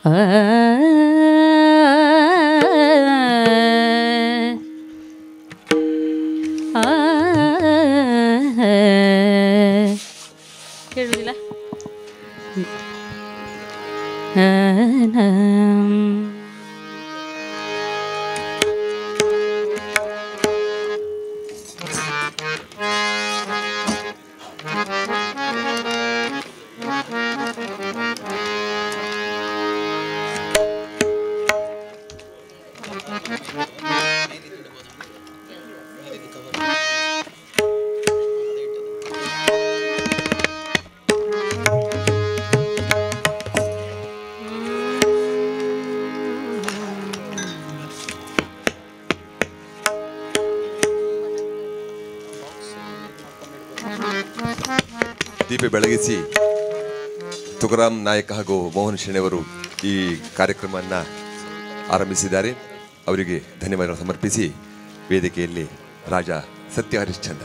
ಕೇಳುವುದಿಲ್ಲ ದೀಪ ಬೆಳಗಿಸಿ ತುಕಾರಾಮ್ ನಾಯಕ್ ಹಾಗೂ ಮೋಹನ್ ಶೆಣೆಯವರು ಈ ಕಾರ್ಯಕ್ರಮವನ್ನು ಆರಂಭಿಸಿದ್ದಾರೆ ಅವರಿಗೆ ಧನ್ಯವಾದಗಳು ಸಮರ್ಪಿಸಿ ವೇದಿಕೆಯಲ್ಲಿ ರಾಜ ಸತ್ಯ ಹರಿಶ್ಚಂದ್ರ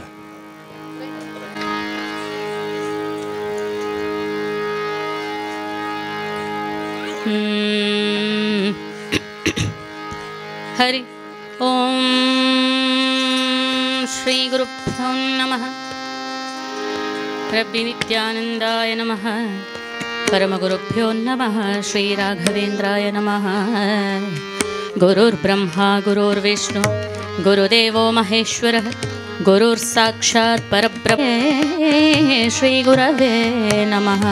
ಹ್ಮ್. ಹರಿ ಓಂ ಶ್ರೀ ಗುರುಭ್ಯೋ ನಮಃ ರಬ್ಬಿ ನಿತ್ಯಾನಂದಾಯ ನಮಃ ಪರಮಗುರುಭ್ಯೋ ನಮಃ ಶ್ರೀ ರಾಘವೇಂದ್ರಾಯ ನಮಃ ಗುರುರ್ಬ್ರಹ್ಮ ಗುರುರ್ವಿಷ್ಣು ಗುರುದೇವೋ ಮಹೇಶ್ವರ ಗುರುರ್ಸಾಕ್ಷಾತ್ ಪರಬ್ರಹ್ಮ ಶ್ರೀ ಗುರವೇ ನಮಃ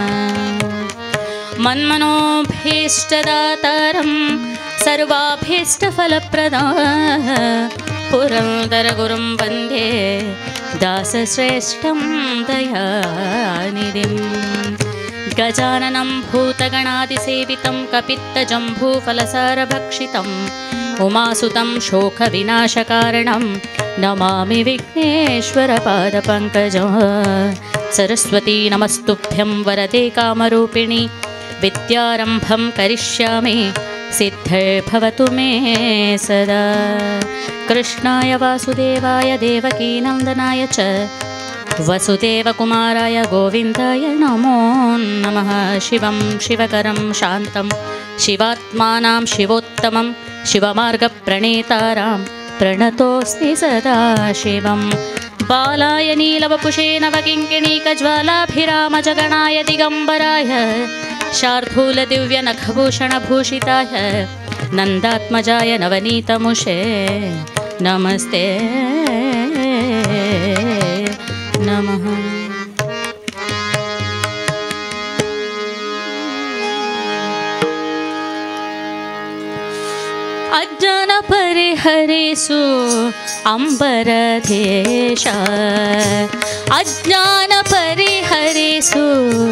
मन्मनोभीष्टदातारं सर्वाभीष्टफलप्रदा पुरन्दरगुरुं वन्दे दासश्रेष्ठं दयानिधिं गजाननं भूतगणादिसेवितं कपित्तजम्बूफलसारभक्षितम् उमासुतं शोकविनाशकारणं नमामि विघ्नेश्वरपादपङ्कजं सरस्वती नमस्तुभ्यं वरदे कामरूपिणि विद्यारम्भं करिष्यामि सिद्धिर्भवतु मे सदा कृष्णाय वासुदेवाय देवकीनन्दनाय च वसुदेवकुमाराय गोविन्दाय नमो नमः शिवं शिवकरं शान्तं शिवात्मानां शिवोत्तमं शिवमार्गप्रणेतारां प्रणतोऽस्मि सदा शिवं बालाय नीलवपुषे नवकिङ्किणीकज्वालाभिरामजगणाय दिगम्बराय शार्दूलदिव्यनखभूषणभूषिताय नन्दात्मजाय नवनीतमुषे नमस्ते नमः ಅಜ್ಞಾನ ಪರಿಹರಿಸು ಅಂಬರದೇಶ ಅಜ್ಞಾನ ಪರಿಹರಿಸು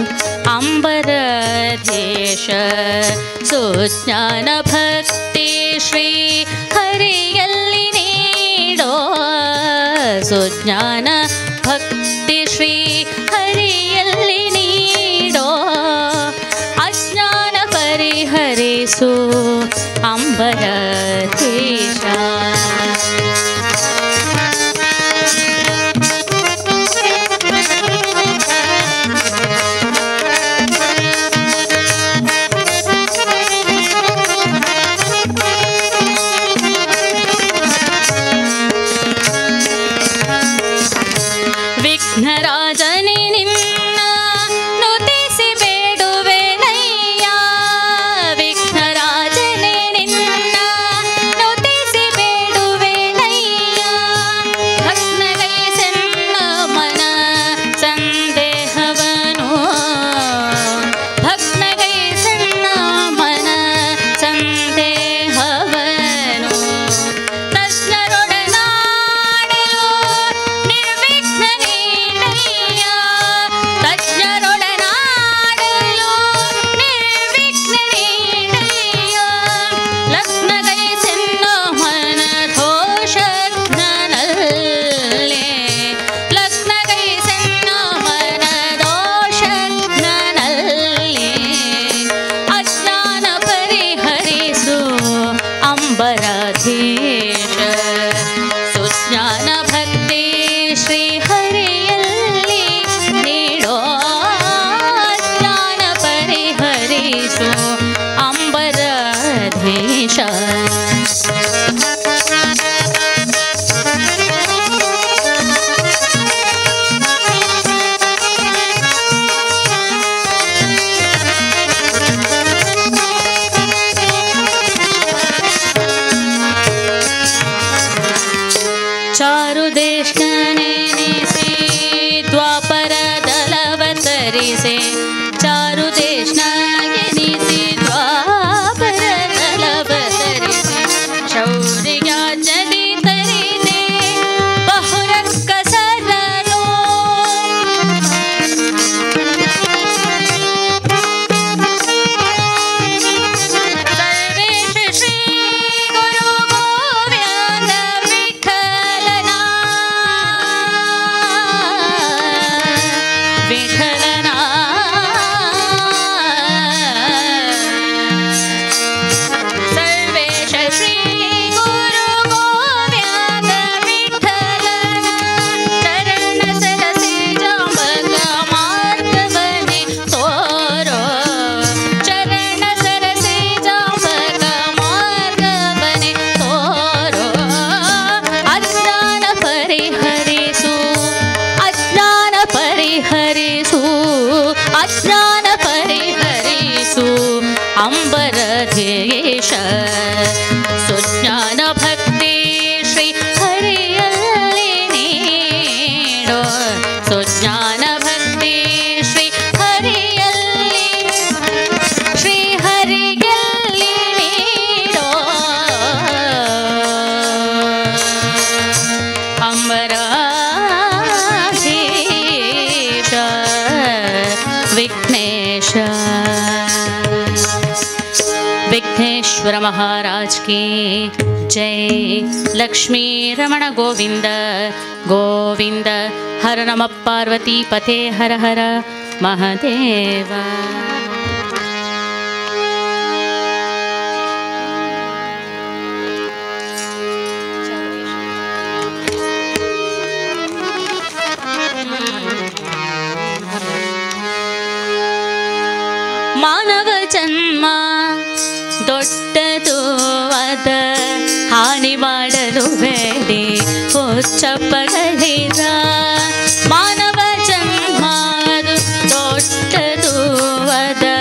ಅಂಬರದೇಶ ಸುಜ್ಞಾನ ಭಕ್ತಿ ಶ್ರೀ ಹರಿಯಲ್ಲಿ ನೀಡೋ ಸುಜ್ಞಾನ ಭಕ್ತಿ ಶ್ರೀ ಹರಿಯಲ್ಲಿ ನೀಡೋ ಅಜ್ಞಾನ ಪರಿಹರಿಸು ಅಂಬರದೇಶ ವಿಘ್ನರಾಜನೇ ನಿನ್ನ ನುತಿಸಿ ಬೇಡುವೆನಯ್ಯ ವಿಘ್ನರಾಜನೇ ನಿನ್ನ ನುತಿಸಿ ಬೇಡುವೆನಯ್ಯ ಭಗ್ನಗೈಸೆನ್ನ ಮನ ಸಂದೇಹವನು ಭಗ್ನಗೈಸೆನ್ನ ಮನ ಸಂದೇಹವನು ತಜ್ಞರೊಡನಾಡಲು ನಿರ್ವಿಘ್ನ ನೀಡಯ್ಯ ತಜ್ಞರೊಡನಾಡಲು ನಿರ್ವಿಘ್ನ ನೀಡಯ್ಯ ಲಗ್ನಗೈಸೆನ್ನ ಮನ ದೋಷಜ್ಞನಲ್ಲೇ ಲಗ್ನಗೈಸೆನ್ನ ಮನ ದೋಷಜ್ಞನಲ್ಲೇ ಅಜ್ಞಾನ ಪರಿಹರಿಸು ಅಂಬರಾಧೀಶ ಸುಜ್ಞಾನ ಭಕ್ತಿ ಶ್ರೀ ಹರಿಯಲ್ಲಿ ನೀಡೋ ಅಜ್ಞಾನ ಪರಿಹರಿಸು ಅಂಬರಾಧೀಶ ಚಾರುದೇಶನೆನಿಸಿ ದ್ವಾಪರದಲವತರಿಸೆ ಚಾರುದೇಶನೆನಿಸಿ ದ್ವಾಪರದಲವತರಿಸೆ ಶೌರ್ಯಜದಿ ತರಿದೆ ಬಹುರಕ್ಕ ಸರನು ಸರ್ವೇಶ ಶ್ರೀ ಗುರು ಗೋವ್ಯಾನ ವಿಠಲನ ವಿಠಲನ ಸರ್ವೇಶ ಶ್ರೀ ಗುರು ಗೋವ್ಯಾನ ವಿಠಲನ ಚರಣ ಸರಸಿ ಜಾಂಬಕ ಮಾರ್ಗವನೆ ತೋರೋ ಚರಣ ಸರಸಿ ಜಾಂಬಕ ಮಾರ್ಗವನೆ ತೋರೋ ಅಜ್ಞಾನ ಪರಿಹರಿಸು ಅಜ್ಞಾನ ಪರಿಹರಿಸು ಅಜ್ಞಾನ ಪರಿಹರಿಸು ಅಂಬರಧೇಶ ಸುಜ್ಞಾನ ಭಕ್ತಿ ಶ್ರೀ ಹರಿಯಲ್ಲಿ ನೀಡೋ ಸುಜ್ಞಾನ ಭಕ್ತಿ ಶ್ರೀ ಹರಿಯಲ್ಲಿ ಶ್ರೀ ಹರಿಯಲ್ಲಿ ನೀಡೋ ಅಂಬರಾಧೀಶ ವಿಘ್ನೇಶ विघ्नेश्वर महाराज की जय लक्ष्मी रमण गोविंद गोविंद हर नम पार्वती पते हर हर महादेव ಮಾನವ ಜನ್ಮ ದೊಡ್ಡದು ಅದ ಹಾನಿ ಮಾಡಲು ಬೇಡಿ ಹೊಚ್ಚಪ್ಪಗಳಿದ ಮಾನವ ಜನ್ಮ ಅದು ದೊಡ್ಡದು ಅದ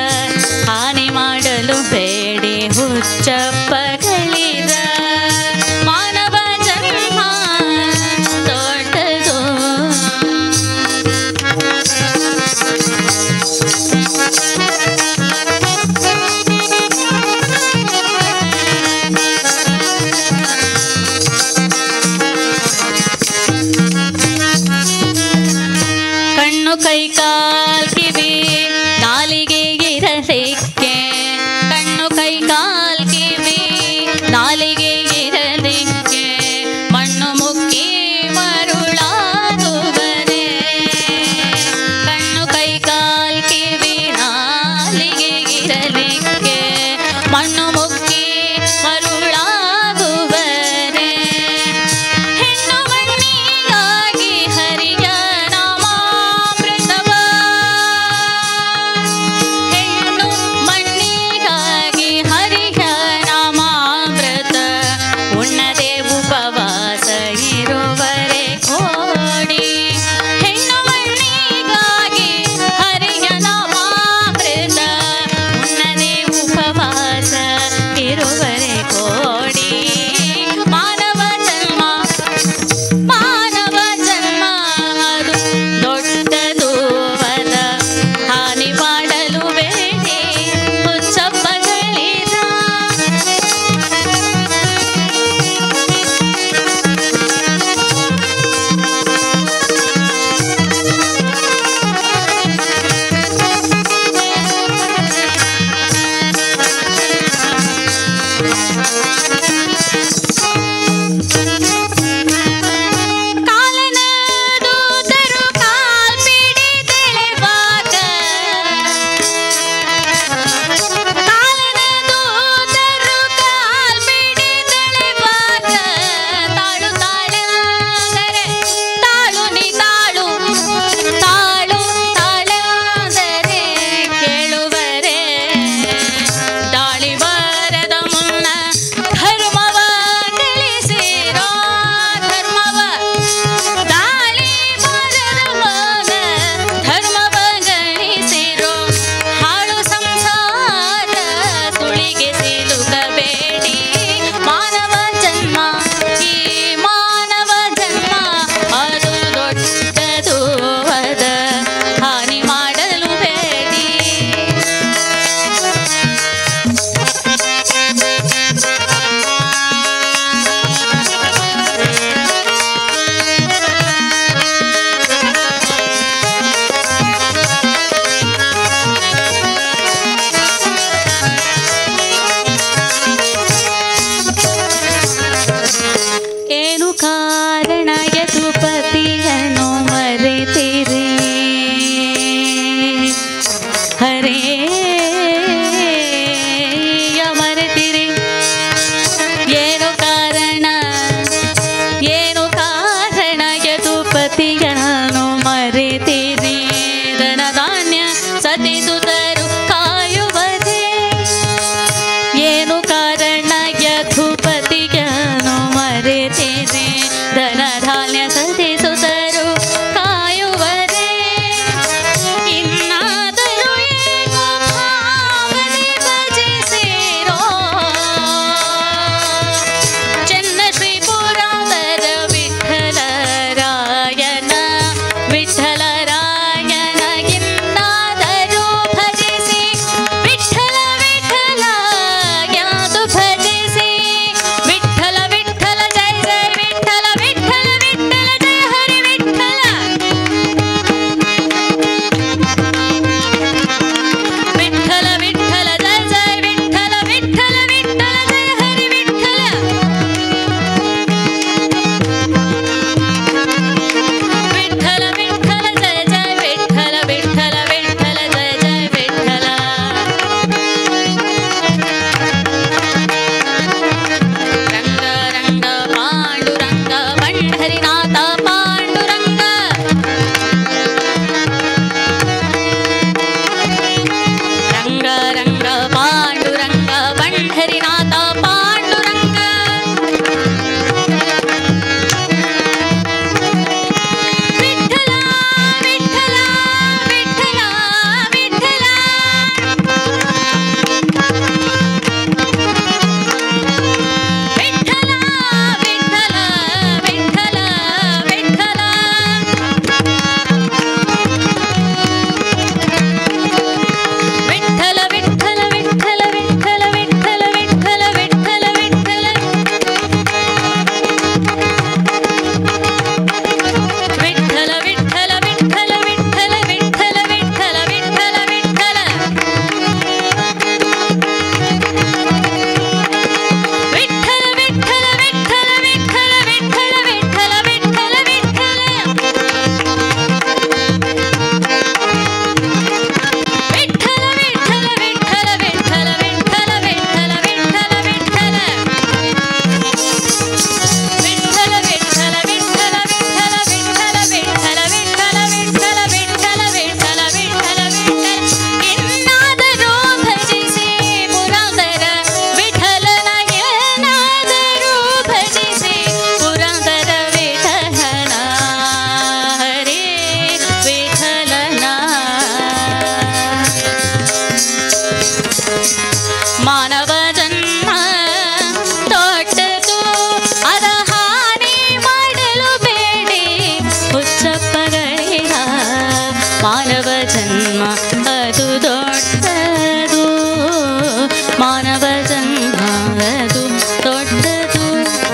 ಮಾನವ ಜನ್ಮ ದೊಡ್ಡದು ಅದ ಹಾನಿ ಮಾಡಲು ಬೇಡಿ ಹುಚ್ಚಪ್ಪಗಳಿರ ಮಾನವ ಜನ್ಮ ಅದು ದೊಡ್ಡದು ಮಾನವ ಜನ್ಮ ಅದು ದೊಡ್ಡದು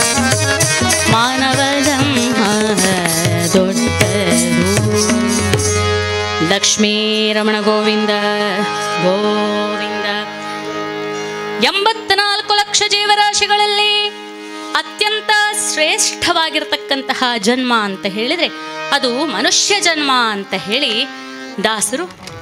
ಮಾನವ ಜನ್ಮ ದೊಡ್ಡದು ಲಕ್ಷ್ಮೀ ರಮಣ ಗೋವಿಂದ ಗೋವಿಂದ ಎಂಬತ್ನಾಲ್ಕು ಲಕ್ಷ ಜೀವರಾಶಿಗಳಲ್ಲಿ ಅತ್ಯಂತ ಶ್ರೇಷ್ಠವಾಗಿರ್ತಕ್ಕಂತಹ ಜನ್ಮ ಅಂತ ಹೇಳಿದ್ರೆ ಅದು ಮನುಷ್ಯ ಜನ್ಮ ಅಂತ ಹೇಳಿ ದಾಸರು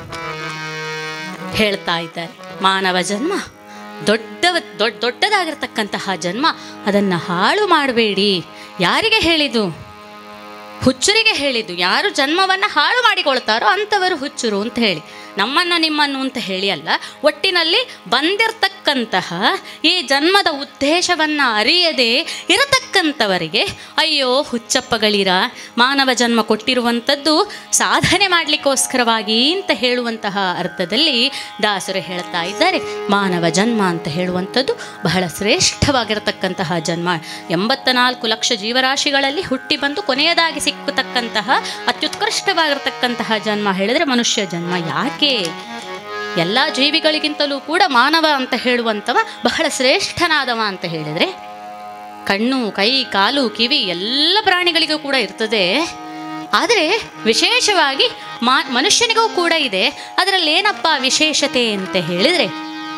ಹೇಳ್ತಾ ಇದ್ದಾರೆ ಮಾನವ ಜನ್ಮ ದೊಡ್ಡ ದೊಡ್ಡ ದೊಡ್ಡದಾಗಿರ್ತಕ್ಕಂತಹ ಜನ್ಮ ಅದನ್ನು ಹಾಳು ಮಾಡಬೇಡಿ ಯಾರಿಗೆ ಹೇಳಿದು ಹುಚ್ಚರಿಗೆ ಹೇಳಿದ್ದು ಯಾರು ಜನ್ಮವನ್ನು ಹಾಳು ಮಾಡಿಕೊಳ್ತಾರೋ ಅಂಥವರು ಹುಚ್ಚರು ಅಂತ ಹೇಳಿ ನಮ್ಮನ್ನು ನಿಮ್ಮನ್ನು ಅಂತ ಹೇಳಿ ಅಲ್ಲ ಒಟ್ಟಿನಲ್ಲಿ ಬಂದಿರತಕ್ಕಂತಹ ಈ ಜನ್ಮದ ಉದ್ದೇಶವನ್ನು ಅರಿಯದೆ ಇರತಕ್ಕಂಥವರಿಗೆ ಅಯ್ಯೋ ಹುಚ್ಚಪ್ಪಗಳಿರ ಮಾನವ ಜನ್ಮ ಕೊಟ್ಟಿರುವಂಥದ್ದು ಸಾಧನೆ ಮಾಡಲಿಕ್ಕೋಸ್ಕರವಾಗಿ ಅಂತ ಹೇಳುವಂತಹ ಅರ್ಥದಲ್ಲಿ ದಾಸರು ಹೇಳ್ತಾ ಇದ್ದಾರೆ ಮಾನವ ಜನ್ಮ ಅಂತ ಹೇಳುವಂಥದ್ದು ಬಹಳ ಶ್ರೇಷ್ಠವಾಗಿರತಕ್ಕಂತಹ ಜನ್ಮ ಎಂಬತ್ತ ನಾಲ್ಕು ಲಕ್ಷ ಜೀವರಾಶಿಗಳಲ್ಲಿ ಹುಟ್ಟಿ ಬಂದು ಕೊನೆಯದಾಗಿ ಸಿಕ್ಕತಕ್ಕಂತಹ ಅತ್ಯುತ್ಕೃಷ್ಟವಾಗಿರತಕ್ಕಂತಹ ಜನ್ಮ ಹೇಳಿದರೆ ಮನುಷ್ಯ ಜನ್ಮ ಯಾಕೆ ಎಲ್ಲ ಜೀವಿಗಳಿಗಿಂತಲೂ ಕೂಡ ಮಾನವ ಅಂತ ಹೇಳುವಂಥವ ಬಹಳ ಶ್ರೇಷ್ಠನಾದವ ಅಂತ ಹೇಳಿದರೆ ಕಣ್ಣು ಕೈ ಕಾಲು ಕಿವಿ ಎಲ್ಲ ಪ್ರಾಣಿಗಳಿಗೂ ಕೂಡ ಇರ್ತದೆ ಆದರೆ ವಿಶೇಷವಾಗಿ ಮಾ ಮನುಷ್ಯನಿಗೂ ಕೂಡ ಇದೆ ಅದರಲ್ಲಿ ಏನಪ್ಪ ವಿಶೇಷತೆ ಅಂತ ಹೇಳಿದರೆ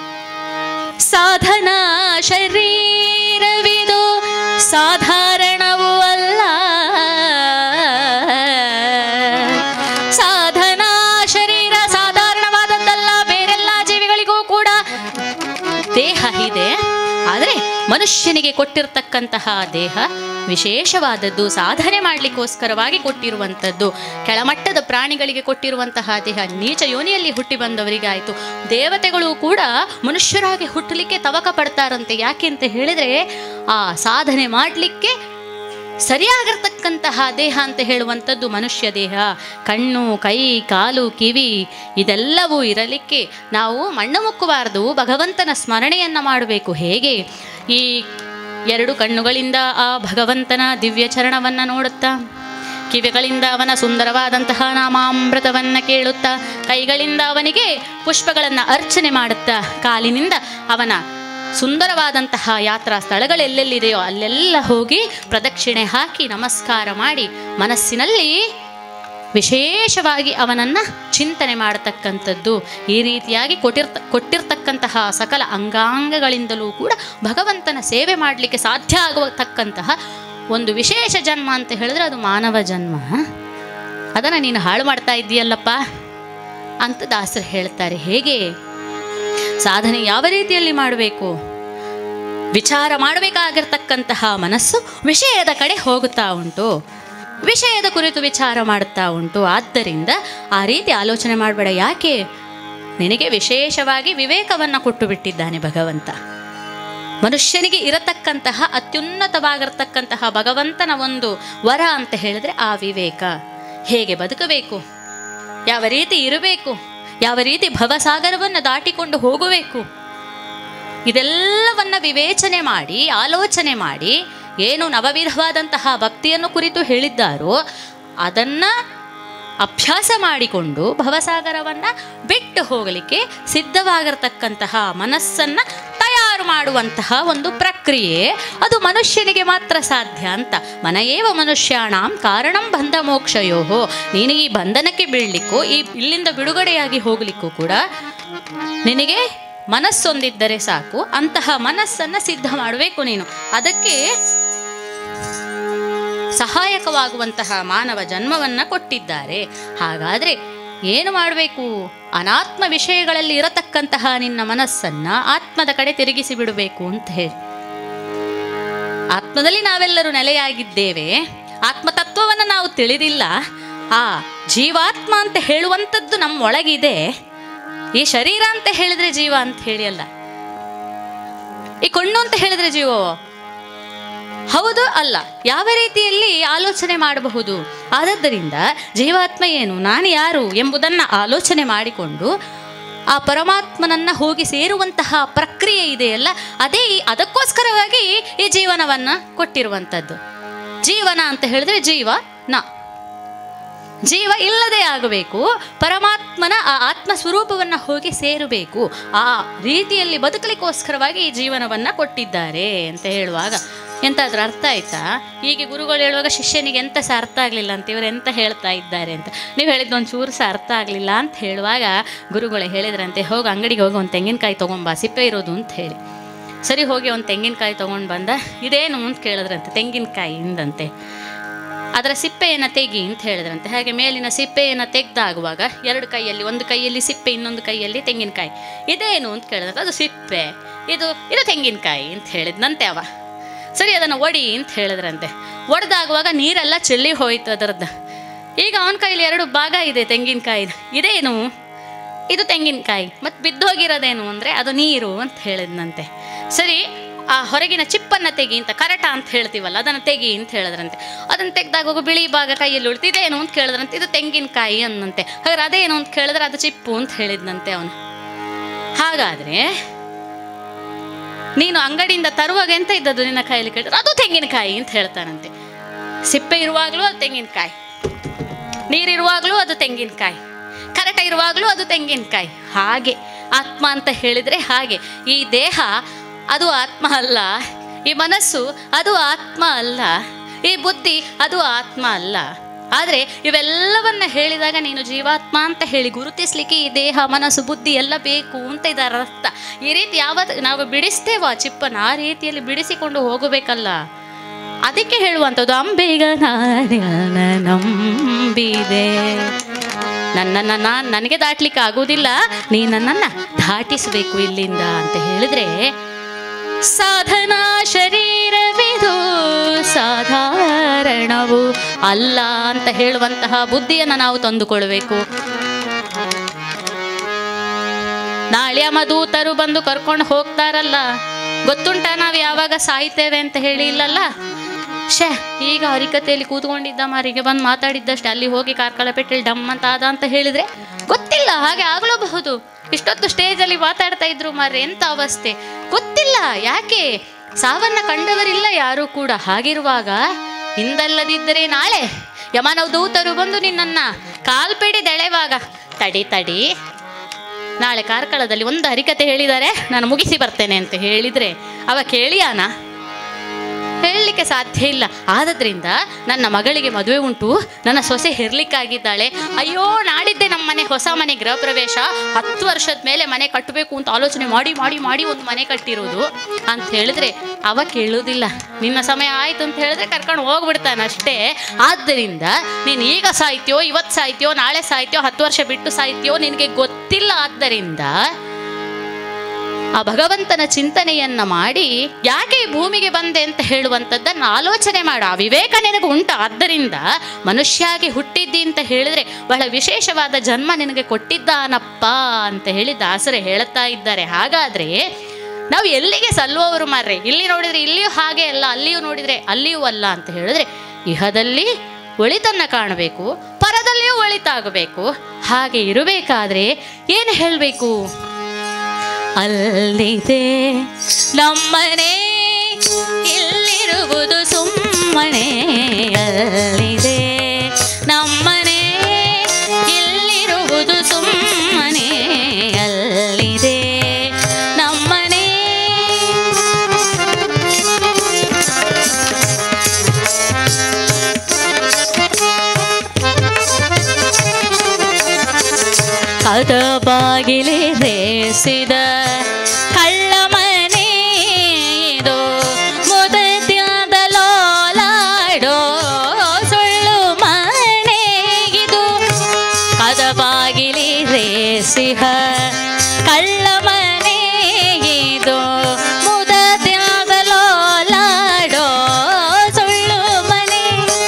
ಸಾಧನಾ ಶರೀರವಿದು ಸಾಧಾರಣವೂ ಅಲ್ಲ ಸಾಧನಾ ಶರೀರ ಸಾಧಾರಣವಾದದ್ದಲ್ಲ ಬೇರೆಲ್ಲ ಜೀವಿಗಳಿಗೂ ಕೂಡ ದೇಹ ಇದೆ ಆದರೆ ಮನುಷ್ಯನಿಗೆ ಕೊಟ್ಟಿರ್ತಕ್ಕಂತಹ ದೇಹ ವಿಶೇಷವಾದದ್ದು ಸಾಧನೆ ಮಾಡಲಿಕ್ಕೋಸ್ಕರವಾಗಿ ಕೊಟ್ಟಿರುವಂಥದ್ದು ಕೆಳಮಟ್ಟದ ಪ್ರಾಣಿಗಳಿಗೆ ಕೊಟ್ಟಿರುವಂತಹ ದೇಹ ನೀಚ ಯೋನಿಯಲ್ಲಿ ಹುಟ್ಟಿ ಬಂದವರಿಗಾಯಿತು ದೇವತೆಗಳು ಕೂಡ ಮನುಷ್ಯರಾಗಿ ಹುಟ್ಟಲಿಕ್ಕೆ ತವಕ ಪಡ್ತಾರಂತೆ ಯಾಕೆ ಅಂತ ಹೇಳಿದರೆ ಆ ಸಾಧನೆ ಮಾಡಲಿಕ್ಕೆ ಸರಿಯಾಗಿರ್ತಕ್ಕಂತಹ ದೇಹ ಅಂತ ಹೇಳುವಂಥದ್ದು ಮನುಷ್ಯ ದೇಹ ಕಣ್ಣು ಕೈ ಕಾಲು ಕಿವಿ ಇದೆಲ್ಲವೂ ಇರಲಿಕ್ಕೆ ನಾವು ಮಣ್ಣು ಮುಕ್ಕಬಾರದು ಭಗವಂತನ ಸ್ಮರಣೆಯನ್ನು ಮಾಡಬೇಕು ಹೇಗೆ ಈ ಎರಡು ಕಣ್ಣುಗಳಿಂದ ಆ ಭಗವಂತನ ದಿವ್ಯ ಚರಣವನ್ನು ನೋಡುತ್ತಾ ಕಿವಿಗಳಿಂದ ಅವನ ಸುಂದರವಾದಂತಹ ನಾಮಾಮೃತವನ್ನು ಕೇಳುತ್ತಾ ಕೈಗಳಿಂದ ಅವನಿಗೆ ಪುಷ್ಪಗಳನ್ನು ಅರ್ಚನೆ ಮಾಡುತ್ತಾ ಕಾಲಿನಿಂದ ಅವನ ಸುಂದರವಾದಂತಹ ಯಾತ್ರಾ ಸ್ಥಳಗಳೆಲ್ಲೆಲ್ಲಿದೆಯೋ ಅಲ್ಲೆಲ್ಲ ಹೋಗಿ ಪ್ರದಕ್ಷಿಣೆ ಹಾಕಿ ನಮಸ್ಕಾರ ಮಾಡಿ ಮನಸ್ಸಿನಲ್ಲಿ ವಿಶೇಷವಾಗಿ ಅವನನ್ನು ಚಿಂತನೆ ಮಾಡತಕ್ಕಂಥದ್ದು ಈ ರೀತಿಯಾಗಿ ಕೊಟ್ಟಿರ್ತ ಕೊಟ್ಟಿರ್ತಕ್ಕಂತಹ ಸಕಲ ಅಂಗಾಂಗಗಳಿಂದಲೂ ಕೂಡ ಭಗವಂತನ ಸೇವೆ ಮಾಡಲಿಕ್ಕೆ ಸಾಧ್ಯ ಆಗತಕ್ಕಂತಹ ಒಂದು ವಿಶೇಷ ಜನ್ಮ ಅಂತ ಹೇಳಿದ್ರೆ ಅದು ಮಾನವ ಜನ್ಮ ಅದನ್ನು ನೀನು ಹಾಳು ಮಾಡ್ತಾ ಇದ್ದೀಯಲ್ಲಪ್ಪ ಅಂತ ದಾಸರು ಹೇಳ್ತಾರೆ ಹೇಗೆ ಸಾಧನೆ ಯಾವ ರೀತಿಯಲ್ಲಿ ಮಾಡಬೇಕು ವಿಚಾರ ಮಾಡಬೇಕಾಗಿರ್ತಕ್ಕಂತಹ ಮನಸ್ಸು ವಿಷಯದ ಕಡೆ ಹೋಗುತ್ತಾ ಉಂಟು ವಿಷಯದ ಕುರಿತು ವಿಚಾರ ಮಾಡುತ್ತಾ ಉಂಟು ಆದ್ದರಿಂದ ಆ ರೀತಿ ಆಲೋಚನೆ ಮಾಡಬೇಡ ಯಾಕೆ ನಿನಗೆ ವಿಶೇಷವಾಗಿ ವಿವೇಕವನ್ನು ಕೊಟ್ಟು ಬಿಟ್ಟಿದ್ದಾನೆ ಭಗವಂತ ಮನುಷ್ಯನಿಗೆ ಇರತಕ್ಕಂತಹ ಅತ್ಯುನ್ನತವಾಗಿರ್ತಕ್ಕಂತಹ ಭಗವಂತನ ಒಂದು ವರ ಅಂತ ಹೇಳಿದ್ರೆ ಆ ವಿವೇಕ ಹೇಗೆ ಬದುಕಬೇಕು ಯಾವ ರೀತಿ ಇರಬೇಕು ಯಾವ ರೀತಿ ಭವಸಾಗರವನ್ನು ದಾಟಿಕೊಂಡು ಹೋಗಬೇಕು ಇದೆಲ್ಲವನ್ನ ವಿವೇಚನೆ ಮಾಡಿ ಆಲೋಚನೆ ಮಾಡಿ ಏನು ನವವಿಧವಾದಂತಹ ಭಕ್ತಿಯನ್ನು ಕುರಿತು ಹೇಳಿದ್ದಾರೋ ಅದನ್ನು ಅಭ್ಯಾಸ ಮಾಡಿಕೊಂಡು ಭವಸಾಗರವನ್ನು ಬಿಟ್ಟು ಹೋಗಲಿಕ್ಕೆ ಸಿದ್ಧವಾಗಿರತಕ್ಕಂತಹ ಮನಸ್ಸನ್ನು ತಯಾರು ಮಾಡುವಂತಹ ಒಂದು ಪ್ರಕ್ರಿಯೆ ಅದು ಮನುಷ್ಯನಿಗೆ ಮಾತ್ರ ಸಾಧ್ಯ ಅಂತ ಮನಯೇವ ಮನುಷ್ಯಾಣಂ ಕಾರಣಂ ಬಂಧ ಮೋಕ್ಷಯೋಹೋ ನೀನು ಈ ಬಂಧನಕ್ಕೆ ಬೀಳಲಿಕ್ಕೂ ಈ ಇಲ್ಲಿಂದ ಬಿಡುಗಡೆಯಾಗಿ ಹೋಗಲಿಕ್ಕೂ ಕೂಡ ನಿನಗೆ ಮನಸ್ಸೊಂದಿದ್ದರೆ ಸಾಕು ಅಂತಹ ಮನಸ್ಸನ್ನು ಸಿದ್ಧ ಮಾಡಬೇಕು ನೀನು ಅದಕ್ಕೆ ಸಹಾಯಕವಾಗುವಂತಹ ಮಾನವ ಜನ್ಮವನ್ನು ಕೊಟ್ಟಿದ್ದಾರೆ ಹಾಗಾದರೆ ಏನು ಮಾಡಬೇಕು ಅನಾತ್ಮ ವಿಷಯಗಳಲ್ಲಿ ಇರತಕ್ಕಂತಹ ನಿನ್ನ ಮನಸ್ಸನ್ನು ಆತ್ಮದ ಕಡೆ ತಿರುಗಿಸಿ ಬಿಡಬೇಕು ಅಂತ ಹೇಳಿ ಆತ್ಮದಲ್ಲಿ ನಾವೆಲ್ಲರೂ ನೆಲೆಯಾಗಿದ್ದೇವೆ ಆತ್ಮತತ್ವವನ್ನು ನಾವು ತಿಳಿದಿಲ್ಲ ಆ ಜೀವಾತ್ಮ ಅಂತ ಹೇಳುವಂಥದ್ದು ನಮ್ಮ ಒಳಗಿದೆ ಈ ಶರೀರ ಅಂತ ಹೇಳಿದ್ರೆ ಜೀವ ಅಂತ ಹೇಳಿ ಅಲ್ಲ ಈ ಕಣ್ಣು ಅಂತ ಹೇಳಿದ್ರೆ ಜೀವವೋ ಹೌದು ಅಲ್ಲ ಯಾವ ರೀತಿಯಲ್ಲಿ ಆಲೋಚನೆ ಮಾಡಬಹುದು ಆದದ್ದರಿಂದ ಜೀವಾತ್ಮ ಏನು ನಾನು ಯಾರು ಎಂಬುದನ್ನು ಆಲೋಚನೆ ಮಾಡಿಕೊಂಡು ಆ ಪರಮಾತ್ಮನನ್ನ ಹೋಗಿ ಸೇರುವಂತಹ ಪ್ರಕ್ರಿಯೆ ಇದೆಯಲ್ಲ ಅದೇ ಈ- ಅದಕ್ಕೋಸ್ಕರವಾಗಿ ಈ ಜೀವನವನ್ನ ಕೊಟ್ಟಿರುವಂಥದ್ದು ಜೀವನ ಅಂತ ಹೇಳಿದ್ರೆ ಜೀವ ನ ಜೀವ ಇಲ್ಲದೆ ಆಗಬೇಕು ಪರಮಾತ್ಮನ ಆ ಆತ್ಮ ಸ್ವರೂಪವನ್ನು ಹೋಗಿ ಸೇರಬೇಕು ಆ ರೀತಿಯಲ್ಲಿ ಬದುಕಲಿಕ್ಕೋಸ್ಕರವಾಗಿ ಈ ಜೀವನವನ್ನು ಕೊಟ್ಟಿದ್ದಾರೆ ಅಂತ ಹೇಳುವಾಗ ಎಂತಾದ್ರೂ ಅರ್ಥ ಆಯ್ತಾ ಹೀಗೆ ಗುರುಗಳು ಹೇಳುವಾಗ ಶಿಷ್ಯನಿಗೆ ಎಂತ ಸಹ ಅರ್ಥ ಆಗಲಿಲ್ಲ ಅಂತ ಇವರು ಎಂತ ಹೇಳ್ತಾ ಇದ್ದಾರೆ ಅಂತ ನೀವು ಹೇಳಿದ್ದು ಒಂದು ಚೂರು ಸಹ ಅರ್ಥ ಆಗಲಿಲ್ಲ ಅಂತ ಹೇಳುವಾಗ ಗುರುಗಳೇ ಹೇಳಿದ್ರಂತೆ ಹೋಗಿ ಅಂಗಡಿಗೆ ಹೋಗಿ ಒಂದು ತೆಂಗಿನಕಾಯಿ ತೊಗೊಂಬಾ ಸಿಪ್ಪೆ ಇರೋದು ಅಂತ ಹೇಳಿ ಸರಿ ಹೋಗಿ ಒಂದು ತೆಂಗಿನಕಾಯಿ ತೊಗೊಂಡು ಬಂದ ಇದೇನು ಅಂತ ಕೇಳಿದ್ರಂತೆ ತೆಂಗಿನಕಾಯಿ ಇಂದಂತೆ ಅದರ ಸಿಪ್ಪೆಯನ್ನು ತೆಗಿ ಅಂತ ಹೇಳಿದ್ರಂತೆ ಹಾಗೆ ಮೇಲಿನ ಸಿಪ್ಪೆಯನ್ನು ತೆಗೆದಾಗುವಾಗ ಎರಡು ಕೈಯಲ್ಲಿ ಒಂದು ಕೈಯಲ್ಲಿ ಸಿಪ್ಪೆ ಇನ್ನೊಂದು ಕೈಯಲ್ಲಿ ತೆಂಗಿನಕಾಯಿ ಇದೇನು ಅಂತ ಕೇಳಿದ್ರೆ ಅದು ಸಿಪ್ಪೆ ಇದು ಇದು ತೆಂಗಿನಕಾಯಿ ಅಂತ ಹೇಳಿದ್ನಂತೆ ಅವ ಸರಿ ಅದನ್ನು ಒಡಿ ಅಂತ ಹೇಳಿದ್ರಂತೆ ಒಡೆದಾಗುವಾಗ ನೀರೆಲ್ಲ ಚೆಲ್ಲಿ ಹೋಯ್ತು ಅದರದ್ದು ಈಗ ಅವನ ಕೈಯಲ್ಲಿ ಎರಡು ಭಾಗ ಇದೆ ತೆಂಗಿನಕಾಯಿ ಇದೇನು ಇದು ತೆಂಗಿನಕಾಯಿ ಮತ್ತು ಬಿದ್ದೋಗಿರೋದೇನು ಅಂದರೆ ಅದು ನೀರು ಅಂತ ಹೇಳಿದ್ನಂತೆ ಸರಿ ಆ ಹೊರಗಿನ ಚಿಪ್ಪನ್ನು ತೆಗಿ ಅಂತ ಕರಟ ಅಂತ ಹೇಳ್ತೀವಲ್ಲ ಅದನ್ನು ತೆಗಿ ಅಂತ ಹೇಳಿದ್ರಂತೆ ಅದನ್ನು ತೆಗ್ದಾಗ ಬಿಳಿ ಭಾಗ ಕೈಯಲ್ಲಿ ಉಳಿತು ಇದೇನು ಅಂತ ಕೇಳಿದ್ರಂತೆ ಇದು ತೆಂಗಿನಕಾಯಿ ಅನ್ನಂತೆ ಹಾಗಾದ್ರೆ ಅದೇನು ಅಂತ ಕೇಳಿದ್ರೆ ಅದು ಚಿಪ್ಪು ಅಂತ ಹೇಳಿದ್ನಂತೆ ಅವನು ಹಾಗಾದರೆ ನೀನು ಅಂಗಡಿಯಿಂದ ತರುವಾಗ ಎಂತ ಇದ್ದದ್ದು ನಿನ್ನ ಕೈಯಲ್ಲಿ ಕೇಳಿದ್ರೆ ಅದು ತೆಂಗಿನಕಾಯಿ ಅಂತ ಹೇಳ್ತಾನಂತೆ ಸಿಪ್ಪೆ ಇರುವಾಗಲೂ ಅದು ತೆಂಗಿನಕಾಯಿ ನೀರಿರುವಾಗಲೂ ಅದು ತೆಂಗಿನಕಾಯಿ ಕರಟ ಇರುವಾಗಲೂ ಅದು ತೆಂಗಿನಕಾಯಿ ಹಾಗೆ ಆತ್ಮ ಅಂತ ಹೇಳಿದರೆ ಹಾಗೆ ಈ ದೇಹ ಅದು ಆತ್ಮ ಅಲ್ಲ ಈ ಮನಸ್ಸು ಅದು ಆತ್ಮ ಅಲ್ಲ ಈ ಬುದ್ಧಿ ಅದು ಆತ್ಮ ಅಲ್ಲ ಆದರೆ ಇವೆಲ್ಲವನ್ನ ಹೇಳಿದಾಗ ನೀನು ಜೀವಾತ್ಮ ಅಂತ ಹೇಳಿ ಗುರುತಿಸ್ಲಿಕ್ಕೆ ಈ ದೇಹ ಮನಸ್ಸು ಬುದ್ಧಿ ಎಲ್ಲ ಬೇಕು ಅಂತ ಇದರ ಅರ್ಥ ಈ ರೀತಿ ಯಾವತ್ತು ನಾವು ಬಿಡಿಸ್ತೇವೋ ಆ ಚಿಪ್ಪನ್ನು ಆ ರೀತಿಯಲ್ಲಿ ಬಿಡಿಸಿಕೊಂಡು ಹೋಗಬೇಕಲ್ಲ ಅದಕ್ಕೆ ಹೇಳುವಂಥದ್ದು ಅಂಬೇಗ ನಾಣ್ಯನ ನಂಬಿದೆ ನನ್ನನ್ನು ನಾನು ನನಗೆ ದಾಟ್ಲಿಕ್ಕೆ ಆಗುವುದಿಲ್ಲ ನೀ ನನ್ನನ್ನು ದಾಟಿಸಬೇಕು ಇಲ್ಲಿಂದ ಅಂತ ಹೇಳಿದ್ರೆ ಸಾಧನಾ ಶರೀರವಿದು ಸಾಧಾರಣವು ಅಲ್ಲ ಅಂತ ಹೇಳುವಂತಹ ಬುದ್ಧಿಯನ್ನು ನಾವು ತಂದುಕೊಳ್ಬೇಕು ನಾಳೆ ಮಧೂತರು ಬಂದು ಕರ್ಕೊಂಡು ಹೋಗ್ತಾರಲ್ಲ ಗೊತ್ತುಂಟ ನಾವು ಯಾವಾಗ ಸಾಯ್ತೇವೆ ಅಂತ ಹೇಳಿ ಇಲ್ಲಲ್ಲ ಶೇ ಈಗ ಹರಿಕತೆಯಲ್ಲಿ ಕೂತ್ಕೊಂಡಿದ್ದ ಮಾರಿಗೆ ಬಂದು ಮಾತಾಡಿದ್ದಷ್ಟೇ ಅಲ್ಲಿ ಹೋಗಿ ಕಾರ್ಕಳ ಪೆಟ್ಟಲ್ಲಿ ಡಮ್ ಅಂತ ಆದ ಅಂತ ಹೇಳಿದ್ರೆ ಗೊತ್ತಿಲ್ಲ ಹಾಗೆ ಆಗಲೂಬಹುದು ಇಷ್ಟೊತ್ತು ಸ್ಟೇಜಲ್ಲಿ ಮಾತಾಡ್ತಾ ಇದ್ರು ಮಾರ್ರೆ ಎಂತ ಅವಸ್ಥೆ ಗೊತ್ತಿಲ್ಲ ಯಾಕೆ ಸಾವನ್ನ ಕಂಡವರಿಲ್ಲ ಯಾರೂ ಕೂಡ ಹಾಗಿರುವಾಗ ಇಂದಲ್ಲದಿದ್ದರೆ ನಾಳೆ ಯಮನವ್ ದೂತರು ಬಂದು ನಿನ್ನನ್ನ ಕಾಲ್ಪಿಡಿದೆಳೆವಾಗ ತಡಿ ತಡಿ ನಾಳೆ ಕಾರ್ಕಳದಲ್ಲಿ ಒಂದು ಹರಿಕತೆ ಹೇಳಿದ್ದಾರೆ ನಾನು ಮುಗಿಸಿ ಬರ್ತೇನೆ ಅಂತ ಹೇಳಿದರೆ ಅವ ಕೇಳಿಯಾನ ಹೇಳಲಿಕ್ಕೆ ಸಾಧ್ಯ ಇಲ್ಲ ಆದದ್ರಿಂದ ನನ್ನ ಮಗಳಿಗೆ ಮದುವೆ ಉಂಟು ನನ್ನ ಸೊಸೆ ಹೆರ್ಲಿಕ್ಕಾಗಿದ್ದಾಳೆ ಅಯ್ಯೋ ನಾಡಿದ್ದೆ ನಮ್ಮ ಮನೆ ಹೊಸ ಮನೆ ಗೃಹ ಪ್ರವೇಶ ಹತ್ತು ವರ್ಷದ ಮೇಲೆ ಮನೆ ಕಟ್ಟಬೇಕು ಅಂತ ಆಲೋಚನೆ ಮಾಡಿ ಮಾಡಿ ಮಾಡಿ ಒಂದು ಮನೆ ಕಟ್ಟಿರೋದು ಅಂತ ಹೇಳಿದ್ರೆ ಅವ ಕೇಳುವುದಿಲ್ಲ ನಿನ್ನ ಸಮಯ ಆಯ್ತು ಅಂತ ಹೇಳಿದ್ರೆ ಕರ್ಕೊಂಡು ಹೋಗ್ಬಿಡ್ತಾನೆ ಅಷ್ಟೇ ಆದ್ದರಿಂದ ನೀನು ಈಗ ಸಾಯ್ತೀಯೋ ಇವತ್ತು ಸಾಯ್ತೀಯೋ ನಾಳೆ ಸಾಯ್ತೀಯೋ ಹತ್ತು ವರ್ಷ ಬಿಟ್ಟು ಸಾಯ್ತೀಯೋ ನಿನಗೆ ಗೊತ್ತಿಲ್ಲ ಆದ್ದರಿಂದ ಆ ಭಗವಂತನ ಚಿಂತನೆಯನ್ನ ಮಾಡಿ ಯಾಕೆ ಈ ಭೂಮಿಗೆ ಬಂದೆ ಅಂತ ಹೇಳುವಂಥದ್ದನ್ನು ಆಲೋಚನೆ ಮಾಡು ಆ ವಿವೇಕ ನಿನಗೆ ಉಂಟು ಆದ್ದರಿಂದ ಮನುಷ್ಯಾಗಿ ಹುಟ್ಟಿದ್ದಿ ಅಂತ ಹೇಳಿದ್ರೆ ಬಹಳ ವಿಶೇಷವಾದ ಜನ್ಮ ನಿನಗೆ ಕೊಟ್ಟಿದ್ದಾನಪ್ಪ ಅಂತ ಹೇಳಿ ದಾಸರೇ ಹೇಳುತ್ತಾ ಇದ್ದಾರೆ ಹಾಗಾದ್ರೆ ನಾವು ಎಲ್ಲಿಗೆ ಸಲ್ಲುವವರು ಮಾರ್ರೆ ಇಲ್ಲಿ ನೋಡಿದ್ರೆ ಇಲ್ಲಿಯೂ ಹಾಗೆ ಅಲ್ಲ ಅಲ್ಲಿಯೂ ನೋಡಿದ್ರೆ ಅಲ್ಲಿಯೂ ಅಲ್ಲ ಅಂತ ಹೇಳಿದ್ರೆ ಇಹದಲ್ಲಿ ಒಳಿತನ್ನ ಕಾಣಬೇಕು ಪರದಲ್ಲಿಯೂ ಒಳಿತಾಗಬೇಕು ಹಾಗೆ ಇರಬೇಕಾದ್ರೆ ಏನು ಹೇಳಬೇಕು ಅಲ್ಲಿದೆ ನಮ್ಮನೆ ಇಲ್ಲಿರುವುದು ಸುಮ್ಮನೆ ಅಲ್ಲಿದೆ ನಮ್ಮನೆ ಇಲ್ಲಿರುವುದು ಸುಮ್ಮನೆ ಅಲ್ಲಿದೆ ನಮ್ಮನೆ ಕದ ಬಾಗಿಲೆ ರೇಸಿದ ಕಳ್ಳ ಮನೆ ಇದು ಮುದತ್ಯಾದ ಲೋಲಾಡೋ ಸುಳ್ಳು ಮನೆ ಇದು ಕದ ಬಾಗಿಲಿ ರೇಸಿಹ ಕಳ್ಳ ಮನೆ ಇದು ಮುದತ್ಯಾದ ಲೋಲಾಡೋ ಸುಳ್ಳು ಮನೆ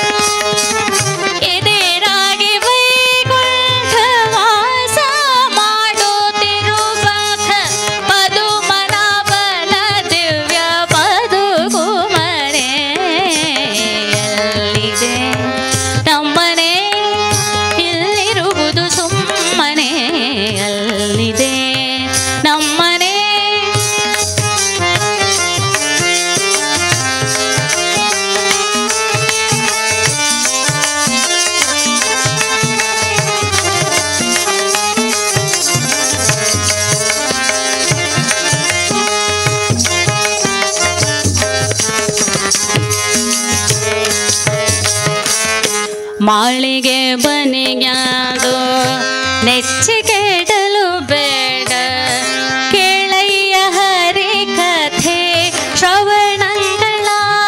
ಎದಿರಾಗಿ ವೈಕುಂಠ ವಾಸ ಮಾಡುತ್ತಿರುವಾಗ ಮಾಳಿಗೆ ಬನಿಗ್ಯಾದು ನೆಚ್ಚಿಗೆಡಲು ಬೇಡ ಕೇಳಯ್ಯ ಹರಿ ಕಥೆ ಶ್ರವಣಗಳ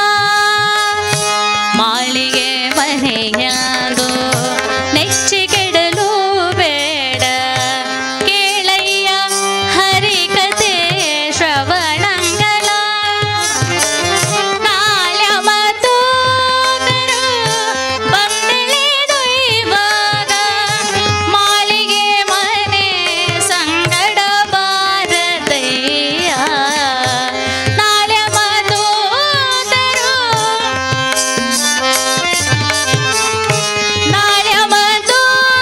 ಮಾಳಿಗೆ ಮನೆಯಾದು ನೆಚ್ಚಿಗೆಡಲು ಬೇಡ ಕೇಳಯ್ಯ ಹರಿ ಕಥೆ ಶ್ರವಣಗಳ ನಾಳ್ಯ ಮತ್ತು ಬಂದೆಳೆದು ಇವಾಗ ಮಾಳಿಗೆ ಮನೆ ಸಂಗಡ ಬಾರದಯ್ಯ ನಾಳ್ಯ ಮತ್ತು ನಾಳ್ಯ ಮತ್ತು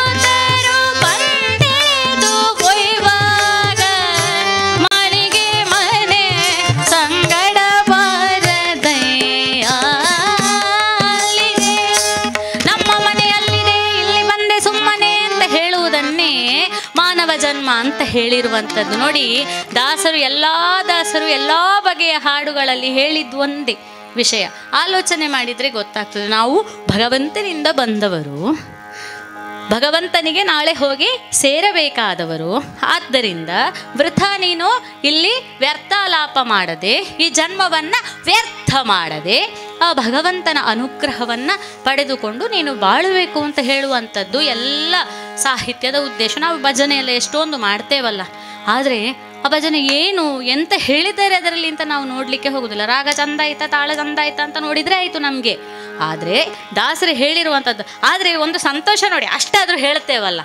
ಬಂದೆಳೆದು ಒಯ್ವಾಗ ಮಾಳಿಗೆ ಮನೆ ಸಂಗಡ ಬಾರದಯ್ಯ ಅಲ್ಲಿದೆ. ನಮ್ಮ ಮನೆಯಲ್ಲಿದೆ ಇಲ್ಲಿ ಬಂದೆ ಸುಮ್ಮನೆ ಅಂತ ಹೇಳುವುದನ್ನೇ ಮಾನವ ಜನ್ಮ ಅಂತ ಹೇಳಿರುವಂಥದ್ದು ನೋಡಿ ದಾಸರು ಎಲ್ಲಾ ದಾಸರು ಎಲ್ಲಾ ಬಗೆಯ ಹಾಡುಗಳಲ್ಲಿ ಹೇಳಿದ್ದು ಒಂದೇ ವಿಷಯ ಆಲೋಚನೆ ಮಾಡಿದ್ರೆ ಗೊತ್ತಾಗ್ತದೆ ನಾವು ಭಗವಂತನಿಂದ ಬಂದವರು ಭಗವಂತನಿಗೆ ನಾಳೆ ಹೋಗಿ ಸೇರಬೇಕಾದವರು ಆದ್ದರಿಂದ ವೃಥ ನೀನು ಇಲ್ಲಿ ವ್ಯರ್ಥಾಲಾಪ ಮಾಡದೆ ಈ ಜನ್ಮವನ್ನ ವ್ಯರ್ಥ ಮಾಡದೆ ಆ ಭಗವಂತನ ಅನುಗ್ರಹವನ್ನ ಪಡೆದುಕೊಂಡು ನೀನು ಬಾಳಬೇಕು ಅಂತ ಹೇಳುವಂಥದ್ದು ಎಲ್ಲ ಸಾಹಿತ್ಯದ ಉದ್ದೇಶ ನಾವು ಭಜನೆಯಲ್ಲ ಎಷ್ಟೊಂದು ಮಾಡ್ತೇವಲ್ಲ ಆದರೆ ಆ ಭಜನೆ ಏನು ಎಂತ ಹೇಳಿದ್ದಾರೆ ಅದರಲ್ಲಿ ಅಂತ ನಾವು ನೋಡಲಿಕ್ಕೆ ಹೋಗುದಿಲ್ಲ ರಾಗ ಚಂದ ಆಯ್ತಾ ತಾಳ ಚಂದ ಆಯ್ತಾ ಅಂತ ನೋಡಿದ್ರೆ ಆಯಿತು ನಮಗೆ ಆದರೆ ದಾಸರು ಹೇಳಿರುವಂಥದ್ದು ಆದರೆ ಒಂದು ಸಂತೋಷ ನೋಡಿ ಅಷ್ಟಾದರೂ ಹೇಳ್ತೇವಲ್ಲ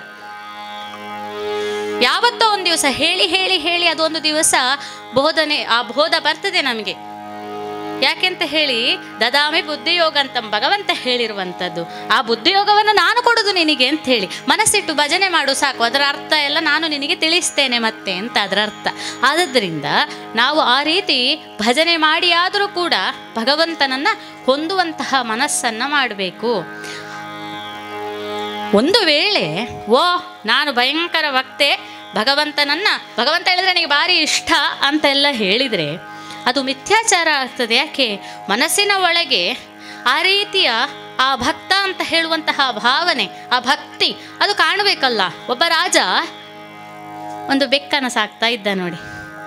ಯಾವತ್ತೋ ಒಂದು ದಿವಸ ಹೇಳಿ ಹೇಳಿ ಹೇಳಿ ಅದೊಂದು ದಿವಸ ಬೋಧನೆ ಆ ಬೋಧ ಬರ್ತದೆ ನಮಗೆ ಯಾಕೆಂತ ಹೇಳಿ ದದಾಮಿ ಬುದ್ಧಿಯೋಗ ಅಂತ ಭಗವಂತ ಹೇಳಿರುವಂಥದ್ದು ಆ ಬುದ್ಧಿಯೋಗವನ್ನು ನಾನು ಕೊಡೋದು ನಿನಗೆ ಅಂತ ಹೇಳಿ ಮನಸ್ಸಿಟ್ಟು ಭಜನೆ ಮಾಡು ಸಾಕು ಅದರ ಅರ್ಥ ಎಲ್ಲ ನಾನು ನಿನಗೆ ತಿಳಿಸ್ತೇನೆ ಮತ್ತೆ ಅಂತ ಅದರ ಅರ್ಥ ಆದದ್ದರಿಂದ ನಾವು ಆ ರೀತಿ ಭಜನೆ ಮಾಡಿ ಆದರೂ ಕೂಡ ಭಗವಂತನನ್ನ ಹೊಂದುವಂತಹ ಮನಸ್ಸನ್ನ ಮಾಡಬೇಕು ಒಂದು ವೇಳೆ ಓ ನಾನು ಭಯಂಕರ ಭಕ್ತೆ ಭಗವಂತನನ್ನ ಭಗವಂತ ಹೇಳಿದ್ರೆ ನನಗೆ ಭಾರಿ ಇಷ್ಟ ಅಂತೆಲ್ಲ ಹೇಳಿದರೆ ಅದು ಮಿಥ್ಯಾಚಾರ ಆಗ್ತದೆ ಯಾಕೆ ಮನಸ್ಸಿನ ಒಳಗೆ ಆ ರೀತಿಯ ಆ ಭಕ್ತ ಅಂತ ಹೇಳುವಂತಹ ಭಾವನೆ ಆ ಭಕ್ತಿ ಅದು ಕಾಣಬೇಕಲ್ಲ ಒಬ್ಬ ರಾಜ ಒಂದು ಬೆಕ್ಕನ್ನು ಸಾಕ್ತಾ ಇದ್ದ ನೋಡಿ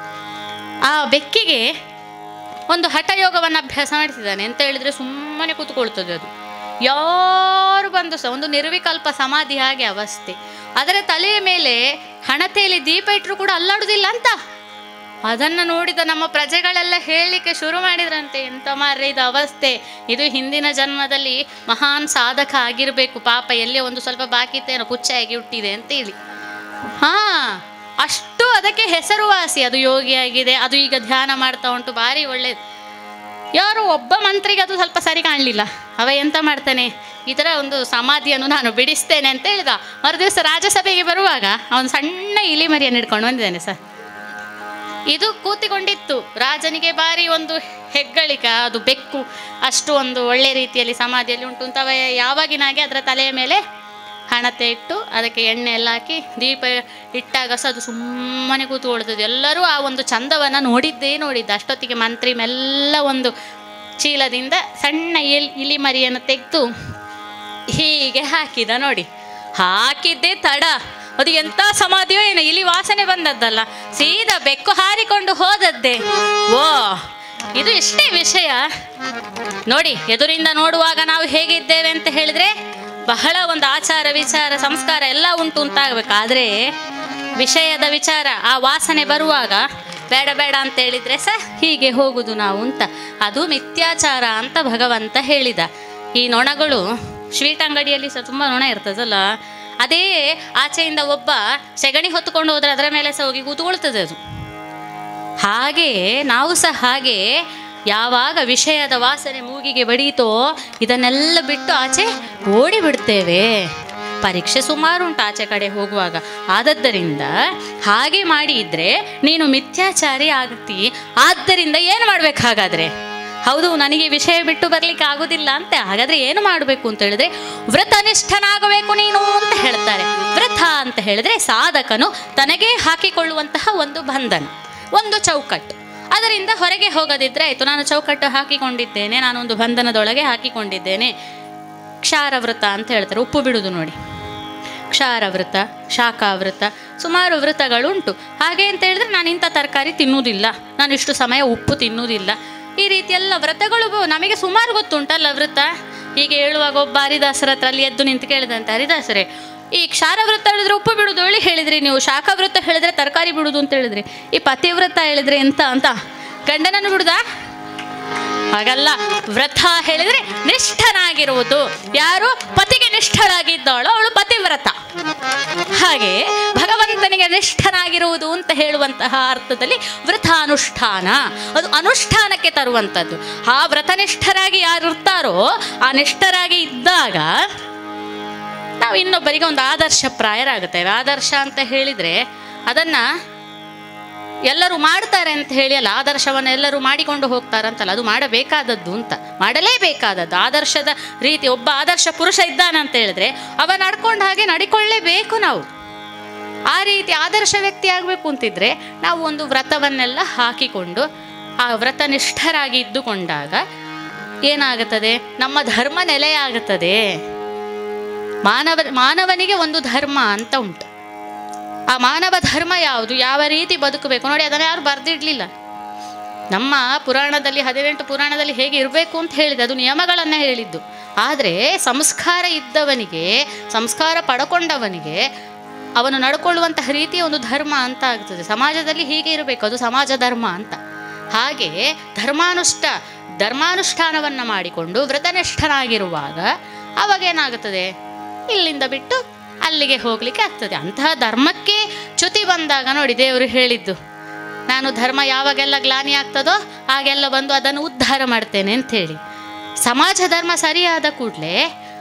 ಆ ಬೆಕ್ಕಿಗೆ ಒಂದು ಹಠಯೋಗವನ್ನು ಅಭ್ಯಾಸ ಮಾಡಿಸಿದ್ದಾನೆ ಅಂತ ಹೇಳಿದ್ರೆ ಸುಮ್ಮನೆ ಕೂತ್ಕೊಳ್ತದೆ ಅದು ಯಾರು ಬಂದು ಸಹ ಒಂದು ನಿರ್ವಿಕಲ್ಪ ಸಮಾಧಿ ಹಾಗೆ ಅವಸ್ಥೆ ಅದರ ತಲೆಯ ಮೇಲೆ ಹಣತೆಯಲ್ಲಿ ದೀಪ ಇಟ್ಟರು ಕೂಡ ಅಲ್ಲಾಡುದಿಲ್ಲ ಅಂತ ಅದನ್ನು ನೋಡಿದ ನಮ್ಮ ಪ್ರಜೆಗಳೆಲ್ಲ ಹೇಳಲಿಕ್ಕೆ ಶುರು ಮಾಡಿದ್ರಂತೆ ಎಂತ ಮಾರ್ರೆ ಇದು ಅವಸ್ಥೆ ಇದು ಹಿಂದಿನ ಜನ್ಮದಲ್ಲಿ ಮಹಾನ್ ಸಾಧಕ ಆಗಿರಬೇಕು ಪಾಪ ಎಲ್ಲೇ ಒಂದು ಸ್ವಲ್ಪ ಬಾಕಿ ಇತ್ತೇನೋ ಪುಚ್ಚಾಗಿ ಹುಟ್ಟಿದೆ ಅಂತ ಹೇಳಿ ಹಾ ಅಷ್ಟು ಅದಕ್ಕೆ ಹೆಸರುವಾಸಿ ಅದು ಯೋಗಿಯಾಗಿದೆ ಅದು ಈಗ ಧ್ಯಾನ ಮಾಡ್ತಾ ಉಂಟು ಭಾರಿ ಒಳ್ಳೇದು ಯಾರೋ ಒಬ್ಬ ಮಂತ್ರಿಗೆ ಅದು ಸ್ವಲ್ಪ ಸರಿ ಕಾಣಲಿಲ್ಲ ಅವ ಎಂತ ಮಾಡ್ತಾನೆ ಈ ಥರ ಒಂದು ಸಮಾಧಿಯನ್ನು ನಾನು ಬಿಡಿಸ್ತೇನೆ ಅಂತ ಹೇಳಿದ ಮರುದಿವಸ ರಾಜ್ಯಸಭೆಗೆ ಬರುವಾಗ ಅವನು ಸಣ್ಣ ಇಲಿ ಮರಿಯನ್ನು ಹಿಡ್ಕೊಂಡು ಬಂದಿದ್ದಾನೆ ಸರ್ ಇದು ಕೂತಿಕೊಂಡಿತ್ತು ರಾಜನಿಗೆ ಬಾರಿ ಒಂದು ಹೆಗ್ಗಳಿಕ ಅದು ಬೆಕ್ಕು ಅಷ್ಟು ಒಂದು ಒಳ್ಳೆ ರೀತಿಯಲ್ಲಿ ಸಮಾಧಿಯಲ್ಲಿ ಉಂಟು ಅಂತ ಅವ ಯಾವಾಗಿನಾಗೆ ಅದರ ತಲೆಯ ಮೇಲೆ ಹಣತೆ ಇಟ್ಟು ಅದಕ್ಕೆ ಎಣ್ಣೆ ಎಲ್ಲ ಹಾಕಿ ದೀಪ ಇಟ್ಟಾಗ ಸಹ ಅದು ಸುಮ್ಮನೆ ಕೂತ್ಕೊಳ್ತದೆ ಎಲ್ಲರೂ ಆ ಒಂದು ಚಂದವನ್ನು ನೋಡಿದ್ದೇ ನೋಡಿದ್ದ ಅಷ್ಟೊತ್ತಿಗೆ ಮಂತ್ರಿ ಮೆಲ್ಲ ಒಂದು ಚೀಲದಿಂದ ಸಣ್ಣ ಇಲ್ ಇಲಿ ಮರಿಯನ್ನು ತೆಗೆದು ಹೀಗೆ ಹಾಕಿದ ನೋಡಿ ಹಾಕಿದ್ದೇ ತಡ ಅದು ಎಂತ ಸಮಾಧಿಯೋ ಏನೋ ಇಲಿ ವಾಸನೆ ಬಂದದ್ದಲ್ಲ ಸೀದಾ ಬೆಕ್ಕು ಹಾರಿಕೊಂಡು ಹೋದದ್ದೇ ಓ ಇದು ಇಷ್ಟೇ ವಿಷಯ ನೋಡಿ ಎದುರಿಂದ ನೋಡುವಾಗ ನಾವು ಹೇಗಿದ್ದೇವೆ ಅಂತ ಹೇಳಿದ್ರೆ ಬಹಳ ಒಂದು ಆಚಾರ ವಿಚಾರ ಸಂಸ್ಕಾರ ಎಲ್ಲ ಉಂಟು ಅಂತಾಗಬೇಕು ಆದರೆ ವಿಷಯದ ವಿಚಾರ ಆ ವಾಸನೆ ಬರುವಾಗ ಬೇಡ ಬೇಡ ಅಂತ ಹೇಳಿದ್ರೆ ಸಹ ಹೀಗೆ ಹೋಗುದು ನಾವು ಅಂತ ಅದು ಮಿಥ್ಯಾಚಾರ ಅಂತ ಭಗವಂತ ಹೇಳಿದ ಈ ನೊಣಗಳು ಸ್ವೀಟ್ ಅಂಗಡಿಯಲ್ಲಿ ಸಹ ತುಂಬ ನೊಣ ಇರ್ತದಲ್ಲ ಅದೇ ಆಚೆಯಿಂದ ಒಬ್ಬ ಸೆಗಣಿ ಹೊತ್ತುಕೊಂಡು ಹೋದ್ರೆ ಅದರ ಮೇಲೆ ಸಹ ಹೋಗಿ ಕೂತ್ಕೊಳ್ತದೆ ಅದು ಹಾಗೆ ನಾವು ಸಹ ಹಾಗೆ ಯಾವಾಗ ವಿಷಯದ ವಾಸನೆ ಮೂಗಿಗೆ ಬಡೀತೋ ಇದನ್ನೆಲ್ಲ ಬಿಟ್ಟು ಆಚೆ ಓಡಿ ಬಿಡ್ತೇವೆ ಪರೀಕ್ಷೆ ಸುಮಾರು ಉಂಟು ಆಚೆ ಕಡೆ ಹೋಗುವಾಗ ಆದದ್ದರಿಂದ ಹಾಗೆ ಮಾಡಿ ಇದ್ರೆ ನೀನು ಮಿಥ್ಯಾಚಾರಿ ಆಗ್ತಿ ಆದ್ದರಿಂದ ಏನು ಮಾಡ್ಬೇಕು ಹಾಗಾದ್ರೆ ಹೌದು ನನಗೆ ವಿಷಯ ಬಿಟ್ಟು ಬರ್ಲಿಕ್ಕೆ ಆಗುದಿಲ್ಲ ಅಂತ ಹಾಗಾದ್ರೆ ಏನು ಮಾಡಬೇಕು ಅಂತ ಹೇಳಿದ್ರೆ ವ್ರತನಿಷ್ಠನಾಗಬೇಕು ನೀನು ಅಂತ ಹೇಳ್ತಾರೆ ವ್ರತ ಅಂತ ಹೇಳಿದ್ರೆ ಸಾಧಕನು ತನಗೇ ಹಾಕಿಕೊಳ್ಳುವಂತಹ ಒಂದು ಬಂಧನ ಒಂದು ಚೌಕಟ್ಟು ಅದರಿಂದ ಹೊರಗೆ ಹೋಗದಿದ್ರೆ ಆಯಿತು ನಾನು ಚೌಕಟ್ಟು ಹಾಕಿಕೊಂಡಿದ್ದೇನೆ ನಾನೊಂದು ಬಂಧನದೊಳಗೆ ಹಾಕಿಕೊಂಡಿದ್ದೇನೆ ಕ್ಷಾರವ್ರತ ಅಂತ ಹೇಳ್ತಾರೆ ಉಪ್ಪು ಬಿಡುವುದು ನೋಡಿ ಕ್ಷಾರವ್ರತ ಶಾಖಾವ್ರತ ಸುಮಾರು ವ್ರತಗಳುಂಟು ಹಾಗೆ ಅಂತ ಹೇಳಿದ್ರೆ ನಾನು ಇಂಥ ತರಕಾರಿ ತಿನ್ನುವುದಿಲ್ಲ ನಾನು ಇಷ್ಟು ಸಮಯ ಉಪ್ಪು ತಿನ್ನುವುದಿಲ್ಲ ಈ ರೀತಿ ಎಲ್ಲ ವ್ರತಗಳು ಬ- ನಮಗೆ ಸುಮಾರು ಗೊತ್ತುಂಟಲ್ಲ ವ್ರತ ಹೀಗೆ ಹೇಳುವಾಗ ಒಬ್ಬ ಹರಿದಾಸರ ಹತ್ರ ಅಲ್ಲಿ ಎದ್ದು ನಿಂತು ಕೇಳಿದಂತೆ ಹರಿದಾಸರೇ ಈ ಕ್ಷಾರವ್ರತ ಹೇಳಿದ್ರೆ ಉಪ್ಪು ಬಿಡುದು ಹೇಳಿ ಹೇಳಿದ್ರಿ ನೀವು ಶಾಖವ್ರತ ಹೇಳಿದ್ರೆ ತರಕಾರಿ ಬಿಡುದು ಅಂತ ಹೇಳಿದ್ರಿ ಈ ಪತಿವ್ರತ ಹೇಳಿದ್ರೆ ಎಂತ ಅಂತ ಗಂಡನನ್ನು ಬಿಡುದಾ ಹಾಗಲ್ಲ ವ್ರತ ಹೇಳಿದ್ರೆ ನಿಷ್ಠನಾಗಿರುವುದು ಯಾರು ಪತಿಗೆ ನಿಷ್ಠಳಾಗಿದ್ದಾಳೋ ಅವಳು ಪತಿವ್ರತ ಹಾಗೆ ಭಗವಂತನಿಗೆ ನಿಷ್ಠನಾಗಿರುವುದು ಅಂತ ಹೇಳುವಂತಹ ಅರ್ಥದಲ್ಲಿ ವ್ರತಾನುಷ್ಠಾನ ಅದು ಅನುಷ್ಠಾನಕ್ಕೆ ತರುವಂಥದ್ದು ಆ ವ್ರತನಿಷ್ಠರಾಗಿ ಯಾರು ಇರ್ತಾರೋ ಆ ನಿಷ್ಠರಾಗಿ ಇದ್ದಾಗ ನಾವು ಇನ್ನೊಬ್ಬರಿಗೆ ಒಂದು ಆದರ್ಶ ಪ್ರಾಯರಾಗುತ್ತೇವೆ ಆದರ್ಶ ಅಂತ ಹೇಳಿದರೆ ಅದನ್ನು ಎಲ್ಲರೂ ಮಾಡ್ತಾರೆ ಅಂತ ಹೇಳಿ ಅಲ್ಲ ಆದರ್ಶವನ್ನು ಎಲ್ಲರೂ ಮಾಡಿಕೊಂಡು ಹೋಗ್ತಾರಂತಲ್ಲ ಅದು ಮಾಡಬೇಕಾದದ್ದು ಅಂತ ಮಾಡಲೇಬೇಕಾದದ್ದು ಆದರ್ಶದ ರೀತಿ ಒಬ್ಬ ಆದರ್ಶ ಪುರುಷ ಇದ್ದಾನಂತ ಹೇಳಿದ್ರೆ ಅವ ನಡ್ಕೊಂಡು ಹಾಗೆ ನಡಿಕೊಳ್ಳೇಬೇಕು ನಾವು ಆ ರೀತಿ ಆದರ್ಶ ವ್ಯಕ್ತಿ ಆಗಬೇಕು ಅಂತಿದ್ರೆ ನಾವು ಒಂದು ವ್ರತವನ್ನೆಲ್ಲ ಹಾಕಿಕೊಂಡು ಆ ವ್ರತನಿಷ್ಠರಾಗಿ ಇದ್ದುಕೊಂಡಾಗ ಏನಾಗುತ್ತದೆ ನಮ್ಮ ಧರ್ಮ ನೆಲೆಯಾಗುತ್ತದೆ ಮಾನವ ಮಾನವನಿಗೆ ಒಂದು ಧರ್ಮ ಅಂತ ಉಂಟು ಆ ಮಾನವ ಧರ್ಮ ಯಾವುದು ಯಾವ ರೀತಿ ಬದುಕಬೇಕು ನೋಡಿ ಅದನ್ನು ಯಾರು ಬರೆದಿಡ್ಲಿಲ್ಲ ನಮ್ಮ ಪುರಾಣದಲ್ಲಿ ಹದಿನೆಂಟು ಪುರಾಣದಲ್ಲಿ ಹೇಗೆ ಇರಬೇಕು ಅಂತ ಹೇಳಿದೆ ಅದು ನಿಯಮಗಳನ್ನು ಹೇಳಿದ್ದು ಆದರೆ ಸಂಸ್ಕಾರ ಇದ್ದವನಿಗೆ ಸಂಸ್ಕಾರ ಪಡ್ಕೊಂಡವನಿಗೆ ಅವನು ನಡ್ಕೊಳ್ಳುವಂತಹ ರೀತಿ ಒಂದು ಧರ್ಮ ಅಂತ ಆಗ್ತದೆ ಸಮಾಜದಲ್ಲಿ ಹೀಗೆ ಇರಬೇಕು ಅದು ಸಮಾಜ ಧರ್ಮ ಅಂತ ಹಾಗೆ ಧರ್ಮಾನುಷ್ಠ ಧರ್ಮಾನುಷ್ಠಾನವನ್ನು ಮಾಡಿಕೊಂಡು ವ್ರತನಿಷ್ಠನಾಗಿರುವಾಗ ಅವಾಗ ಏನಾಗುತ್ತದೆ ಇಲ್ಲಿಂದ ಬಿಟ್ಟು ಅಲ್ಲಿಗೆ ಹೋಗಲಿಕ್ಕೆ ಆಗ್ತದೆ ಅಂತಹ ಧರ್ಮಕ್ಕೆ ಚ್ಯುತಿ ಬಂದಾಗ ನೋಡಿ ದೇವರು ಹೇಳಿದ್ದು ನಾನು ಧರ್ಮ ಯಾವಾಗೆಲ್ಲ ಗ್ಲಾನಿ ಆಗ್ತದೋ ಆಗೆಲ್ಲ ಬಂದು ಅದನ್ನು ಉದ್ಧಾರ ಮಾಡ್ತೇನೆ ಅಂಥೇಳಿ ಸಮಾಜ ಧರ್ಮ ಸರಿಯಾದ ಕೂಡಲೇ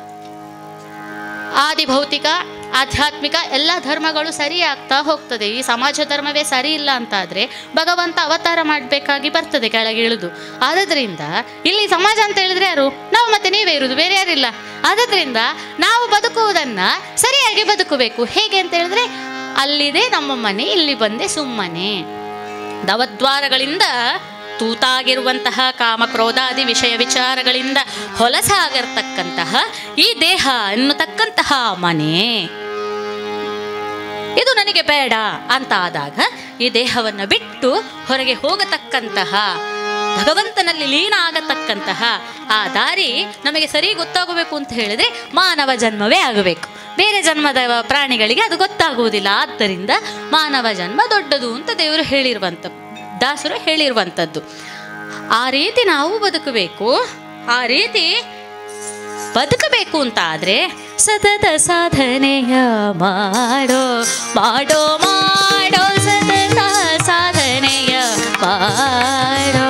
ಆದಿ ಭೌತಿಕ ಆಧ್ಯಾತ್ಮಿಕ ಎಲ್ಲ ಧರ್ಮಗಳು ಸರಿ ಆಗ್ತಾ ಹೋಗ್ತದೆ ಈ ಸಮಾಜ ಧರ್ಮವೇ ಸರಿ ಇಲ್ಲ ಅಂತಾದರೆ ಭಗವಂತ ಅವತಾರ ಮಾಡಬೇಕಾಗಿ ಬರ್ತದೆ ಕೆಳಗೆ ಇಳಿದು ಆದದ್ರಿಂದ ಇಲ್ಲಿ ಸಮಾಜ ಅಂತ ಹೇಳಿದ್ರೆ ಯಾರು ನಾವು ಮತ್ತೆ ನೀವೇ ಇರುವುದು ಬೇರೆ ಯಾರಿಲ್ಲ ಆದದ್ರಿಂದ ನಾವು ಬದುಕುವುದನ್ನು ಸರಿಯಾಗಿ ಬದುಕಬೇಕು ಹೇಗೆ ಅಂತ ಹೇಳಿದ್ರೆ ಅಲ್ಲಿದೆ ನಮ್ಮ ಮನೆ ಇಲ್ಲಿ ಬಂದೆ ಸುಮ್ಮನೆ ನವದ್ವಾರಗಳಿಂದ ತೂತಾಗಿರುವಂತಹ ಕಾಮ ಕ್ರೋಧಾದಿ ವಿಷಯ ವಿಚಾರಗಳಿಂದ ಹೊಲಸಾಗಿರ್ತಕ್ಕಂತಹ ಈ ದೇಹ ಎನ್ನುತಕ್ಕಂತಹ ಮನೆ ಇದು ನನಗೆ ಬೇಡ ಅಂತ ಆದಾಗ ಈ ದೇಹವನ್ನು ಬಿಟ್ಟು ಹೊರಗೆ ಹೋಗತಕ್ಕಂತಹ ಭಗವಂತನಲ್ಲಿ ಲೀನ ಆಗತಕ್ಕಂತಹ ಆ ದಾರಿ ನಮಗೆ ಸರಿ ಗೊತ್ತಾಗಬೇಕು ಅಂತ ಹೇಳಿದ್ರೆ ಮಾನವ ಜನ್ಮವೇ ಆಗಬೇಕು ಬೇರೆ ಜನ್ಮದ ಪ್ರಾಣಿಗಳಿಗೆ ಅದು ಗೊತ್ತಾಗುವುದಿಲ್ಲ ಆದ್ದರಿಂದ ಮಾನವ ಜನ್ಮ ದೊಡ್ಡದು ಅಂತ ದೇವರು ಹೇಳಿರುವಂಥ ದಾಸರು ಹೇಳಿರುವಂಥದ್ದು ಆ ರೀತಿ ನಾವು ಬದುಕಬೇಕು ಆ ರೀತಿ ಬದುಕಬೇಕು ಅಂತ ಆದ್ರೆ ಸತತ ಸಾಧನೆಯ ಮಾಡೋ ಮಾಡೋ ಮಾಡೋ ಸತತ ಸಾಧನೆಯ ಮಾಡೋ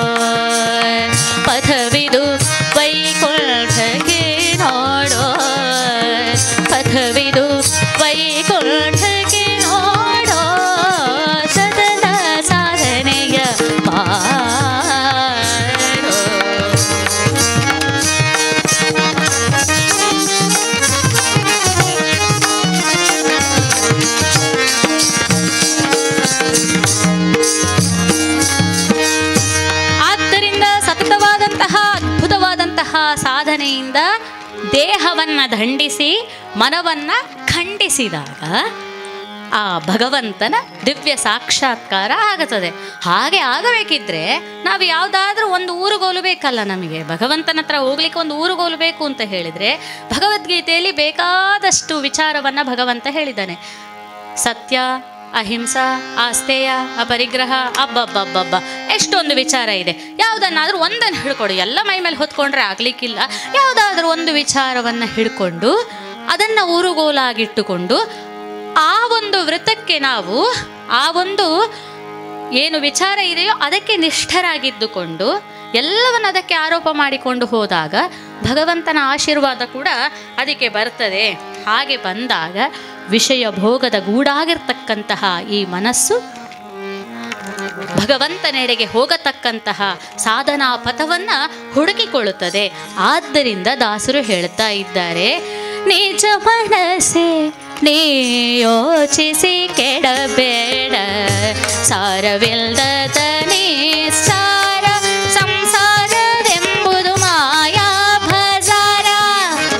ಪಥವಿದು ವೈಕುಂಠಕ್ಕೆ ನೋಡೋ ಪಥವಿದು ವೈಕುಂಠಕ್ಕೆ ನೋಡೋ ಸತತ ಸಾಧನೆಯ ಮಾಡೋ ಆದ್ದರಿಂದ ಸತತವಾದಂತಹ ಅದ್ಭುತವಾದಂತಹ ಸಾಧನೆಯಿಂದ ದೇಹವನ್ನು ದಂಡಿಸಿ ಮನವನ್ನು ಖಂಡಿಸಿದಾಗ ಆ ಭಗವಂತನ ದಿವ್ಯ ಸಾಕ್ಷಾತ್ಕಾರ ಆಗುತ್ತದೆ ಹಾಗೆ ಆಗಬೇಕಿದ್ರೆ ನಾವು ಯಾವುದಾದ್ರೂ ಒಂದು ಊರುಗೋಲು ಬೇಕಲ್ಲ ನಮಗೆ ಭಗವಂತನ ಹತ್ರ ಹೋಗ್ಲಿಕ್ಕೆ ಒಂದು ಊರುಗೋಲು ಬೇಕು ಅಂತ ಹೇಳಿದರೆ ಭಗವದ್ಗೀತೆಯಲ್ಲಿ ಬೇಕಾದಷ್ಟು ವಿಚಾರವನ್ನು ಭಗವಂತ ಹೇಳಿದ್ದಾನೆ ಸತ್ಯ ಅಹಿಂಸಾ ಆಸ್ತೇಯ ಅಪರಿಗ್ರಹ ಅಬ್ಬಬ್ಬಬ್ಬಬ್ಬ ಎಷ್ಟೊಂದು ವಿಚಾರ ಇದೆ ಯಾವುದನ್ನಾದರೂ ಒಂದನ್ನು ಹಿಡ್ಕೊಡು ಎಲ್ಲ ಮೈ ಮೇಲೆ ಹೊತ್ಕೊಂಡ್ರೆ ಆಗಲಿಕ್ಕಿಲ್ಲ ಯಾವುದಾದ್ರೂ ಒಂದು ವಿಚಾರವನ್ನು ಹಿಡ್ಕೊಂಡು ಅದನ್ನು ಊರುಗೋಲಾಗಿಟ್ಟುಕೊಂಡು ಆ ಒಂದು ವೃತ್ತಕ್ಕೆ ನಾವು ಆ ಒಂದು ಏನು ವಿಚಾರ ಇದೆಯೋ ಅದಕ್ಕೆ ನಿಷ್ಠರಾಗಿದ್ದುಕೊಂಡು ಎಲ್ಲವನ್ನು ಅದಕ್ಕೆ ಆರೋಪ ಮಾಡಿಕೊಂಡು ಹೋದಾಗ ಭಗವಂತನ ಆಶೀರ್ವಾದ ಕೂಡ ಅದಕ್ಕೆ ಬರ್ತದೆ ಹಾಗೆ ಬಂದಾಗ ವಿಷಯ ಭೋಗದ ಗೂಡಾಗಿರ್ತಕ್ಕಂತಹ ಈ ಮನಸ್ಸು ಭಗವಂತನೆಡೆಗೆ ಹೋಗತಕ್ಕಂತಹ ಸಾಧನಾ ಪಥವನ್ನು ಹುಡುಕಿಕೊಳ್ಳುತ್ತದೆ ಆದ್ದರಿಂದ ದಾಸರು ಹೇಳ್ತಾ ಇದ್ದಾರೆ ನಿಜ ಮನಸ್ಸೆ ನೀ ಯೋಚಿಸಿ ಕೆಡಬೇಡ ಸಾರವಿಲ್ಲದ ನಿಸ್ಸಾರ ಸಂಸಾರವೆಂಬುದು ಮಾಯಾ ಬಜಾರ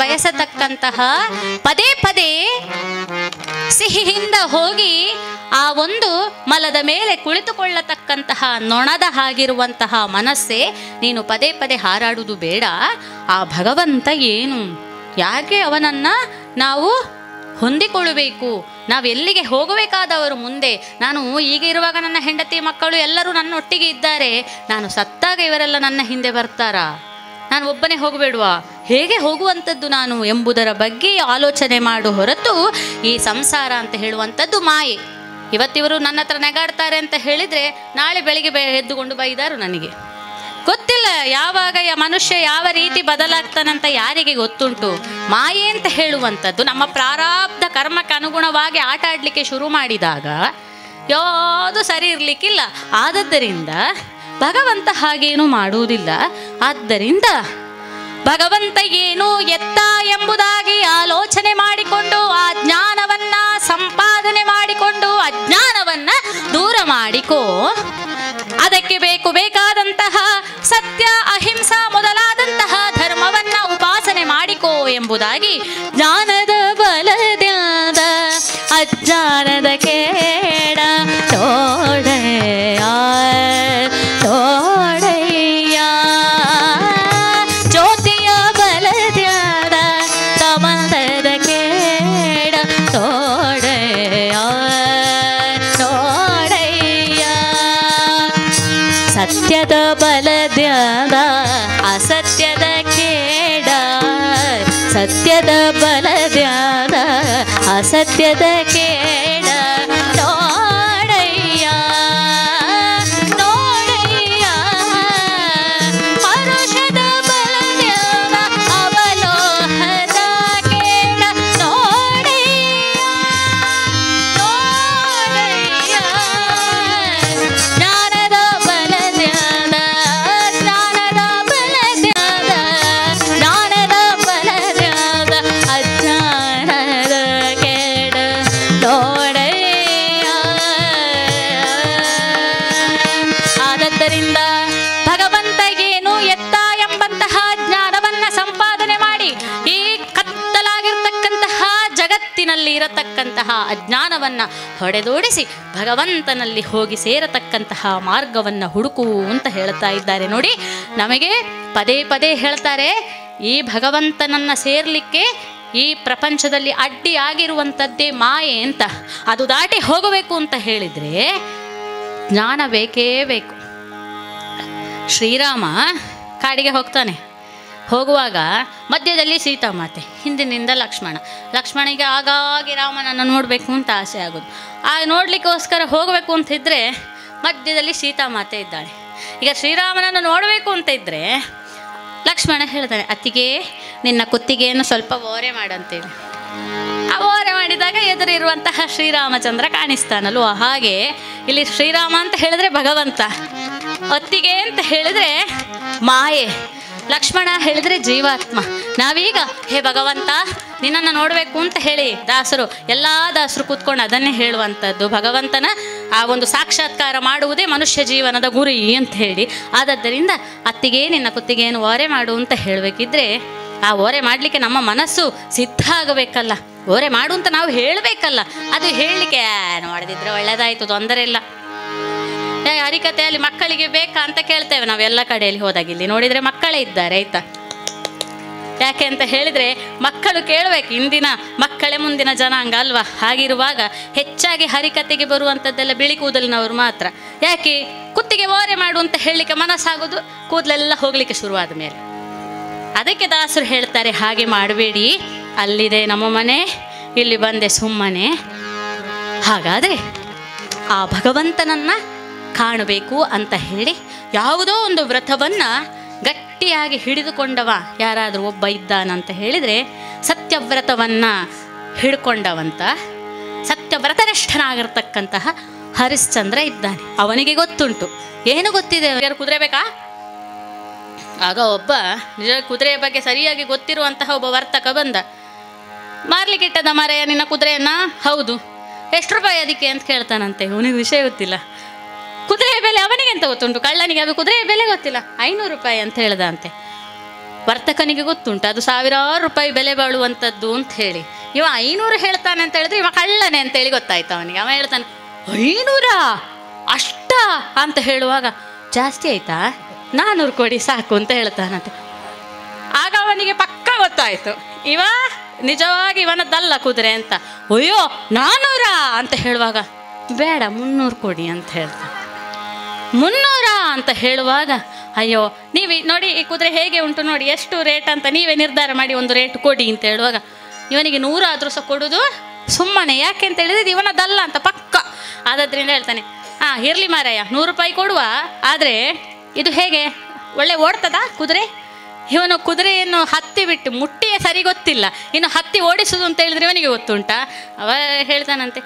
ಬಯಸತಕ್ಕಂತಹ ಪದೇ ಪದೇ ಸಿಹಿಯಿಂದ ಹೋಗಿ ಆ ಒಂದು ಮಲದ ಮೇಲೆ ಕುಳಿತುಕೊಳ್ಳತಕ್ಕಂತಹ ನೊಣದ ಹಾಗಿರುವಂತಹ ಮನಸ್ಸೇ ನೀನು ಪದೇ ಪದೇ ಹಾರಾಡುವುದು ಬೇಡ ಆ ಭಗವಂತ ಏನು ಯಾಕೆ ಅವನನ್ನ ನಾವು ಹೊಂದಿಕೊಳ್ಳಬೇಕು ನಾವು ಎಲ್ಲಿಗೆ ಹೋಗಬೇಕಾದವರು ಮುಂದೆ ನಾನು ಈಗ ಇರುವಾಗ ನನ್ನ ಹೆಂಡತಿ ಮಕ್ಕಳು ಎಲ್ಲರೂ ನನ್ನೊಟ್ಟಿಗೆ ಇದ್ದಾರೆ ನಾನು ಸತ್ತಾಗ ಇವರೆಲ್ಲ ನನ್ನ ಹಿಂದೆ ಬರ್ತಾರಾ ನಾನು ಒಬ್ಬನೇ ಹೋಗಬೇಡುವಾ ಹೇಗೆ ಹೋಗುವಂಥದ್ದು ನಾನು ಎಂಬುದರ ಬಗ್ಗೆ ಆಲೋಚನೆ ಮಾಡು ಹೊರತು ಈ ಸಂಸಾರ ಅಂತ ಹೇಳುವಂಥದ್ದು ಮಾಯೆ ಇವತ್ತಿವರು ನನ್ನ ಹತ್ರ ನೆಗಾಡ್ತಾರೆ ಅಂತ ಹೇಳಿದರೆ ನಾಳೆ ಬೆಳಿಗ್ಗೆ ಬೆ ಎದ್ದುಕೊಂಡು ಬೈದಾರು ನನಗೆ ಗೊತ್ತಿಲ್ಲ ಯಾವಾಗ ಯ- ಮನುಷ್ಯ ಯಾವ ರೀತಿ ಬದಲಾಗ್ತಾನಂತ ಯಾರಿಗೆ ಗೊತ್ತುಂಟು ಮಾಯೆ ಅಂತ ಹೇಳುವಂಥದ್ದು ನಮ್ಮ ಪ್ರಾರಬ್ಧ ಕರ್ಮಕ್ಕೆ ಅನುಗುಣವಾಗಿ ಆಟ ಆಡಲಿಕ್ಕೆ ಶುರು ಮಾಡಿದಾಗ ಯಾವುದು ಸರಿ ಇರಲಿಕ್ಕಿಲ್ಲ ಆದದ್ದರಿಂದ ಭಗವಂತ ಹಾಗೇನೂ ಮಾಡುವುದಿಲ್ಲ ಆದ್ದರಿಂದ ಭಗವಂತ ಏನು ಎತ್ತ ಎಂಬುದಾಗಿ ಆಲೋಚನೆ ಮಾಡಿಕೊಂಡು ಆ ಜ್ಞಾನವನ್ನ ಸಂಪಾದನೆ ಮಾಡಿಕೊಂಡು ಅಜ್ಞಾನವನ್ನ ದೂರ ಮಾಡಿಕೋ ಅದಕ್ಕೆ ಬೇಕು ಬೇಕಾದಂತಹ ಸತ್ಯ ಅಹಿಂಸಾ ಮೊದಲಾದಂತಹ ಧರ್ಮವನ್ನ ಉಪಾಸನೆ ಮಾಡಿಕೋ ಎಂಬುದಾಗಿ ಜ್ಞಾನದ ಬಲದ್ಯಾದ ಅಜ್ಞಾನದ ಕೇಡ ತೋಡೆಯ ತೋಡೆಯ ಜ್ಯೋತಿಯ ಬಲದ್ಯಾದ ತಮಂದದ ಕೇಡ ತೋಡೆಯ ತೋಡೆಯ ಸತ್ಯದ ಬಲದ್ಯಾದ ಅಸತ್ಯದ ಕೇಡ ಸತ್ಯದ ಬಲದ್ಯಾದ ಅಸತ್ಯದ ಕೇಡ ನೋಡಯ್ಯ ನೋಡಯ್ಯ ಪರುಷದ ಬಲದ್ಯಾದ ಅವಲೋಹದ ಕೇಡ ನೋಡಯ್ಯ ನೋಡಯ್ಯ ಜ್ಞಾನದ ಬಲದ್ಯಾದ ಜ್ಞಾನದ ಬಲದ್ಯಾದ ಜ್ಞಾನದ ಬಲದ್ಯಾದ ಅಜ್ಞಾನದ ಕೇಡ ನೋಡಯ್ಯ ಆದದ್ದರಿಂದ ಭಗವಂತ ಏನು ಎತ್ತ ಎಂಬಂತಹ ಜ್ಞಾನವನ್ನ ಸಂಪಾದನೆ ಮಾಡಿ ಈ ಕತ್ತಲಾಗಿರ್ತಕ್ಕಂತಹ ಜಗತ್ತಿನಲ್ಲಿ ಇರತಕ್ಕಂತಹ ಅಜ್ಞಾನವನ್ನ ಹೊಡೆದೋಡಿಸಿ ಭಗವಂತನಲ್ಲಿ ಹೋಗಿ ಸೇರತಕ್ಕಂತಹ ಮಾರ್ಗವನ್ನ ಹುಡುಕು ಅಂತ ಹೇಳ್ತಾ ಇದ್ದಾರೆ ನೋಡಿ ನಮಗೆ ಪದೇ ಪದೇ ಹೇಳ್ತಾರೆ ಈ ಭಗವಂತನನ್ನ ಸೇರ್ಲಿಕ್ಕೆ ಈ ಪ್ರಪಂಚದಲ್ಲಿ ಅಡ್ಡಿ ಆಗಿರುವಂಥದ್ದೇ ಮಾಯೆ ಅಂತ ಅದು ದಾಟಿ ಹೋಗಬೇಕು ಅಂತ ಹೇಳಿದ್ರೆ ಜ್ಞಾನ ಬೇಕೇ ಬೇಕು ಶ್ರೀರಾಮ ಕಾಡಿಗೆ ಹೋಗ್ತಾನೆ ಹೋಗುವಾಗ ಮಧ್ಯದಲ್ಲಿ ಸೀತಾಮಾತೆ ಹಿಂದಿನಿಂದ ಲಕ್ಷ್ಮಣ ಲಕ್ಷ್ಮಣಿಗೆ ಆಗಾಗ್ಗೆ ರಾಮನನ್ನು ನೋಡಬೇಕು ಅಂತ ಆಸೆ ಆಗೋದು ಆ ನೋಡಲಿಕ್ಕೋಸ್ಕರ ಹೋಗಬೇಕು ಅಂತ ಇದ್ದರೆ ಮಧ್ಯದಲ್ಲಿ ಸೀತಾಮಾತೆ ಇದ್ದಾಳೆ ಈಗ ಶ್ರೀರಾಮನನ್ನು ನೋಡಬೇಕು ಅಂತ ಇದ್ದರೆ ಲಕ್ಷ್ಮಣ ಹೇಳ್ತಾನೆ ಅತ್ತಿಗೆ ನಿನ್ನ ಕುತ್ತಿಗೆಯನ್ನು ಸ್ವಲ್ಪ ಓರೆ ಮಾಡಂತೇಳಿ ಆ ಓರೆ ಮಾಡಿದಾಗ ಎದುರಿರುವಂತಹ ಶ್ರೀರಾಮಚಂದ್ರ ಕಾಣಿಸ್ತಾನಲ್ವ ಹಾಗೆ ಇಲ್ಲಿ ಶ್ರೀರಾಮ ಅಂತ ಹೇಳಿದ್ರೆ ಭಗವಂತ ಅತ್ತಿಗೆ ಅಂತ ಹೇಳಿದ್ರೆ ಮಾಯೆ ಲಕ್ಷ್ಮಣ ಹೇಳಿದ್ರೆ ಜೀವಾತ್ಮ ನಾವೀಗ ಹೇ ಭಗವಂತ ನಿನ್ನನ್ನು ನೋಡಬೇಕು ಅಂತ ಹೇಳಿ ದಾಸರು ಎಲ್ಲ ದಾಸರು ಕೂತ್ಕೊಂಡು ಅದನ್ನೇ ಹೇಳುವಂಥದ್ದು ಭಗವಂತನ ಆ ಒಂದು ಸಾಕ್ಷಾತ್ಕಾರ ಮಾಡುವುದೇ ಮನುಷ್ಯ ಜೀವನದ ಗುರಿ ಅಂತ ಹೇಳಿ ಆದದ್ದರಿಂದ ಅತ್ತಿಗೆ ನಿನ್ನ ಕುತ್ತಿಗೆಯನ್ನು ಓರೆ ಮಾಡು ಅಂತ ಹೇಳಬೇಕಿದ್ರೆ ಆ ಓರೆ ಮಾಡಲಿಕ್ಕೆ ನಮ್ಮ ಮನಸ್ಸು ಸಿದ್ಧ ಆಗಬೇಕಲ್ಲ ಓರೆ ಮಾಡು ಅಂತ ನಾವು ಹೇಳಬೇಕಲ್ಲ ಅದು ಹೇಳಲಿಕ್ಕೆ ನೋಡದಿದ್ರೆ ಒಳ್ಳೇದಾಯಿತು ತೊಂದರೆ ಇಲ್ಲ ಏ, ಹರಿಕಥೆಯಲ್ಲಿ ಮಕ್ಕಳಿಗೆ ಬೇಕಾ ಅಂತ ಕೇಳ್ತೇವೆ ನಾವು ಎಲ್ಲ ಕಡೆಯಲ್ಲಿ ಹೋದಾಗ ಇಲ್ಲಿ ನೋಡಿದರೆ ಮಕ್ಕಳೇ ಇದ್ದಾರೆ ಆಯ್ತಾ ಯಾಕೆ ಅಂತ ಹೇಳಿದರೆ ಮಕ್ಕಳು ಕೇಳಬೇಕು ಇಂದಿನ ಮಕ್ಕಳೇ ಮುಂದಿನ ಜನಾಂಗ ಅಲ್ವಾ ಹಾಗಿರುವಾಗ ಹೆಚ್ಚಾಗಿ ಹರಿಕತೆಗೆ ಬರುವಂಥದ್ದೆಲ್ಲ ಬಿಳಿ ಕೂದಲಿನವರು ಮಾತ್ರ ಯಾಕೆ ಕುತ್ತಿಗೆ ಓರೆ ಮಾಡು ಅಂತ ಹೇಳಲಿಕ್ಕೆ ಮನಸ್ಸಾಗೋದು ಕೂದಲೆಲ್ಲ ಹೋಗಲಿಕ್ಕೆ ಶುರುವಾದ ಮೇಲೆ ಅದಕ್ಕೆ ದಾಸರು ಹೇಳ್ತಾರೆ ಹಾಗೆ ಮಾಡಬೇಡಿ ಅಲ್ಲಿದೆ ನಮ್ಮ ಮನೆ ಇಲ್ಲಿ ಬಂದೆ ಸುಮ್ಮನೆ ಹಾಗಾದರೆ ಆ ಭಗವಂತನನ್ನ ಕಾಣಬೇಕು ಅಂತ ಹೇಳಿ ಯಾವುದೋ ಒಂದು ವ್ರತವನ್ನು ಗಟ್ಟಿಯಾಗಿ ಹಿಡಿದುಕೊಂಡವ ಯಾರಾದರೂ ಒಬ್ಬ ಇದ್ದಾನಂತ ಹೇಳಿದರೆ ಸತ್ಯವ್ರತವನ್ನು ಹಿಡ್ಕೊಂಡವಂತ ಸತ್ಯವ್ರತನಿಷ್ಠನಾಗಿರ್ತಕ್ಕಂತಹ ಹರಿಶ್ಚಂದ್ರ ಇದ್ದಾನೆ ಅವನಿಗೆ ಗೊತ್ತುಂಟು ಏನು ಗೊತ್ತಿದೆ ಯಾರು ಕುದುರೆ ಬೇಕಾ ಆಗ ಒಬ್ಬ ನಿಜ ಕುದುರೆಯ ಬಗ್ಗೆ ಸರಿಯಾಗಿ ಗೊತ್ತಿರುವಂತಹ ಒಬ್ಬ ವರ್ತಕ ಬಂದ ಮಾರ್ಲಿಕ್ಕಿಟ್ಟದ ಮರೆಯ ನಿನ್ನ ಕುದುರೆಯನ್ನ ಹೌದು ಎಷ್ಟು ರೂಪಾಯಿ ಅದಕ್ಕೆ ಅಂತ ಕೇಳ್ತಾನಂತೆ ಅವನಿಗೆ ವಿಷಯ ಗೊತ್ತಿಲ್ಲ ಕುದುರೆಯ ಬೆಲೆ ಅವನಿಗೆ ಅಂತ ಗೊತ್ತುಂಟು ಕಳ್ಳನಿಗೆ ಅದು ಕುದುರೆಯ ಬೆಲೆ ಗೊತ್ತಿಲ್ಲ ಐನೂರು ರೂಪಾಯಿ ಅಂತ ಹೇಳ್ದ ಅಂತೆ ವರ್ತಕನಿಗೆ ಗೊತ್ತುಂಟು ಅದು ಸಾವಿರಾರು ರೂಪಾಯಿ ಬೆಲೆ ಬಾಳುವಂಥದ್ದು ಅಂತ ಹೇಳಿ ಇವ ಐನೂರು ಹೇಳ್ತಾನೆ ಅಂತ ಹೇಳಿದ್ರೆ ಇವ ಕಳ್ಳನೆ ಅಂತೇಳಿ ಗೊತ್ತಾಯ್ತು ಅವನಿಗೆ ಅವ ಹೇಳ್ತಾನೆ ಐನೂರಾ ಅಷ್ಟ ಅಂತ ಹೇಳುವಾಗ ಜಾಸ್ತಿ ಆಯ್ತಾ ನಾನ್ನೂರು ಕೊಡಿ ಸಾಕು ಅಂತ ಹೇಳ್ತಾನಂತೆ ಆಗ ಅವನಿಗೆ ಪಕ್ಕ ಗೊತ್ತಾಯ್ತು ಇವ ನಿಜವಾಗಿ ಇವನದ್ದಲ್ಲ ಕುದುರೆ ಅಂತ ಅಯ್ಯೋ ನಾನೂರ ಅಂತ ಹೇಳುವಾಗ ಬೇಡ ಮುನ್ನೂರು ಕೊಡಿ ಅಂತ ಹೇಳ್ತಾನೆ ಮುನ್ನೂರ ಅಂತ ಹೇಳುವಾಗ ಅಯ್ಯೋ ನೀವು ನೋಡಿ ಈ ಕುದುರೆ ಹೇಗೆ ಉಂಟು ನೋಡಿ ಎಷ್ಟು ರೇಟ್ ಅಂತ ನೀವೇ ನಿರ್ಧಾರ ಮಾಡಿ ಒಂದು ರೇಟ್ ಕೊಡಿ ಅಂತ ಹೇಳುವಾಗ ಇವನಿಗೆ ನೂರಾದರೂ ಸಹ ಕೊಡೋದು ಸುಮ್ಮನೆ ಯಾಕೆ ಅಂತ ಹೇಳಿದ್ರೆ ಇವನದಲ್ಲ ಅಂತ ಪಕ್ಕ ಆದದ್ರಿಂದ ಹೇಳ್ತಾನೆ ಹಾಂ ಇರಲಿ ಮಾರಾಯ ನೂರು ರೂಪಾಯಿ ಕೊಡುವ ಆದರೆ ಇದು ಹೇಗೆ ಒಳ್ಳೆ ಓಡ್ತದಾ ಕುದುರೆ ಇವನು ಕುದುರೆಯನ್ನು ಹತ್ತಿ ಬಿಟ್ಟು ಮುಟ್ಟಿಯೇ ಸರಿ ಗೊತ್ತಿಲ್ಲ ಇನ್ನು ಹತ್ತಿ ಓಡಿಸುದು ಅಂತ ಹೇಳಿದ್ರೆ ಇವನಿಗೆ ಗೊತ್ತುಂಟಾ ಅವ ಹೇಳ್ತಾನಂತೆ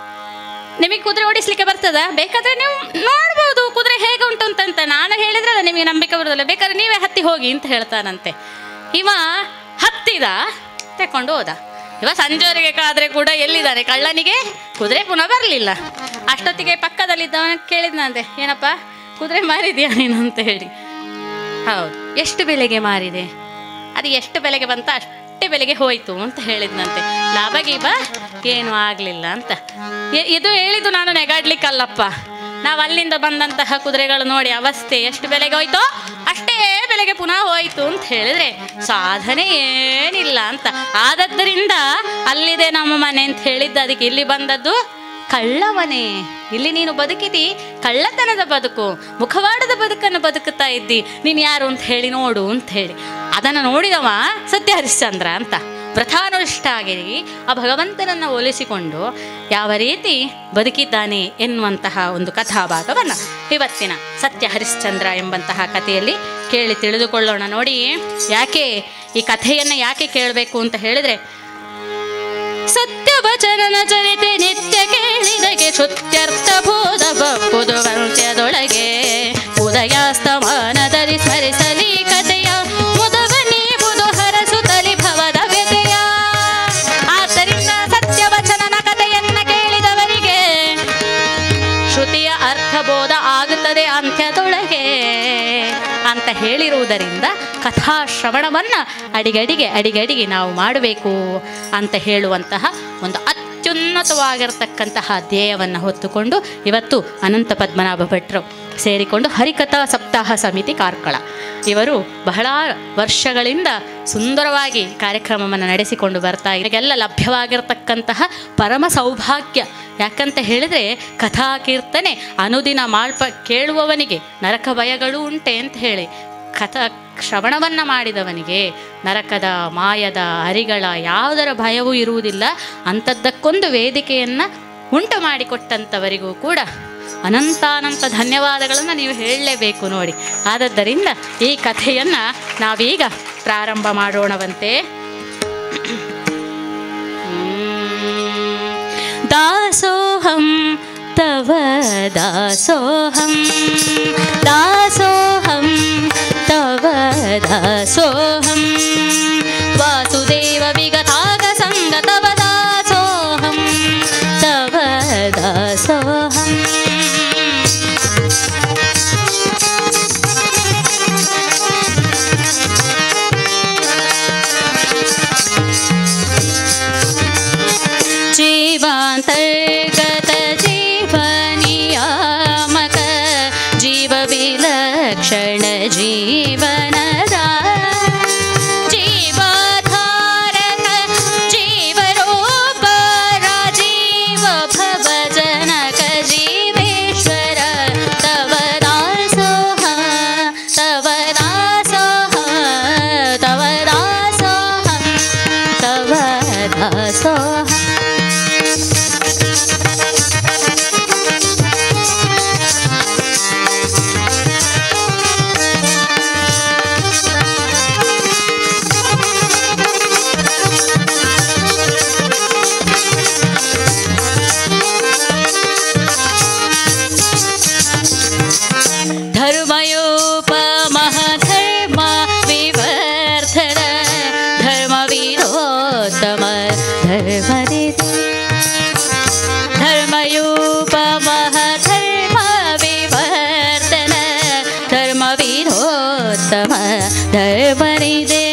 ನಿಮಗೆ ಕುದುರೆ ಓಡಿಸ್ಲಿಕ್ಕೆ ಬರ್ತದ ಬೇಕಾದ್ರೆ ನೀವು ನೋಡ್ಬೋದು ಕುದುರೆ ಹೇಗೆ ಉಂಟು ಅಂತಂತ ನಾನು ಹೇಳಿದ್ರಲ್ಲ ನಿಮಗೆ ನಂಬಿಕೆ ಬರೋದಿಲ್ಲ ಬೇಕಾದ್ರೆ ನೀವೇ ಹತ್ತಿ ಹೋಗಿ ಅಂತ ಹೇಳ್ತಾನಂತೆ ಇವ ಹತ್ತಿದ ತಕೊಂಡು ಹೋದ ಇವ ಸಂಜೆವರೆಗೆ ಕಾದ್ರೆ ಕೂಡ ಎಲ್ಲಿದ್ದಾನೆ ಕಳ್ಳನಿಗೆ ಕುದುರೆ ಪುನಃ ಬರಲಿಲ್ಲ ಅಷ್ಟೊತ್ತಿಗೆ ಪಕ್ಕದಲ್ಲಿದ್ದವನ ಕೇಳಿದ್ನಂತೆ ಏನಪ್ಪ ಕುದುರೆ ಮಾರಿದ್ಯಾ ನೀನು ಅಂತ ಹೇಳಿ ಹೌದು ಎಷ್ಟು ಬೆಲೆಗೆ ಮಾರಿದೆ ಅದು ಎಷ್ಟು ಬೆಲೆಗೆ ಬಂತ ಅಷ್ಟೇ ಬೆಲೆಗೆ ಹೋಯ್ತು ಅಂತ ಹೇಳಿದ್ನಂತೆ ಲಾಭ ಗೀಬ ಏನು ಆಗಲಿಲ್ಲ ಅಂತ ಇ- ಇದು ಹೇಳಿದ್ದು ನಾನು ನೆಗಾಡ್ಲಿಕ್ಕಲ್ಲಪ್ಪ ನಾವು ಅಲ್ಲಿಂದ ಬಂದಂತಹ ಕುದುರೆಗಳು ನೋಡಿ ಅವಸ್ಥೆ ಎಷ್ಟು ಬೆಲೆಗೆ ಹೋಯ್ತೋ ಅಷ್ಟೇ ಬೆಲೆಗೆ ಪುನಃ ಹೋಯ್ತು ಅಂತ ಹೇಳಿದ್ರೆ ಸಾಧನೆ ಏನಿಲ್ಲ ಅಂತ ಆದದ್ದರಿಂದ ಅಲ್ಲಿದೆ ನಮ್ಮ ಮನೆ ಅಂತ ಹೇಳಿದ್ದು ಅದಕ್ಕೆ ಇಲ್ಲಿ ಬಂದದ್ದು ಕಳ್ಳವನೇ ಇಲ್ಲಿ ನೀನು ಬದುಕಿದಿ ಕಳ್ಳತನದ ಬದುಕು ಮುಖವಾಡದ ಬದುಕನ್ನು ಬದುಕುತ್ತಾ ಇದ್ದಿ ನೀನು ಯಾರು ಅಂತ ಹೇಳಿ ನೋಡು ಅಂತ ಹೇಳಿ ಅದನ್ನು ನೋಡಿದವ ಸತ್ಯ ಹರಿಶ್ಚಂದ್ರ ಅಂತ ವ್ರತಾನುಷ್ಠ ಆಗಿ ಆ ಭಗವಂತನನ್ನು ಹೋಲಿಸಿಕೊಂಡು ಯಾವ ರೀತಿ ಬದುಕಿದ್ದಾನೆ ಎನ್ನುವಂತಹ ಒಂದು ಕಥಾಭಾಗವನ್ನು ಇವತ್ತಿನ ಸತ್ಯ ಹರಿಶ್ಚಂದ್ರ ಎಂಬಂತಹ ಕಥೆಯಲ್ಲಿ ಕೇಳಿ ತಿಳಿದುಕೊಳ್ಳೋಣ ನೋಡಿ ಯಾಕೆ ಈ ಕಥೆಯನ್ನು ಯಾಕೆ ಕೇಳಬೇಕು ಅಂತ ಹೇಳಿದರೆ ಸತ್ಯವಚನನ ಚರಿತೆ ನಿತ್ಯ ಕೇಳಿದಗೆ ಶ್ರುತ್ಯರ್ಥ ಬೋಧ ಬಪ್ಪುದು ವಂಶದೊಳಗೆ ಉದಯಾಸ್ತಮಾನದಲ್ಲಿ ಸ್ಮರಿಸಲಿ ಕಥೆಯ ಮುದವನಿ ಬುದು ಹರಸುತ್ತಲಿ ಭವದ ವ್ಯತೆಯ ಆದ್ದರಿಂದ ಸತ್ಯವಚನನ ಕಥೆಯನ್ನ ಕೇಳಿದವರಿಗೆ ಶ್ರುತಿಯ ಅರ್ಥಬೋಧ ಆಗುತ್ತದೆ ಅಂತ್ಯದೊಳಗೆ ಅಂತ ಹೇಳಿರುವುದರಿಂದ ಕಥಾಶ್ರವಣವನ್ನು ಅಡಿಗಡಿಗೆ ಅಡಿಗಡಿಗೆ ನಾವು ಮಾಡಬೇಕು ಅಂತ ಹೇಳುವಂತಹ ಒಂದು ಅತ್ಯುನ್ನತವಾಗಿರತಕ್ಕಂತಹ ಧ್ಯೇಯವನ್ನು ಹೊತ್ತುಕೊಂಡು ಇವತ್ತು ಅನಂತ ಪದ್ಮನಾಭ ಭಟ್ರು ಸೇರಿಕೊಂಡು ಹರಿಕಥಾ ಸಪ್ತಾಹ ಸಮಿತಿ ಕಾರ್ಕಳ ಇವರು ಬಹಳ ವರ್ಷಗಳಿಂದ ಸುಂದರವಾಗಿ ಕಾರ್ಯಕ್ರಮವನ್ನು ನಡೆಸಿಕೊಂಡು ಬರ್ತಾ ಇದಕ್ಕೆಲ್ಲ ಲಭ್ಯವಾಗಿರತಕ್ಕಂತಹ ಪರಮ ಸೌಭಾಗ್ಯ ಯಾಕಂತ ಹೇಳಿದರೆ ಕಥಾ ಕೀರ್ತನೆ ಅನುದಿನ ಮಾಳ್ಪ ಕೇಳುವವನಿಗೆ ನರಕ ಭಯಗಳು ಉಂಟೆ ಅಂತ ಹೇಳಿ ಕಥಾ ಶ್ರವಣವನ್ನು ಮಾಡಿದವನಿಗೆ ನರಕದ ಮಾಯದ ಹರಿಗಳ ಯಾವುದರ ಭಯವೂ ಇರುವುದಿಲ್ಲ ಅಂಥದ್ದಕ್ಕೊಂದು ವೇದಿಕೆಯನ್ನು ಉಂಟು ಮಾಡಿಕೊಟ್ಟಂಥವರಿಗೂ ಕೂಡ ಅನಂತಾನಂತ ಧನ್ಯವಾದಗಳನ್ನು ನೀವು ಹೇಳಲೇಬೇಕು ನೋಡಿ ಆದದ್ದರಿಂದ ಈ ಕಥೆಯನ್ನು ನಾವೀಗ ಪ್ರಾರಂಭ ಮಾಡೋಣವಂತೆ दासोऽहं तव दासोऽहं दासोऽहं तव दासोऽहं वासुदेव विगतागसङ्ग तव दासोऽहं तव दासोऽहम् जीवान्तर्गत जीवनियामक जीवविलक्षण जीवनदा जीवाधारक जीवरूप राजीव भवजनक जीवेश्वर तव दासोह तव दासोह तव दासोह तव दासोह धर्मयोपमः धर्म विवर्धन धर्मविरोत्तम धर्मरिति धर्मयोपमः धर्म विवर्धन धर्मविरोत्तम धर्मरिदे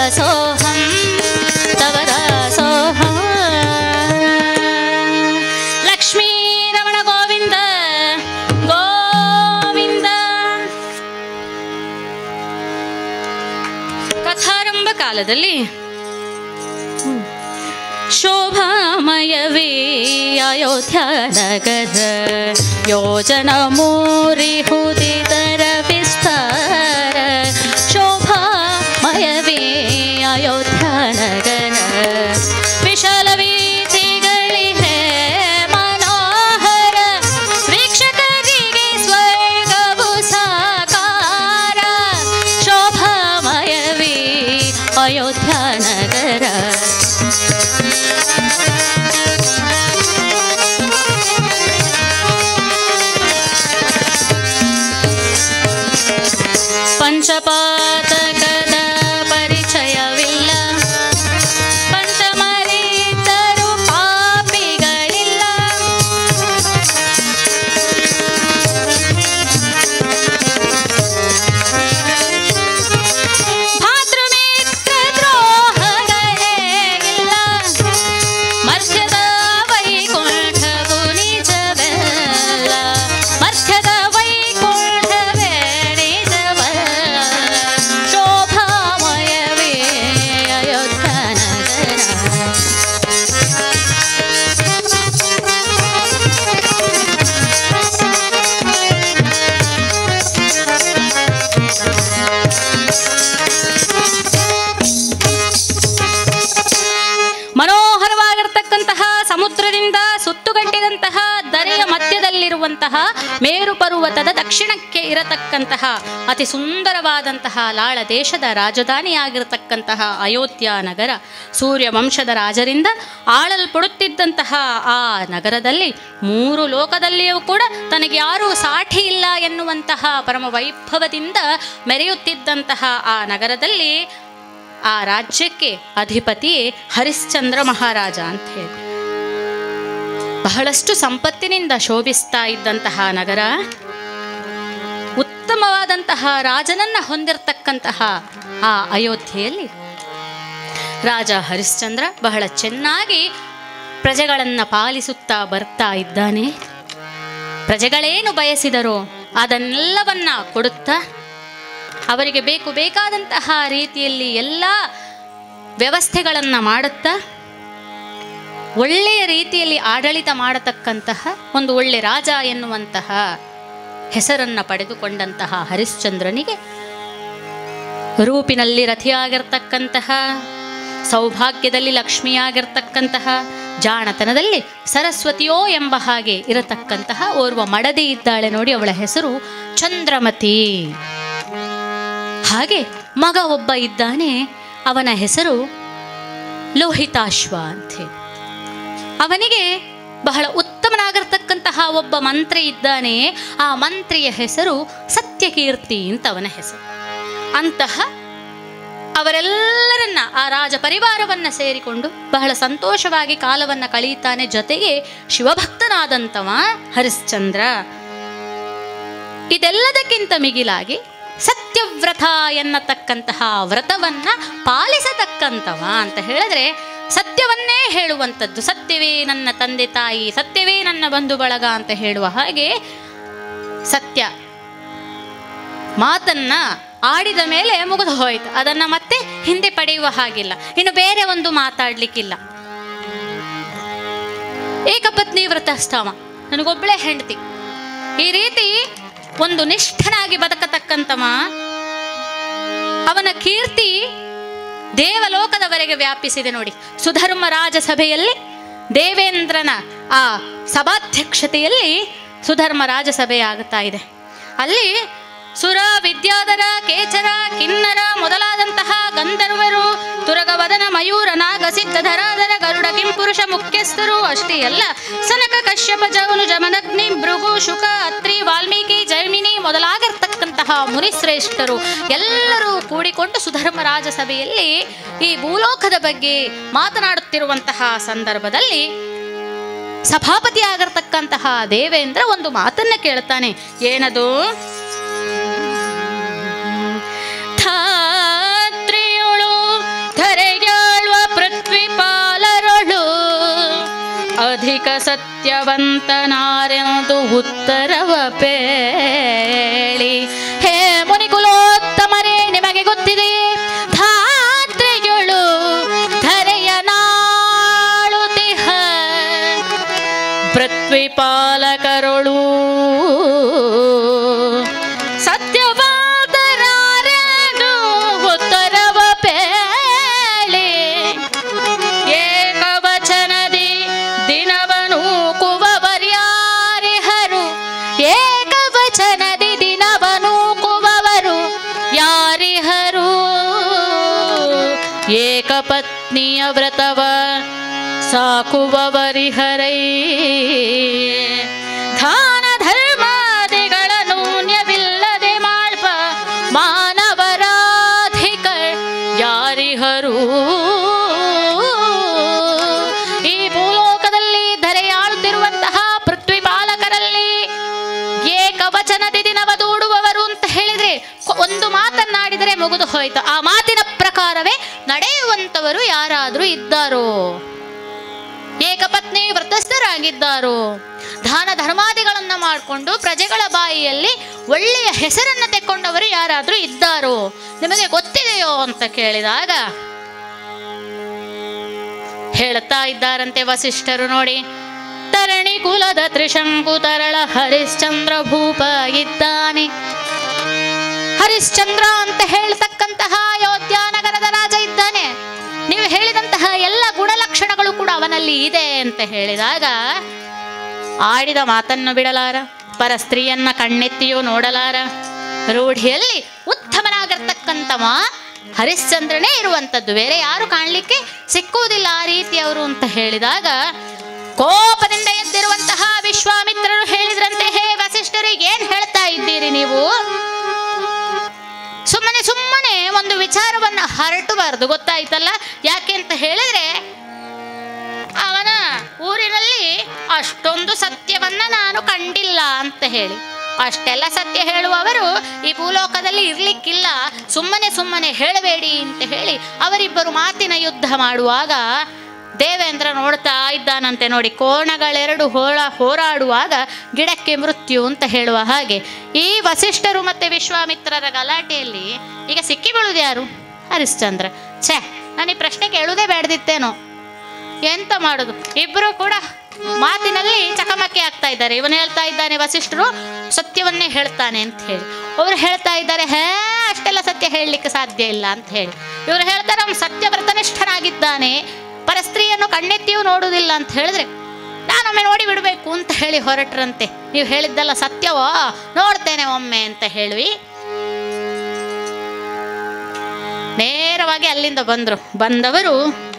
ದಾಸೋಹಂ ತವ ದಾಸೋಹಂ ಲಕ್ಷ್ಮೀ ರಮಣ ಗೋವಿಂದ ಗೋವಿಂದ ಕಥಾರಂಭ ಕಾಲದಲ್ಲಿ ಶೋಭಾಮಯವೇ ಅಯೋಧ್ಯ ನಗರ ಯೋಜನ ಮೂರಿ ಹುದಿದರ ವಿಸ್ತಾರ ಶೋಭಾಮಯವೇ ಅಯೋಧ್ಯ ನಗರ ವಿಶಾಲ ವೀಥಿಗಳಿವೆ ಮನೋಹರ ವೀಕ್ಷಕರಿಗೆ ಸ್ವರ್ಗವು ಸಾಕಾರ ಶೋಭಾಮಯವೇ ಅಯೋಧ್ಯ ನಗರ ಪಂಚಪಾತಕದ ಪರಿಚಯವಿಲ್ಲ ಪಂಚಮರಿತರು ಪಾಪಿಗಳಿಲ್ಲ ಭಾತೃಮಿತ್ರ ದ್ರೋಹಗಳೇ ಇಲ್ಲ ಮಧ್ಯದ ವೈಕುಂಠವು ನಿಜವಲ್ಲ ಮಧ್ಯದ ವೈಕುಂಠವೇ ನಿಜವಲ್ಲ ಶೋಭಾಮಯವೇ ಅಯೋಧ್ಯ ನಗರ ಮನೋಹರವಾಗಿರ್ತಕ್ಕಂತಹ ಸಮುದ್ರದಿಂದ ಸುತ್ತುಗಟ್ಟಿದಂತಹ ದರೆಯ ಮಧ್ಯದಲ್ಲಿರುವಂತಹ ಮೇರು ಪರ್ವತದ ದಕ್ಷಿಣಕ್ಕೆ ಇರತಕ್ಕಂತಹ ಅತಿ ಸುಂದರವಾದಂತಹ ಲಾಳ ದೇಶದ ರಾಜಧಾನಿಯಾಗಿರತಕ್ಕಂತಹ ಅಯೋಧ್ಯ ನಗರ ಸೂರ್ಯ ವಂಶದ ರಾಜರಿಂದ ಆಳಲ್ಪಡುತ್ತಿದ್ದಂತಹ ಆ ನಗರದಲ್ಲಿ ಮೂರು ಲೋಕದಲ್ಲಿಯೂ ಕೂಡ ತನಗೆ ಯಾರೂ ಸಾಠಿ ಇಲ್ಲ ಎನ್ನುವಂತಹ ಪರಮ ವೈಭವದಿಂದ ಮೆರೆಯುತ್ತಿದ್ದಂತಹ ಆ ನಗರದಲ್ಲಿ ಆ ರಾಜ್ಯಕ್ಕೆ ಅಧಿಪತಿ ಹರಿಶ್ಚಂದ್ರ ಮಹಾರಾಜ ಅಂತ ಹೇಳಿ ಬಹಳಷ್ಟು ಸಂಪತ್ತಿನಿಂದ ಶೋಭಿಸ್ತಾ ಇದ್ದಂತಹ ನಗರ ಉತ್ತಮವಾದಂತಹ ರಾಜನನ್ನ ಹೊಂದಿರತಕ್ಕಂತಹ ಆ ಅಯೋಧ್ಯೆಯಲ್ಲಿ ರಾಜ ಹರಿಶ್ಚಂದ್ರ ಬಹಳ ಚೆನ್ನಾಗಿ ಪ್ರಜೆಗಳನ್ನು ಪಾಲಿಸುತ್ತಾ ಬರ್ತಾ ಇದ್ದಾನೆ ಪ್ರಜೆಗಳೇನು ಬಯಸಿದರೋ ಅದನ್ನೆಲ್ಲವನ್ನ ಕೊಡುತ್ತಾ ಅವರಿಗೆ ಬೇಕು ಬೇಕಾದಂತಹ ರೀತಿಯಲ್ಲಿ ಎಲ್ಲ ವ್ಯವಸ್ಥೆಗಳನ್ನು ಮಾಡುತ್ತಾ ಒಳ್ಳೆಯ ರೀತಿಯಲ್ಲಿ ಆಡಳಿತ ಮಾಡತಕ್ಕಂತಹ ಒಂದು ಒಳ್ಳೆ ರಾಜ ಎನ್ನುವಂತಹ ಹೆಸರನ್ನು ಪಡೆದುಕೊಂಡಂತಹ ಹರಿಶ್ಚಂದ್ರನಿಗೆ ರೂಪಿನಲ್ಲಿ ರಥಿಯಾಗಿರ್ತಕ್ಕಂತಹ ಸೌಭಾಗ್ಯದಲ್ಲಿ ಲಕ್ಷ್ಮಿಯಾಗಿರ್ತಕ್ಕಂತಹ ಜಾಣತನದಲ್ಲಿ ಸರಸ್ವತಿಯೋ ಎಂಬ ಹಾಗೆ ಇರತಕ್ಕಂತಹ ಓರ್ವ ಮಡದಿ ಇದ್ದಾಳೆ ನೋಡಿ ಅವಳ ಹೆಸರು ಚಂದ್ರಮತಿ ಹಾಗೆ ಮಗ ಒಬ್ಬ ಇದ್ದಾನೆ ಅವನ ಹೆಸರು ಲೋಹಿತಾಶ್ವ ಅಂಥೇಳಿ ಅವನಿಗೆ ಬಹಳ ಉತ್ತಮನಾಗಿರ್ತಕ್ಕಂತಹ ಒಬ್ಬ ಮಂತ್ರಿ ಇದ್ದಾನೆ ಆ ಮಂತ್ರಿಯ ಹೆಸರು ಸತ್ಯಕೀರ್ತಿ ಅಂತ ಅವನ ಹೆಸರು ಅಂತಹ ಅವರೆಲ್ಲರನ್ನ ಆ ರಾಜ ಪರಿವಾರವನ್ನ ಸೇರಿಕೊಂಡು ಬಹಳ ಸಂತೋಷವಾಗಿ ಕಾಲವನ್ನ ಕಳೆಯುತ್ತಾನೆ ಜೊತೆಗೆ ಶಿವಭಕ್ತನಾದಂತವ ಹರಿಶ್ಚಂದ್ರ ಇದೆಲ್ಲದಕ್ಕಿಂತ ಮಿಗಿಲಾಗಿ ಸತ್ಯವ್ರತ ಎನ್ನತಕ್ಕಂತಹ ವ್ರತವನ್ನ ಪಾಲಿಸತಕ್ಕಂತವ ಅಂತ ಹೇಳಿದ್ರೆ ಸತ್ಯವನ್ನೇ ಹೇಳುವಂಥದ್ದು ಸತ್ಯವೇ ನನ್ನ ತಂದೆ ತಾಯಿ ಸತ್ಯವೇ ನನ್ನ ಬಂಧು ಬಳಗ ಅಂತ ಹೇಳುವ ಹಾಗೆ ಸತ್ಯ ಮಾತನ್ನ ಆಡಿದ ಮೇಲೆ ಮುಗಿದು ಹೋಯ್ತು ಅದನ್ನ ಮತ್ತೆ ಹಿಂದೆ ಪಡೆಯುವ ಹಾಗಿಲ್ಲ ಇನ್ನು ಬೇರೆ ಒಂದು ಮಾತಾಡ್ಲಿಕ್ಕಿಲ್ಲ ಏಕಪತ್ನಿ ವ್ರತಸ್ತವ ನನಗೊಬ್ಬಳೇ ಹೆಂಡತಿ ಈ ರೀತಿ ಒಂದು ನಿಷ್ಠನಾಗಿ ಬದುಕತಕ್ಕಂತವ ಅವನ ಕೀರ್ತಿ ದೇವಲೋಕದವರೆಗೆ ವ್ಯಾಪಿಸಿದೆ ನೋಡಿ ಸುಧರ್ಮ ರಾಜಸಭೆಯಲ್ಲಿ ದೇವೇಂದ್ರನ ಆ ಸಭಾಧ್ಯಕ್ಷತೆಯಲ್ಲಿ ಸುಧರ್ಮ ರಾಜಸಭೆ ಆಗುತ್ತಾ ಇದೆ ಅಲ್ಲಿ ಸುರ ವಿದ್ಯಾಧರ ಕೇಚರ ಕಿನ್ನರ ಮೊದಲಾದಂತಹ ಗಂಧರ್ವರು ತುರಗವದನ ಮಯೂರ ನಾಗ ಸಿದ್ಧಧರಾಧರ ಗರುಡ ಕಿಂಪುರುಷ ಮುಖ್ಯಸ್ಥರು ಅಷ್ಟೇ ಅಲ್ಲ ಸನಕ ಕಶ್ಯಪ ಜವನು ಜಮನಗ್ನಿ ಭೃಗು ಶುಕ ಅತ್ರಿ ವಾಲ್ಮೀಕಿ ಜೈಮಿನಿ ಮೊದಲಾಗಿರ್ತಕ್ಕಂತಹ ಮುನಿಶ್ರೇಷ್ಠರು ಎಲ್ಲರೂ ಕೂಡಿಕೊಂಡು ಸುಧರ್ಮ ರಾಜಸಭೆಯಲ್ಲಿ ಈ ಭೂಲೋಕದ ಬಗ್ಗೆ ಮಾತನಾಡುತ್ತಿರುವಂತಹ ಸಂದರ್ಭದಲ್ಲಿ ಸಭಾಪತಿ ಆಗಿರ್ತಕ್ಕಂತಹ ದೇವೇಂದ್ರ ಒಂದು ಮಾತನ್ನ ಕೇಳ್ತಾನೆ ಏನದು ಧಾತ್ರಿಯೊಳು ಅಧಿಕ ಸತ್ಯವಂತನಾರೆಂದು ಉತ್ತರವ ಪೇಳಿ ಹೇ ಮುನಿಕುಲೋತ್ತಮರೇ ನಿಮಗೆ ಗೊತ್ತಿದೆಯೇ ಧಾತ್ರಿಗಳು ಧರೆಯ ನಾಳುತಿಹ ಪೃಥ್ವಿಪಾಲಕರೊಳು ಸತ್ಯವಾದರಾರೆಂದು ಉತ್ತರವ ಪೇಳಿ ಏಕವಚನದಿ ದಿನವನು ಕುವವರ್ಯಾರಿಹರು ಏಕವಚನದಿ ದಿನವನು ಕುವವರು ಯಾರಿಹರು ಏಕಪತ್ನಿಯ ವ್ರತವ ಸಾಕುವವರಿಹರೈ ದಾನ ಧರ್ಮಾದಿಗಳನ್ನು ನ್ಯವಿಲ್ಲದೆ ಮಾಳ್ಪ ಮಾನವರಾಧಿಕ ಯಾರಿಹರು ಈ ಭೂಲೋಕದಲ್ಲಿ ಧರೆಯಾಳುತ್ತಿರುವಂತಹ ಪೃಥ್ವಿ ಪಾಲಕರಲ್ಲಿ ಏಕವಚನದಿ ದಿನವ ದೂಡುವವರು ಅಂತ ಹೇಳಿದ್ರೆ ಕೊ- ಒಂದು ಮಾತನ್ನಾಡಿದರೆ ಮುಗಿದು ಹೋಯ್ತು ಆ ಮಾತಿನ ಪ್ರಕಾರವೇ ನಡೆಯುವಂತವರು ಯಾರಾದರೂ ಇದ್ದಾರೋ ಏಕಪತ್ನಿ ವ್ರತಸ್ಥರಾಗಿದ್ದಾರೋ ದಾನ ಧರ್ಮಾದಿಗಳನ್ನ ಮಾಡಿಕೊಂಡು ಪ್ರಜೆಗಳ ಬಾಯಿಯಲ್ಲಿ ಒಳ್ಳೆಯ ಹೆಸರನ್ನ ತೆಕ್ಕೊಂಡವರು ಯಾರಾದರೂ ಇದ್ದಾರೋ ನಿಮಗೆ ಗೊತ್ತಿದೆಯೋ ಅಂತ ಕೇಳಿದಾಗ ಹೇಳ್ತಾ ಇದ್ದಾರಂತೆ ವಸಿಷ್ಠರು ನೋಡಿ ತರಣಿ ಕುಲದ ತ್ರಿಶಂಕು ತರಳ ಹರಿಶ್ಚಂದ್ರ ಭೂಪ ಇದ್ದಾನೆ ಹರಿಶ್ಚಂದ್ರ ಅಂತ ಹೇಳ್ತಕ್ಕಂತಹ ಅಯೋಧ್ಯ ನಗರದ ರಾಜ ಇದ್ದಾನೆ ನೀವು ಹೇಳಿದಂತಹ ಎಲ್ಲ ಗುಣಲಕ್ಷಣಗಳು ಕೂಡ ಅವನಲ್ಲಿ ಇದೆ ಅಂತ ಹೇಳಿದಾಗ ಆಡಿದ ಮಾತನ್ನು ಬಿಡಲಾರ ಪರ ಸ್ತ್ರೀಯನ್ನ ಕಣ್ಣೆತ್ತಿಯೂ ನೋಡಲಾರ ರೂಢಿಯಲ್ಲಿ ಉತ್ತಮನಾಗಿರ್ತಕ್ಕಂಥವ ಹರಿಶ್ಚಂದ್ರನೇ ಇರುವಂಥದ್ದು ಬೇರೆ ಯಾರು ಕಾಣಲಿಕ್ಕೆ ಸಿಕ್ಕುವುದಿಲ್ಲ ಆ ರೀತಿಯವರು ಅಂತ ಹೇಳಿದಾಗ ಕೋಪದಿಂದ ಎದ್ದಿರುವಂತಹ ವಿಶ್ವಾಮಿತ್ರರು ಹೇಳಿದ್ರಂತೆ ಹೇ ವಸಿಷ್ಠರಿಗೆ ಏನ್ ಹೇಳ್ತಾ ಇದ್ದೀರಿ ನೀವು ಸುಮ್ಮನೆ ಸುಮ್ಮನೆ ಒಂದು ವಿಚಾರವನ್ನ ಹರಟಬಾರದು ಗೊತ್ತಾಯ್ತಲ್ಲ ಯಾಕೆ ಅಂತ ಹೇಳಿದ್ರೆ ಅವನ ಊರಿನಲ್ಲಿ ಅಷ್ಟೊಂದು ಸತ್ಯವನ್ನ ನಾನು ಕಂಡಿಲ್ಲ ಅಂತ ಹೇಳಿ ಅಷ್ಟೆಲ್ಲ ಸತ್ಯ ಹೇಳುವವರು ಈ ಭೂಲೋಕದಲ್ಲಿ ಇರ್ಲಿಕ್ಕಿಲ್ಲ ಸುಮ್ಮನೆ ಸುಮ್ಮನೆ ಹೇಳಬೇಡಿ ಅಂತ ಹೇಳಿ ಅವರಿಬ್ಬರು ಮಾತಿನ ಯುದ್ಧ ಮಾಡುವಾಗ ದೇವೇಂದ್ರ ನೋಡ್ತಾ ಇದ್ದಾನಂತೆ ನೋಡಿ ಕೋಣಗಳೆರಡು ಹೋಳ ಹೋರಾಡುವಾಗ ಗಿಡಕ್ಕೆ ಮೃತ್ಯು ಅಂತ ಹೇಳುವ ಹಾಗೆ ಈ ವಸಿಷ್ಠರು ಮತ್ತೆ ವಿಶ್ವಾಮಿತ್ರರ ಗಲಾಟೆಯಲ್ಲಿ ಈಗ ಸಿಕ್ಕಿ ಬೀಳುದು ಯಾರು ಹರಿಶ್ಚಂದ್ರ ಛೇ ನಾನು ಈ ಪ್ರಶ್ನೆ ಕೇಳುವುದೇ ಬೇಡದಿತ್ತೇನೋ ಎಂತ ಮಾಡುದು ಇಬ್ರು ಕೂಡ ಮಾತಿನಲ್ಲಿ ಚಕಮಕಿ ಆಗ್ತಾ ಇದ್ದಾರೆ ಇವನು ಹೇಳ್ತಾ ಇದ್ದಾನೆ ವಸಿಷ್ಠರು ಸತ್ಯವನ್ನೇ ಹೇಳ್ತಾನೆ ಅಂತ ಹೇಳಿ ಅವರು ಹೇಳ್ತಾ ಇದ್ದಾರೆ ಹೇ ಅಷ್ಟೆಲ್ಲ ಸತ್ಯ ಹೇಳಲಿಕ್ಕೆ ಸಾಧ್ಯ ಇಲ್ಲ ಅಂತ ಹೇಳಿ ಇವರು ಹೇಳ್ತಾರೆ ಅವನು ಸತ್ಯವ್ರತನಿಷ್ಠನಾಗಿದ್ದಾನೆ ಪರಸ್ತ್ರೀಯನ್ನು ಕಣ್ಣೆತ್ತಿಯೂ ನೋಡುವುದಿಲ್ಲ ಅಂತ ಹೇಳಿದ್ರೆ ನಾನೊಮ್ಮೆ ನೋಡಿ ಬಿಡಬೇಕು ಅಂತ ಹೇಳಿ ಹೊರಟ್ರಂತೆ ನೀವು ಹೇಳಿದ್ದಲ್ಲ ಸತ್ಯವೋ ನೋಡ್ತೇನೆ ಒಮ್ಮೆ ಅಂತ ಹೇಳಿ ನೇರವಾಗಿ ಅಲ್ಲಿಂದ ಬಂದರು ಬಂದವರು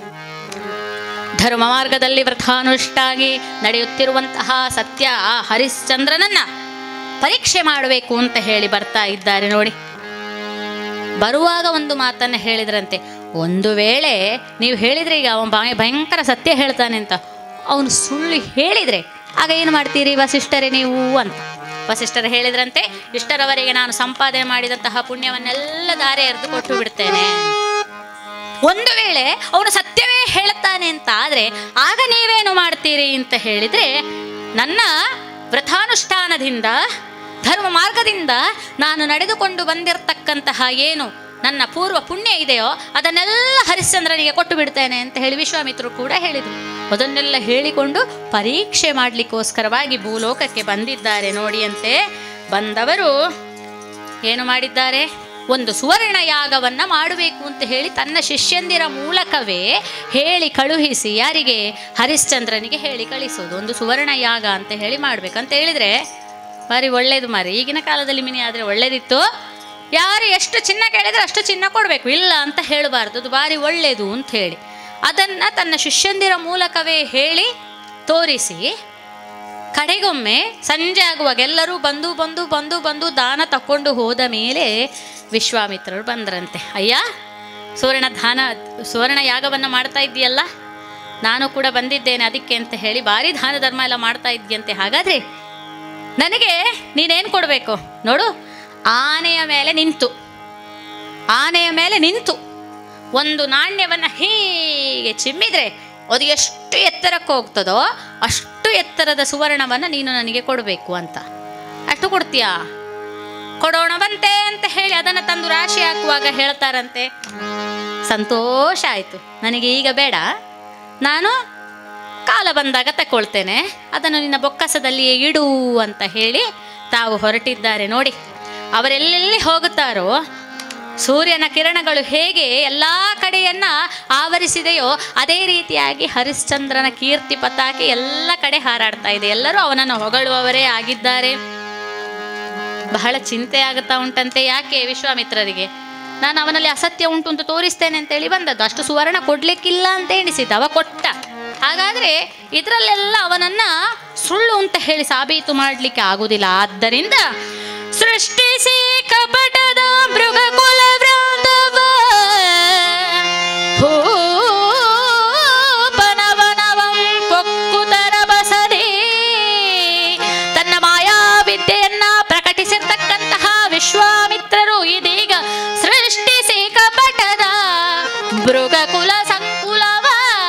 ಧರ್ಮ ಮಾರ್ಗದಲ್ಲಿ ವ್ರತಾನುಷ್ಠಾಗಿ ನಡೆಯುತ್ತಿರುವಂತಹ ಸತ್ಯ ಆ ಹರಿಶ್ಚಂದ್ರನನ್ನ ಪರೀಕ್ಷೆ ಮಾಡಬೇಕು ಅಂತ ಹೇಳಿ ಬರ್ತಾ ಇದ್ದಾರೆ ನೋಡಿ ಬರುವಾಗ ಒಂದು ಮಾತನ್ನ ಹೇಳಿದ್ರಂತೆ ಒಂದು ವೇಳೆ ನೀವು ಹೇಳಿದ್ರೆ ಈಗ ಅವನು ಭಯ- ಭಯಂಕರ ಸತ್ಯ ಹೇಳ್ತಾನೆ ಅಂತ ಅವನು ಸುಳ್ಳು ಹೇಳಿದ್ರೆ ಆಗ ಏನು ಮಾಡ್ತೀರಿ ವಸಿಷ್ಠರೇ ನೀವು ಅಂತ ವಸಿಷ್ಠರು ಹೇಳಿದ್ರಂತೆ ಇಷ್ಟರವರೆಗೆ ನಾನು ಸಂಪಾದನೆ ಮಾಡಿದಂತಹ ಪುಣ್ಯವನ್ನೆಲ್ಲ ದಾರೆ ಎರೆದು ಕೊಟ್ಟು ಬಿಡ್ತೇನೆ ಒಂದು ವೇಳೆ ಅವನು ಸತ್ಯವೇ ಹೇಳುತ್ತಾನೆ ಅಂತ ಆದರೆ ಆಗ ನೀವೇನು ಮಾಡ್ತೀರಿ ಅಂತ ಹೇಳಿದರೆ ನನ್ನ ವ್ರತಾನುಷ್ಠಾನದಿಂದ ಧರ್ಮ ಮಾರ್ಗದಿಂದ ನಾನು ನಡೆದುಕೊಂಡು ಬಂದಿರತಕ್ಕಂತಹ ಏನು ನನ್ನ ಪೂರ್ವ ಪುಣ್ಯ ಇದೆಯೋ ಅದನ್ನೆಲ್ಲ ಹರಿಶ್ಚಂದ್ರನಿಗೆ ಕೊಟ್ಟು ಬಿಡ್ತೇನೆ ಅಂತ ಹೇಳಿ ವಿಶ್ವಾಮಿತ್ರರು ಕೂಡ ಹೇಳಿದರು ಅದನ್ನೆಲ್ಲ ಹೇಳಿಕೊಂಡು ಪರೀಕ್ಷೆ ಮಾಡಲಿಕ್ಕೋಸ್ಕರವಾಗಿ ಭೂಲೋಕಕ್ಕೆ ಬಂದಿದ್ದಾರೆ ನೋಡಿ ಅಂತೆ ಬಂದವರು ಏನು ಮಾಡಿದ್ದಾರೆ ಒಂದು ಸುವರ್ಣ ಯಾಗವನ್ನ ಮಾಡಬೇಕು ಅಂತ ಹೇಳಿ ತನ್ನ ಶಿಷ್ಯಂದಿರ ಮೂಲಕವೇ ಹೇಳಿ ಕಳುಹಿಸಿ ಯಾರಿಗೆ ಹರಿಶ್ಚಂದ್ರನಿಗೆ ಹೇಳಿ ಕಳಿಸೋದು ಒಂದು ಸುವರ್ಣ ಯಾಗ ಅಂತ ಹೇಳಿ ಮಾಡ್ಬೇಕಂತ ಹೇಳಿದ್ರೆ ಬಾರಿ ಒಳ್ಳೇದು ಮಾರಿ ಈಗಿನ ಕಾಲದಲ್ಲಿ ಮಿನಿ ಆದರೆ ಒಳ್ಳೇದಿತ್ತು ಯಾರು ಎಷ್ಟು ಚಿನ್ನ ಕೇಳಿದ್ರೆ ಅಷ್ಟು ಚಿನ್ನ ಕೊಡಬೇಕು ಇಲ್ಲ ಅಂತ ಹೇಳಬಾರ್ದು ಅದು ಬಾರಿ ಒಳ್ಳೇದು ಅಂತ ಹೇಳಿ ಅದನ್ನು ತನ್ನ ಶಿಷ್ಯಂದಿರ ಮೂಲಕವೇ ಹೇಳಿ ತೋರಿಸಿ ಕಡೆಗೊಮ್ಮೆ ಸಂಜೆ ಆಗುವಾಗ ಎಲ್ಲರೂ ಬಂದು ಬಂದು ಬಂದು ಬಂದು ದಾನ ತಕೊಂಡು ಹೋದ ಮೇಲೆ ವಿಶ್ವಾಮಿತ್ರರು ಬಂದ್ರಂತೆ ಅಯ್ಯ ಸುವರ್ಣ ದಾನ ಸುವರ್ಣ ಯಾಗವನ್ನು ಮಾಡ್ತಾ ಇದ್ದೀಯಲ್ಲ ನಾನು ಕೂಡ ಬಂದಿದ್ದೇನೆ ಅದಕ್ಕೆ ಅಂತ ಹೇಳಿ ಭಾರಿ ದಾನ ಧರ್ಮ ಎಲ್ಲ ಮಾಡ್ತಾ ಇದ್ದೀಯಂತೆ ಹಾಗಾದ್ರೆ ನನಗೆ ನೀನೇನು ಕೊಡಬೇಕು ನೋಡು ಆನೆಯ ಮೇಲೆ ನಿಂತು ಆನೆಯ ಮೇಲೆ ನಿಂತು ಒಂದು ನಾಣ್ಯವನ್ನು ಹೀಗೆ ಚಿಮ್ಮಿದ್ರೆ ಅದು ಎಷ್ಟು ಎತ್ತರಕ್ಕೆ ಹೋಗ್ತದೋ ಅಷ್ಟು ಎತ್ತರದ ಸುವರ್ಣವನ್ನು ನೀನು ನನಗೆ ಕೊಡಬೇಕು ಅಂತ ಅಷ್ಟು ಕೊಡ್ತೀಯಾ ಕೊಡೋಣವಂತೆ ಅಂತ ಹೇಳಿ ಅದನ್ನು ತಂದು ರಾಶಿ ಹಾಕುವಾಗ ಹೇಳ್ತಾರಂತೆ ಸಂತೋಷ ಆಯಿತು ನನಗೆ ಈಗ ಬೇಡ ನಾನು ಕಾಲ ಬಂದಾಗ ತಗೊಳ್ತೇನೆ ಅದನ್ನು ನಿನ್ನ ಬೊಕ್ಕಸದಲ್ಲಿಯೇ ಇಡು ಅಂತ ಹೇಳಿ ತಾವು ಹೊರಟಿದ್ದಾರೆ ನೋಡಿ ಅವರೆಲ್ಲೆಲ್ಲಿ ಹೋಗುತ್ತಾರೋ ಸೂರ್ಯನ ಕಿರಣಗಳು ಹೇಗೆ ಎಲ್ಲ ಕಡೆಯನ್ನ ಆವರಿಸಿದೆಯೋ ಅದೇ ರೀತಿಯಾಗಿ ಹರಿಶ್ಚಂದ್ರನ ಕೀರ್ತಿ ಪತಾಕೆ ಎಲ್ಲ ಕಡೆ ಹಾರಾಡ್ತಾ ಇದೆ ಎಲ್ಲರೂ ಅವನನ್ನು ಹೊಗಳುವವರೇ ಆಗಿದ್ದಾರೆ ಬಹಳ ಚಿಂತೆ ಆಗುತ್ತಾ ಉಂಟಂತೆ ಯಾಕೆ ವಿಶ್ವಾಮಿತ್ರರಿಗೆ ನಾನು ಅವನಲ್ಲಿ ಅಸತ್ಯ ಉಂಟು ಅಂತ ತೋರಿಸ್ತೇನೆ ಅಂತೇಳಿ ಬಂದದ್ದು ಅಷ್ಟು ಸುವರ್ಣ ಕೊಡ್ಲಿಕ್ಕಿಲ್ಲ ಅಂತ ಎಣಿಸಿದ್ದ ಅವ ಕೊಟ್ಟ ಹಾಗಾದ್ರೆ ಇದರಲ್ಲೆಲ್ಲ ಅವನನ್ನ ಸುಳ್ಳು ಅಂತ ಹೇಳಿ ಸಾಬೀತು ಮಾಡಲಿಕ್ಕೆ ಆಗುದಿಲ್ಲ ಆದ್ದರಿಂದ ಸೃಷ್ಟಿಸಿ ಕಪಟದ ಮೃಗಕುಲ ವೃಂದವ ಭೂಪನವನವಂ ಪೊಕ್ಕುತರ ಬಸದೆ ತನ್ನ ಮಾಯಾವಿದ್ಯೆಯನ್ನ ಪ್ರಕಟಿಸಿರ್ತಕ್ಕಂತಹ ವಿಶ್ವಾಮಿತ್ರರು ಇದೀಗ ಸೃಷ್ಟಿಸಿ ಕಪಟದ ಮೃಗಕುಲ ಸಂಕುಲವ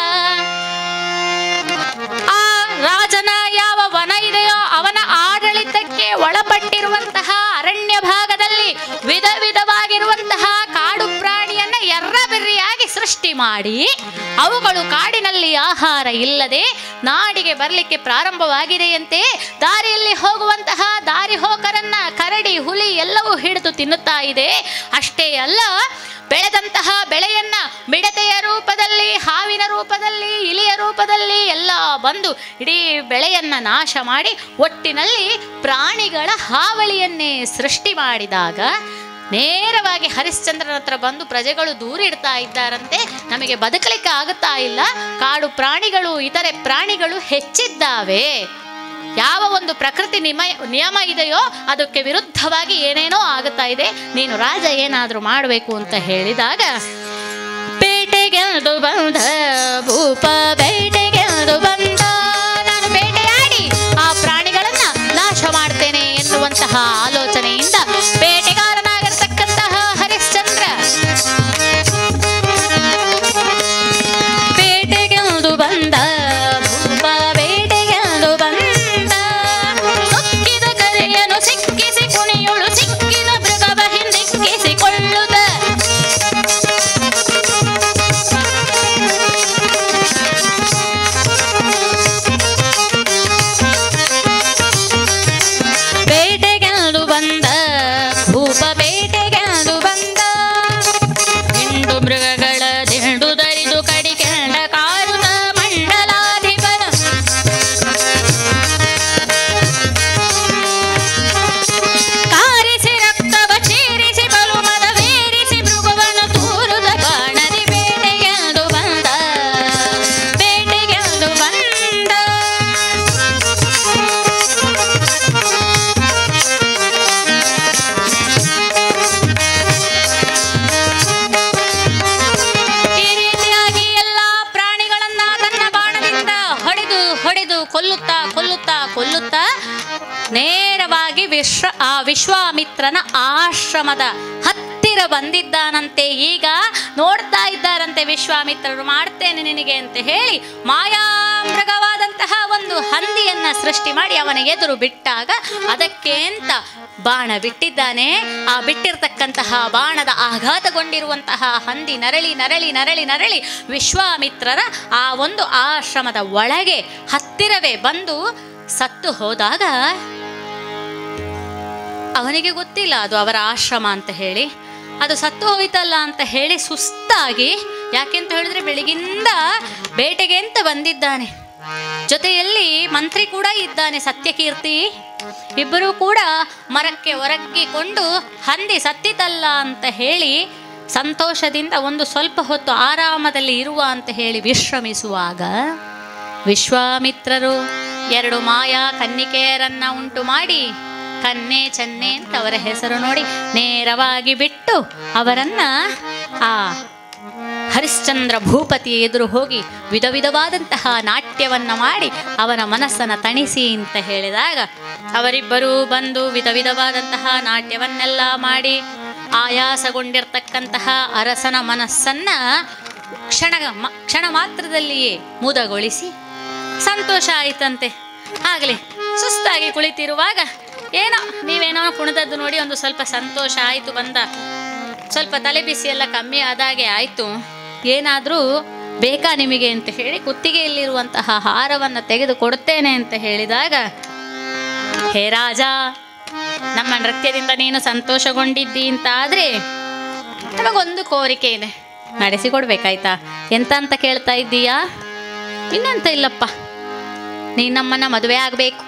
ಆ ರಾಜನ ಯಾವ ವನ ಇದೆಯೋ ಅವನ ಆಡಳಿತಕ್ಕೆ ಒಳಪಟ್ಟಿರುವಂತಹ ಅರಣ್ಯ ಭಾಗದಲ್ಲಿ ವಿಧ ವಿಧವಾಗಿರುವಂತಹ ಕಾಡು ಪ್ರಾಣಿಯನ್ನ ಎರ್ರಬೆರ್ರಿಯಾಗಿ ಸೃಷ್ಟಿ ಮಾಡಿ ಅವುಗಳು ಕಾಡಿನಲ್ಲಿ ಆಹಾರ ಇಲ್ಲದೆ ನಾಡಿಗೆ ಬರಲಿಕ್ಕೆ ಪ್ರಾರಂಭವಾಗಿದೆಯಂತೆ ದಾರಿಯಲ್ಲಿ ಹೋಗುವಂತಹ ದಾರಿ ಹೋಕರನ್ನ ಕರಡಿ ಹುಲಿ ಎಲ್ಲವೂ ಹಿಡಿದು ತಿನ್ನುತ್ತಾ ಇದೆ ಅಷ್ಟೇ ಅಲ್ಲ ಬೆಳೆದಂತಹ ಬೆಳೆಯನ್ನ ಮಿಡತೆಯ ರೂಪದಲ್ಲಿ ಹಾವಿನ ರೂಪದಲ್ಲಿ ಇಲಿಯ ರೂಪದಲ್ಲಿ ಎಲ್ಲ ಬಂದು ಇಡೀ ಬೆಳೆಯನ್ನ ನಾಶ ಮಾಡಿ ಒಟ್ಟಿನಲ್ಲಿ ಪ್ರಾಣಿಗಳ ಹಾವಳಿಯನ್ನೇ ಸೃಷ್ಟಿ ಮಾಡಿದಾಗ ನೇರವಾಗಿ ಹರಿಶ್ಚಂದ್ರನ ಹತ್ರ ಬಂದು ಪ್ರಜೆಗಳು ದೂರಿಡ್ತಾ ಇದ್ದಾರಂತೆ ನಮಗೆ ಬದುಕಲಿಕ್ಕೆ ಆಗುತ್ತಾ ಇಲ್ಲ ಕಾಡು ಪ್ರಾಣಿಗಳು ಇತರೆ ಪ್ರಾಣಿಗಳು ಹೆಚ್ಚಿದ್ದಾವೆ ಯಾವ ಒಂದು ಪ್ರಕೃತಿ ನಿಮ ನಿಯಮ ಇದೆಯೋ ಅದಕ್ಕೆ ವಿರುದ್ಧವಾಗಿ ಏನೇನೋ ಆಗುತ್ತಾ ಇದೆ ನೀನು ರಾಜ ಏನಾದರೂ ಮಾಡಬೇಕು ಅಂತ ಹೇಳಿದಾಗ ಬೇಟೆಗೆಂದು ಬಂದ ಭೂಪ ಬೇಟೆಗೆಂದು ಬಂದ ನಾನು ಬೇಟೆಯಾಡಿ ಆ ಪ್ರಾಣಿಗಳನ್ನ ನಾಶ ಮಾಡ್ತೇನೆ ಎನ್ನುವಂತಹ ಆಲೋಚನೆಯಿಂದ ಬೇಟೆಗಾರನಾಗಿರ್ತಕ್ಕಂತಹ ಹರಿಶ್ಚಂದ್ರ ಬೇಟೆಗೆಂದು ಬಂದ ಭೂಪ ಬೇಟೆಗೆಂದು ಬಂದ ಸೊಕ್ಕಿದ ಕರೆಯನು ಸಿಕ್ಕಿಸಿ ಕುಣಿಯುಳು ಸಿಕ್ಕಿದ ಮೃಗವ ಹಿಂದಿಕ್ಕಿಸಿಕೊಳ್ಳುತ್ತ ಬೇಟೆಗೆಂದು ಬಂದ ಭೂಪ ಬೇಟೆಗೆಂದು ಬಂದ ಹಿಂಡು ಮೃಗಗಳ ದಿಂಡು ದರಿದು ಕಡಿಕೆಂಡ ಕಾರುತ ಮಂಡಲಾಧಿಪನ ಕಾರಿಸಿ ರಕ್ತವ ಚೀರಿಸಿ ಬಲು ಮದವೇರಿಸಿ ಮೃಗವನ್ನು ತೂರುದ ಕಾಣದಿ ಬೇಟೆಗೆಂದು ಬಂದ ಬೇಟೆಗೆಂದು ಬಂದ ಈ ರೀತಿಯಾಗಿ ಎಲ್ಲಾ ಪ್ರಾಣಿಗಳನ್ನ ತನ್ನ ಬಾಣದಿಂದ ಹೊಡೆದು ಹೊಡೆದು ಕೊಲ್ಲುತ್ತಾ ಕೊಲ್ಲುತ್ತಾ ಕೊಲ್ಲುತ್ತಾ ನೇರವಾಗಿ ವಿಶ್ವ ಆ ವಿಶ್ವಾಮಿತ್ರನ ಆಶ್ರಮದ ಹತ್ತಿರ ಬಂದಿದ್ದಾನಂತೆ ಈಗ ನೋಡ್ತಾ ಇದ್ದಾರಂತೆ ವಿಶ್ವಾಮಿತ್ರರು ಮಾಡ್ತೇನೆ ನಿನಗೆ ಅಂತ ಹೇಳಿ ಮಾಯಾಮೃಗವಾದಂತಹ ಒಂದು ಹಂದಿಯನ್ನ ಸೃಷ್ಟಿ ಮಾಡಿ ಅವನ ಎದುರು ಬಿಟ್ಟಾಗ ಅದಕ್ಕೆ ಅಂತ ಬಾಣ ಬಿಟ್ಟಿದ್ದಾನೆ ಆ ಬಿಟ್ಟಿರ್ತಕ್ಕಂತಹ ಬಾಣದ ಆಘಾತಗೊಂಡಿರುವಂತಹ ಹಂದಿ ನರಳಿ ನರಳಿ ನರಳಿ ನರಳಿ ವಿಶ್ವಾಮಿತ್ರರ ಆ ಒಂದು ಆಶ್ರಮದ ಒಳಗೆ ಹತ್ತಿರವೇ ಬಂದು ಸತ್ತು ಹೋದಾಗ ಅವನಿಗೆ ಗೊತ್ತಿಲ್ಲ ಅದು ಅವರ ಆಶ್ರಮ ಅಂತ ಹೇಳಿ ಅದು ಸತ್ತು ಹೋಯ್ತಲ್ಲ ಅಂತ ಹೇಳಿ ಸುಸ್ತಾಗಿ ಯಾಕೆಂತ ಹೇಳಿದ್ರೆ ಬೆಳಗಿಂದ ಬೇಟೆಗೆ ಅಂತ ಬಂದಿದ್ದಾನೆ ಜೊತೆಯಲ್ಲಿ ಮಂತ್ರಿ ಕೂಡ ಇದ್ದಾನೆ ಸತ್ಯಕೀರ್ತಿ ಇಬ್ಬರೂ ಕೂಡ ಮರಕ್ಕೆ ಒರಗಿಕೊಂಡು ಹಂದಿ ಸತ್ತಿತಲ್ಲ ಅಂತ ಹೇಳಿ ಸಂತೋಷದಿಂದ ಒಂದು ಸ್ವಲ್ಪ ಹೊತ್ತು ಆರಾಮದಲ್ಲಿ ಇರುವ ಅಂತ ಹೇಳಿ ವಿಶ್ರಮಿಸುವಾಗ ವಿಶ್ವಾಮಿತ್ರರು ಎರಡು ಮಾಯಾ ಕನ್ನಿಕೆಯರನ್ನ ಉಂಟು ಮಾಡಿ ಕನ್ನೆ ಚೆನ್ನೆ ಅಂತ ಅವರ ಹೆಸರು ನೋಡಿ ನೇರವಾಗಿ ಬಿಟ್ಟು ಅವರನ್ನ ಆ ಹರಿಶ್ಚಂದ್ರ ಭೂಪತಿ ಎದುರು ಹೋಗಿ ವಿಧ ವಿಧವಾದಂತಹ ನಾಟ್ಯವನ್ನ ಮಾಡಿ ಅವನ ಮನಸ್ಸನ್ನು ತಣಿಸಿ ಅಂತ ಹೇಳಿದಾಗ ಅವರಿಬ್ಬರೂ ಬಂದು ವಿಧ ವಿಧವಾದಂತಹ ನಾಟ್ಯವನ್ನೆಲ್ಲ ಮಾಡಿ ಆಯಾಸಗೊಂಡಿರ್ತಕ್ಕಂತಹ ಅರಸನ ಮನಸ್ಸನ್ನ ಕ್ಷಣ ಮ- ಕ್ಷಣ ಮಾತ್ರದಲ್ಲಿಯೇ ಮುದಗೊಳಿಸಿ ಸಂತೋಷ ಆಯಿತಂತೆ ಆಗಲಿ ಸುಸ್ತಾಗಿ ಕುಳಿತಿರುವಾಗ ಏನೋ ನೀವೇನೋ ಕುಣಿದದ್ದು ನೋಡಿ ಒಂದು ಸ್ವಲ್ಪ ಸಂತೋಷ ಆಯಿತು ಬಂದ ಸ್ವಲ್ಪ ತಲೆ ಬಿಸಿ ಎಲ್ಲ ಕಮ್ಮಿ ಆದಾಗೆ ಆಯಿತು ಏನಾದರೂ ಬೇಕಾ ನಿಮಗೆ ಅಂತ ಹೇಳಿ ಕುತ್ತಿಗೆಯಲ್ಲಿರುವಂತಹ ಹಾರವನ್ನು ತೆಗೆದು ಕೊಡ್ತೇನೆ ಅಂತ ಹೇಳಿದಾಗ ಹೇ ರಾಜ ನಮ್ಮ ನೃತ್ಯದಿಂದ ನೀನು ಸಂತೋಷಗೊಂಡಿದ್ದಿ ಅಂತ ಆದರೆ ನಮಗೊಂದು ಕೋರಿಕೆ ಇದೆ ನಡೆಸಿಕೊಡ್ಬೇಕಾಯ್ತಾ ಎಂತ ಅಂತ ಕೇಳ್ತಾ ಇದ್ದೀಯಾ ಇನ್ನಂತ ಇಲ್ಲಪ್ಪ ನೀನು ನಮ್ಮನ್ನ ಮದುವೆ ಆಗಬೇಕು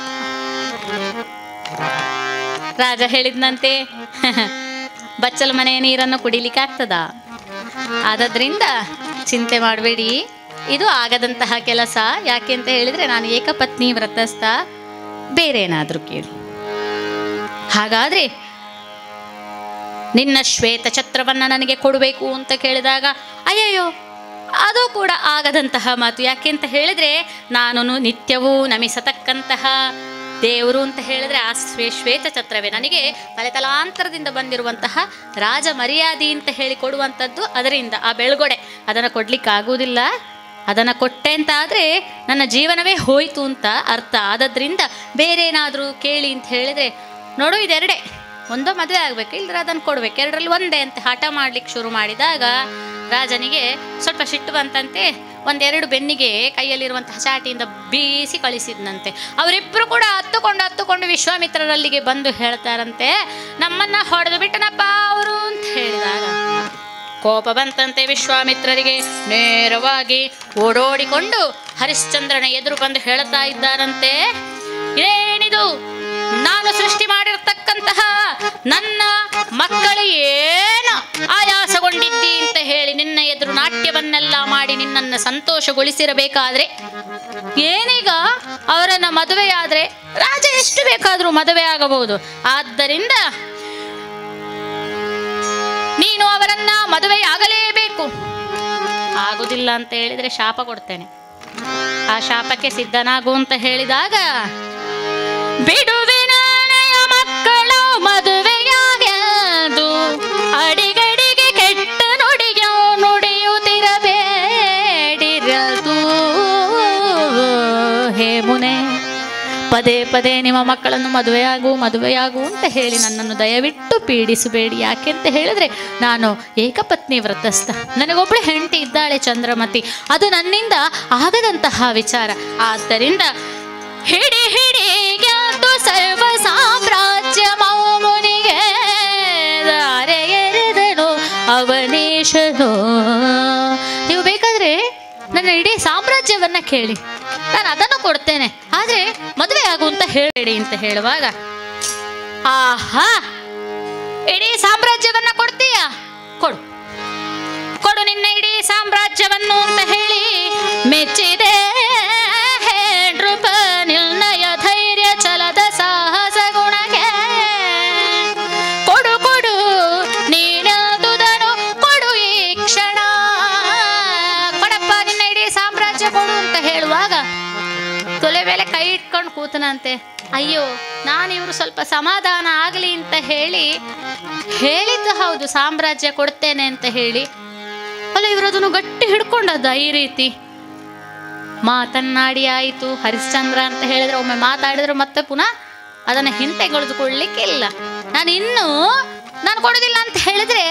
ರಾಜ ಹೇಳಿದ್ನಂತೆ ಬಚ್ಚಲ ಮನೆಯ ನೀರನ್ನು ಕುಡಿಲಿಕ್ಕೆ ಆಗ್ತದ ಆದದ್ರಿಂದ ಚಿಂತೆ ಮಾಡಬೇಡಿ ಇದು ಆಗದಂತಹ ಕೆಲಸ ಯಾಕೆ ಅಂತ ಹೇಳಿದ್ರೆ ನಾನು ಏಕಪತ್ನಿ ವ್ರತಸ್ಥ ಬೇರೆ ಏನಾದರೂ ಕೇಳಿ ಹಾಗಾದ್ರೆ ನಿನ್ನ ಶ್ವೇತ ಛತ್ರವನ್ನು ನನಗೆ ಕೊಡಬೇಕು ಅಂತ ಕೇಳಿದಾಗ ಅಯ್ಯಯ್ಯೋ ಅದು ಕೂಡ ಆಗದಂತಹ ಮಾತು ಯಾಕೆ ಅಂತ ಹೇಳಿದ್ರೆ ನಾನು ನಿತ್ಯವೂ ನಮಿಸತಕ್ಕಂತಹ ದೇವರು ಅಂತ ಹೇಳಿದ್ರೆ ಆ ಶ್ವೇ ಶ್ವೇತ ಛತ್ರವೇ ನನಗೆ ತಲೆತಲಾಂತರದಿಂದ ಬಂದಿರುವಂತಹ ರಾಜ ಮರ್ಯಾದೆ ಅಂತ ಹೇಳಿ ಕೊಡುವಂಥದ್ದು ಅದರಿಂದ ಆ ಬೆಳ್ಗೊಡೆ ಅದನ್ನು ಕೊಡ್ಲಿಕ್ಕೆ ಆಗುವುದಿಲ್ಲ ಅದನ್ನು ಕೊಟ್ಟೆ ಅಂತ ಆದರೆ ನನ್ನ ಜೀವನವೇ ಹೋಯಿತು ಅಂತ ಅರ್ಥ ಆದದ್ರಿಂದ ಬೇರೆ ಏನಾದರೂ ಕೇಳಿ ಅಂತ ಹೇಳಿದರೆ ನೋಡು ಇದೆರಡೇ ಒಂದೋ ಮದುವೆ ಆಗಬೇಕು ಇಲ್ಲದ್ರೆ ಅದನ್ನು ಕೊಡ್ಬೇಕು ಎರಡರಲ್ಲಿ ಒಂದೇ ಅಂತ ಹಠ ಮಾಡ್ಲಿಕ್ಕೆ ಶುರು ಮಾಡಿದಾಗ ರಾಜನಿಗೆ ಸ್ವಲ್ಪ ಸಿಟ್ಟು ಬಂತಂತೆ ಒಂದೆರಡು ಬೆನ್ನಿಗೆ ಕೈಯಲ್ಲಿರುವಂತಹ ಚಾಟಿಯಿಂದ ಬೀಸಿ ಕಳಿಸಿದ್ನಂತೆ ಅವರಿಬ್ಬರು ಕೂಡ ಹತ್ತುಕೊಂಡು ಹತ್ತುಕೊಂಡು ವಿಶ್ವಾಮಿತ್ರರಲ್ಲಿಗೆ ಬಂದು ಹೇಳ್ತಾರಂತೆ ನಮ್ಮನ್ನ ಹೊಡೆದು ಬಿಟ್ಟನಪ್ಪ ಅವರು ಅಂತ ಹೇಳಿದಾಗ ಕೋಪ ಬಂತಂತೆ ವಿಶ್ವಾಮಿತ್ರರಿಗೆ ನೇರವಾಗಿ ಓಡೋಡಿಕೊಂಡು ಹರಿಶ್ಚಂದ್ರನ ಎದುರು ಬಂದು ಹೇಳ್ತಾ ಇದ್ದಾರಂತೆ ಏನಿದು ನಾನು ಸೃಷ್ಟಿ ಮಾಡಿರ್ತಕ್ಕಂತಹ ನನ್ನ ಮಕ್ಕಳು ಏನು ಆಯಾಸಗೊಂಡಿದ್ದಿ ಅಂತ ಹೇಳಿ ನಿನ್ನ ಎದುರು ನಾಟ್ಯವನ್ನೆಲ್ಲ ಮಾಡಿ ನಿನ್ನನ್ನು ಸಂತೋಷಗೊಳಿಸಿರಬೇಕಾದ್ರೆ ಏನೀಗ ಅವರನ್ನ ಮದುವೆಯಾದ್ರೆ ರಾಜ ಎಷ್ಟು ಬೇಕಾದರೂ ಮದುವೆ ಆಗಬಹುದು ಆದ್ದರಿಂದ ನೀನು ಅವರನ್ನ ಮದುವೆಯಾಗಲೇಬೇಕು ಆಗುದಿಲ್ಲ ಅಂತ ಹೇಳಿದ್ರೆ ಶಾಪ ಕೊಡ್ತೇನೆ ಆ ಶಾಪಕ್ಕೆ ಸಿದ್ಧನಾಗು ಅಂತ ಹೇಳಿದಾಗ ಬಿಡುವಿನಾನೆಯ ಮಕ್ಕಳು ಮದುವೆಯಾಗದು ಅಡಿಗಡಿಗೆ ಕೆಟ್ಟ ನುಡಿಯ ನುಡಿಯುತ್ತಿರಬೇಡಿರದು ಹೇ ಮುನೆ ಪದೇ ಪದೇ ನಿಮ್ಮ ಮಕ್ಕಳನ್ನು ಮದುವೆಯಾಗು ಮದುವೆಯಾಗು ಅಂತ ಹೇಳಿ ನನ್ನನ್ನು ದಯವಿಟ್ಟು ಪೀಡಿಸಬೇಡಿ ಯಾಕೆ ಅಂತ ಹೇಳಿದ್ರೆ ನಾನು ಏಕಪತ್ನಿ ವ್ರತಸ್ಥ ನನಗೊಬ್ಬಳು ಹೆಂಡತಿ ಇದ್ದಾಳೆ ಚಂದ್ರಮತಿ ಅದು ನನ್ನಿಂದ ಆಗದಂತಹ ವಿಚಾರ ಆದ್ದರಿಂದ ಹಿಡಿ ಹಿಡಿ ಗೆದ್ದು ಸರ್ವ ಸಾಮ್ರಾಜ್ಯ ಮುನಿಗೆ ದಾರೆ ಎರೆದನು ಅವನೇಶನು ನೀವು ಬೇಕಾದ್ರೆ ನನ್ನ ಇಡೀ ಸಾಮ್ರಾಜ್ಯವನ್ನ ಕೇಳಿ ನಾನು ಅದನ್ನು ಕೊಡ್ತೇನೆ ಆದ್ರೆ ಮದುವೆ ಆಗು ಅಂತ ಹೇಳಬೇಡಿ ಅಂತ ಹೇಳುವಾಗ ಆಹಾ ಇಡೀ ಸಾಮ್ರಾಜ್ಯವನ್ನ ಕೊಡ್ತೀಯಾ ಕೊಡು ಕೊಡು ನಿನ್ನ ಇಡೀ ಸಾಮ್ರಾಜ್ಯವನ್ನು ಅಂತ ಹೇಳಿ ಮೆಚ್ಚಿದೆ ನೃಪ ನಿರ್ಣಯ ಧೈರ್ಯ ಛಲದ ಸಾಹಸ ಗುಣಕ್ಕೆ ಕೊಡು ಕೊಡು ನೀನದುದನು ಕೊಡು ಈ ಕ್ಷಣ ಕೊಡಪ್ಪ ನಿನ್ನ ಇಡೀ ಸಾಮ್ರಾಜ್ಯ ಕೊಡು ಅಂತ ಹೇಳುವಾಗ ತೊಲೆ ಮೇಲೆ ಕೈ ಇಟ್ಕೊಂಡು ಕೂತನಂತೆ ಅಯ್ಯೋ ನಾನು ಇವರು ಸ್ವಲ್ಪ ಸಮಾಧಾನ ಆಗಲಿ ಅಂತ ಹೇಳಿ ಹೇಳಿದ್ದು ಹೌದು ಸಾಮ್ರಾಜ್ಯ ಕೊಡ್ತೇನೆ ಅಂತ ಹೇಳಿ ಅಲ್ಲ ಇವರು ಅದನ್ನು ಗಟ್ಟಿ ಹಿಡ್ಕೊಂಡದ್ದ ಈ ರೀತಿ ಮಾತನ್ನಾಡಿ ಆಯಿತು ಹರಿಶ್ಚಂದ್ರ ಅಂತ ಹೇಳಿದ್ರೆ ಒಮ್ಮೆ ಮಾತಾಡಿದ್ರೆ ಮತ್ತೆ ಪುನಃ ಅದನ್ನು ಹಿಂತೆಗೆಳೆದುಕೊಳ್ಳಿಕ್ಕಿಲ್ಲ ನಾನು ಇನ್ನು ನಾನು ಕೊಡೋದಿಲ್ಲ ಅಂತ ಹೇಳಿದ್ರೆ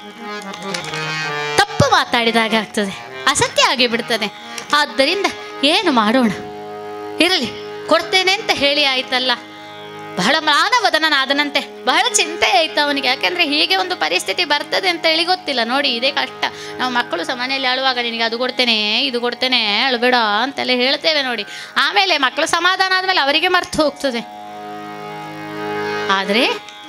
ತಪ್ಪು ಮಾತಾಡಿದಾಗ ಆಗ್ತದೆ ಅಸತ್ಯ ಆಗಿ ಬಿಡ್ತದೆ ಆದ್ದರಿಂದ ಏನು ಮಾಡೋಣ ಇರಲಿ ಕೊಡ್ತೇನೆ ಅಂತ ಹೇಳಿ ಆಯ್ತಲ್ಲ ಬಹಳ ಮಾನವದನಾದನಂತೆ ಬಹಳ ಚಿಂತೆ ಆಯ್ತು ಅವನಿಗೆ ಯಾಕೆಂದ್ರೆ ಹೀಗೆ ಒಂದು ಪರಿಸ್ಥಿತಿ ಬರ್ತದೆ ಅಂತ ಹೇಳಿ ಗೊತ್ತಿಲ್ಲ ನೋಡಿ ಇದೇ ಕಷ್ಟ ನಾವು ಮಕ್ಕಳು ಸಹ ಮನೆಯಲ್ಲಿ ಅಳುವಾಗ ನಿನಗೆ ಅದು ಕೊಡ್ತೇನೆ ಇದು ಕೊಡ್ತೇನೆ ಅಳಬೇಡ ಅಂತೆಲ್ಲ ಹೇಳ್ತೇವೆ ನೋಡಿ ಆಮೇಲೆ ಮಕ್ಕಳು ಸಮಾಧಾನ ಆದಮೇಲೆ ಅವರಿಗೆ ಮರ್ತು ಹೋಗ್ತದೆ ಆದರೆ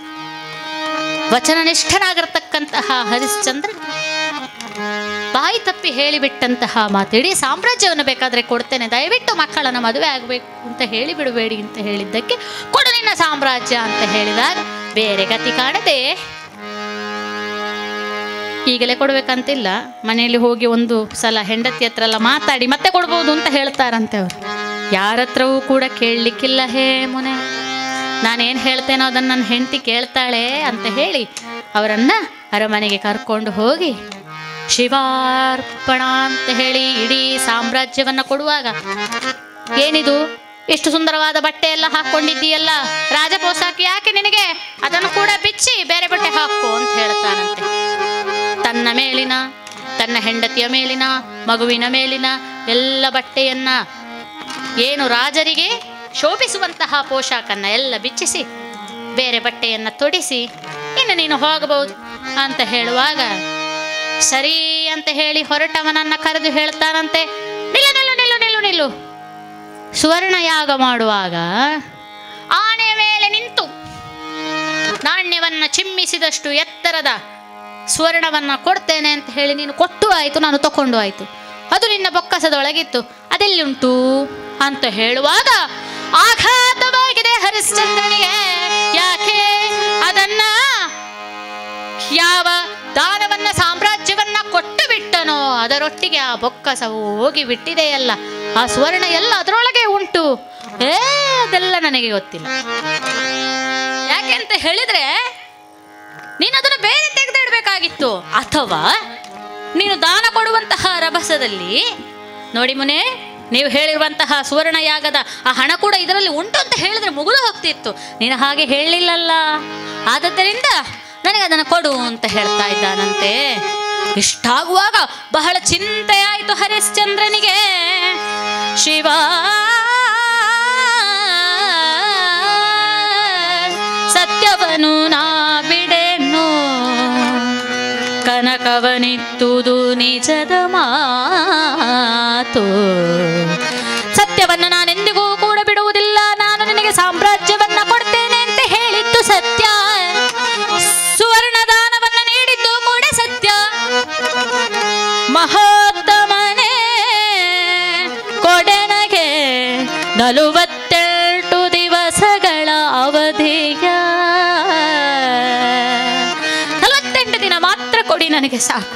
ವಚನನಿಷ್ಠನಾಗಿರ್ತಕ್ಕಂತಹ ಹರಿಶ್ಚಂದ್ರ ಬಾಯಿ ತಪ್ಪಿ ಹೇಳಿಬಿಟ್ಟಂತಹ ಮಾತು ಇಡೀ ಸಾಮ್ರಾಜ್ಯವನ್ನು ಬೇಕಾದ್ರೆ ಕೊಡ್ತೇನೆ ದಯವಿಟ್ಟು ಮಕ್ಕಳನ್ನ ಮದುವೆ ಆಗಬೇಕು ಅಂತ ಹೇಳಿ ಬಿಡಬೇಡಿ ಅಂತ ಹೇಳಿದ್ದಕ್ಕೆ ಕೊಡು ನಿನ್ನ ಸಾಮ್ರಾಜ್ಯ ಅಂತ ಹೇಳಿದಾಗ ಬೇರೆ ಗತಿ ಕಾಣದೆ ಈಗಲೇ ಕೊಡ್ಬೇಕಂತಿಲ್ಲ ಮನೆಯಲ್ಲಿ ಹೋಗಿ ಒಂದು ಸಲ ಹೆಂಡತಿ ಹತ್ರ ಎಲ್ಲ ಮಾತಾಡಿ ಮತ್ತೆ ಕೊಡ್ಬೋದು ಅಂತ ಹೇಳ್ತಾರಂತೆ ಅವರು ಯಾರ ಹತ್ರವೂ ಕೂಡ ಕೇಳಲಿಕ್ಕಿಲ್ಲ ಹೇ ಮುನೆ ನಾನೇನು ಹೇಳ್ತೇನೋ ಅದನ್ನು ನನ್ನ ಹೆಂಡತಿ ಕೇಳ್ತಾಳೆ ಅಂತ ಹೇಳಿ ಅವರನ್ನು ಅರಮನೆಗೆ ಕರ್ಕೊಂಡು ಹೋಗಿ ಶಿವಾರ್ಪಣ ಅಂತ ಹೇಳಿ ಇಡೀ ಸಾಮ್ರಾಜ್ಯವನ್ನು ಕೊಡುವಾಗ ಏನಿದು ಇಷ್ಟು ಸುಂದರವಾದ ಬಟ್ಟೆ ಎಲ್ಲ ಹಾಕೊಂಡಿದ್ದೀಯಲ್ಲ ರಾಜಪೋಷಾಕ ಯಾಕೆ ನಿನಗೆ ಅದನ್ನು ಕೂಡ ಬಿಚ್ಚಿ ಬೇರೆ ಬಟ್ಟೆ ಹಾಕು ಅಂತ ಹೇಳ್ತಾನಂತೆ ತನ್ನ ಮೇಲಿನ ತನ್ನ ಹೆಂಡತಿಯ ಮೇಲಿನ ಮಗುವಿನ ಮೇಲಿನ ಎಲ್ಲ ಬಟ್ಟೆಯನ್ನ ಏನು ರಾಜರಿಗೆ ಶೋಭಿಸುವಂತಹ ಪೋಷಾಕನ್ನ ಎಲ್ಲ ಬಿಚ್ಚಿಸಿ ಬೇರೆ ಬಟ್ಟೆಯನ್ನ ತೊಡಿಸಿ ಇನ್ನು ನೀನು ಹೋಗಬಹುದು ಅಂತ ಹೇಳುವಾಗ ಸರಿ ಅಂತ ಹೇಳಿ ಹೊರಟವನನ್ನ ಕರೆದು ಹೇಳ್ತಾನಂತೆ ನಿಲ್ಲು ನಿಲ್ಲು ನಿಲ್ಲು ನಿಲ್ಲು ನಿಲ್ಲು ಸುವರ್ಣ ಯಾಗ ಮಾಡುವಾಗ ಆನೆಯ ಮೇಲೆ ನಿಂತು ನಾಣ್ಯವನ್ನ ಚಿಮ್ಮಿಸಿದಷ್ಟು ಎತ್ತರದ ಸುವರ್ಣವನ್ನ ಕೊಡ್ತೇನೆ ಅಂತ ಹೇಳಿ ನೀನು ಕೊಟ್ಟು ಆಯಿತು ನಾನು ತಕೊಂಡು ಆಯಿತು ಅದು ನಿನ್ನ ಬೊಕ್ಕಸದೊಳಗಿತ್ತು ಅದೆಲ್ಲಿ ಉಂಟು ಅಂತ ಹೇಳುವಾಗ ಆಘಾತವಾಗಿದೆ ಹರಿಶ್ಚಂದ್ರನಿಗೆ ಯಾಕೆ ಅದನ್ನ ಯಾವ ದಾನವನ್ನ ಸಾಮ್ರಾಜ್ಯವನ್ನ ಕೊಟ್ಟು ಬಿಟ್ಟನೋ ಅದರೊಟ್ಟಿಗೆ ಆ ಬೊಕ್ಕಸವು ಹೋಗಿ ಬಿಟ್ಟಿದೆಯಲ್ಲ ಆ ಸುವರ್ಣ ಎಲ್ಲ ಅದರೊಳಗೆ ಉಂಟು ಏ ಅದೆಲ್ಲ ನನಗೆ ಗೊತ್ತಿಲ್ಲ ಯಾಕೆ ಅಂತ ಹೇಳಿದ್ರೆ ನೀನು ಅದನ್ನು ಬೇರೆ ತೆಗೆದಿಡಬೇಕಾಗಿತ್ತು ಅಥವಾ ನೀನು ದಾನ ಕೊಡುವಂತಹ ರಭಸದಲ್ಲಿ ನೋಡಿ ಮುನೆ ನೀವು ಹೇಳಿರುವಂತಹ ಸುವರ್ಣ ಯಾಗದ ಆ ಹಣ ಕೂಡ ಇದರಲ್ಲಿ ಉಂಟು ಅಂತ ಹೇಳಿದ್ರೆ ಮುಗಿದು ಹೋಗ್ತಿತ್ತು ನೀನು ಹಾಗೆ ಹೇಳಲಿಲ್ಲಲ್ಲ ಆದದ್ದರಿಂದ ನನಗೆ ಅದನ್ನು ಕೊಡು ಅಂತ ಹೇಳ್ತಾ ಇದ್ದಾನಂತೆ ಇಷ್ಟಾಗುವಾಗ ಬಹಳ ಚಿಂತೆ ಆಯಿತು ಹರಿಶ್ಚಂದ್ರನಿಗೆ ಶಿವ ಸತ್ಯವನು ನಾ ಬಿಡೆನು ಕನಕವನಿತ್ತುದು ನಿಜದ ಮಾತು ಸತ್ಯವನ್ನು ನಾನೆಂದಿಗೂ ಕೂಡ ಬಿಡುವುದಿಲ್ಲ ನಾನು ನಿನಗೆ ಸಾಮ್ರಾಜ್ಯವನ್ನ ಕೊಡ್ತೇನೆ ಅಂತ ಹೇಳಿದ್ದು ಸತ್ಯ ಸುವರ್ಣ ದಾನವನ್ನ ನೀಡಿದ್ದು ಕೂಡ ಸತ್ಯ ಮಹೋತ್ತಮನೇ ಕೊಡೆನಗೆ ನಲವತ್ತೆಂಟು ದಿವಸಗಳ ಅವಧಿಯ ನಲವತ್ತೆಂಟು ದಿನ ಮಾತ್ರ ಕೊಡಿ ನನಗೆ ಸಾಕು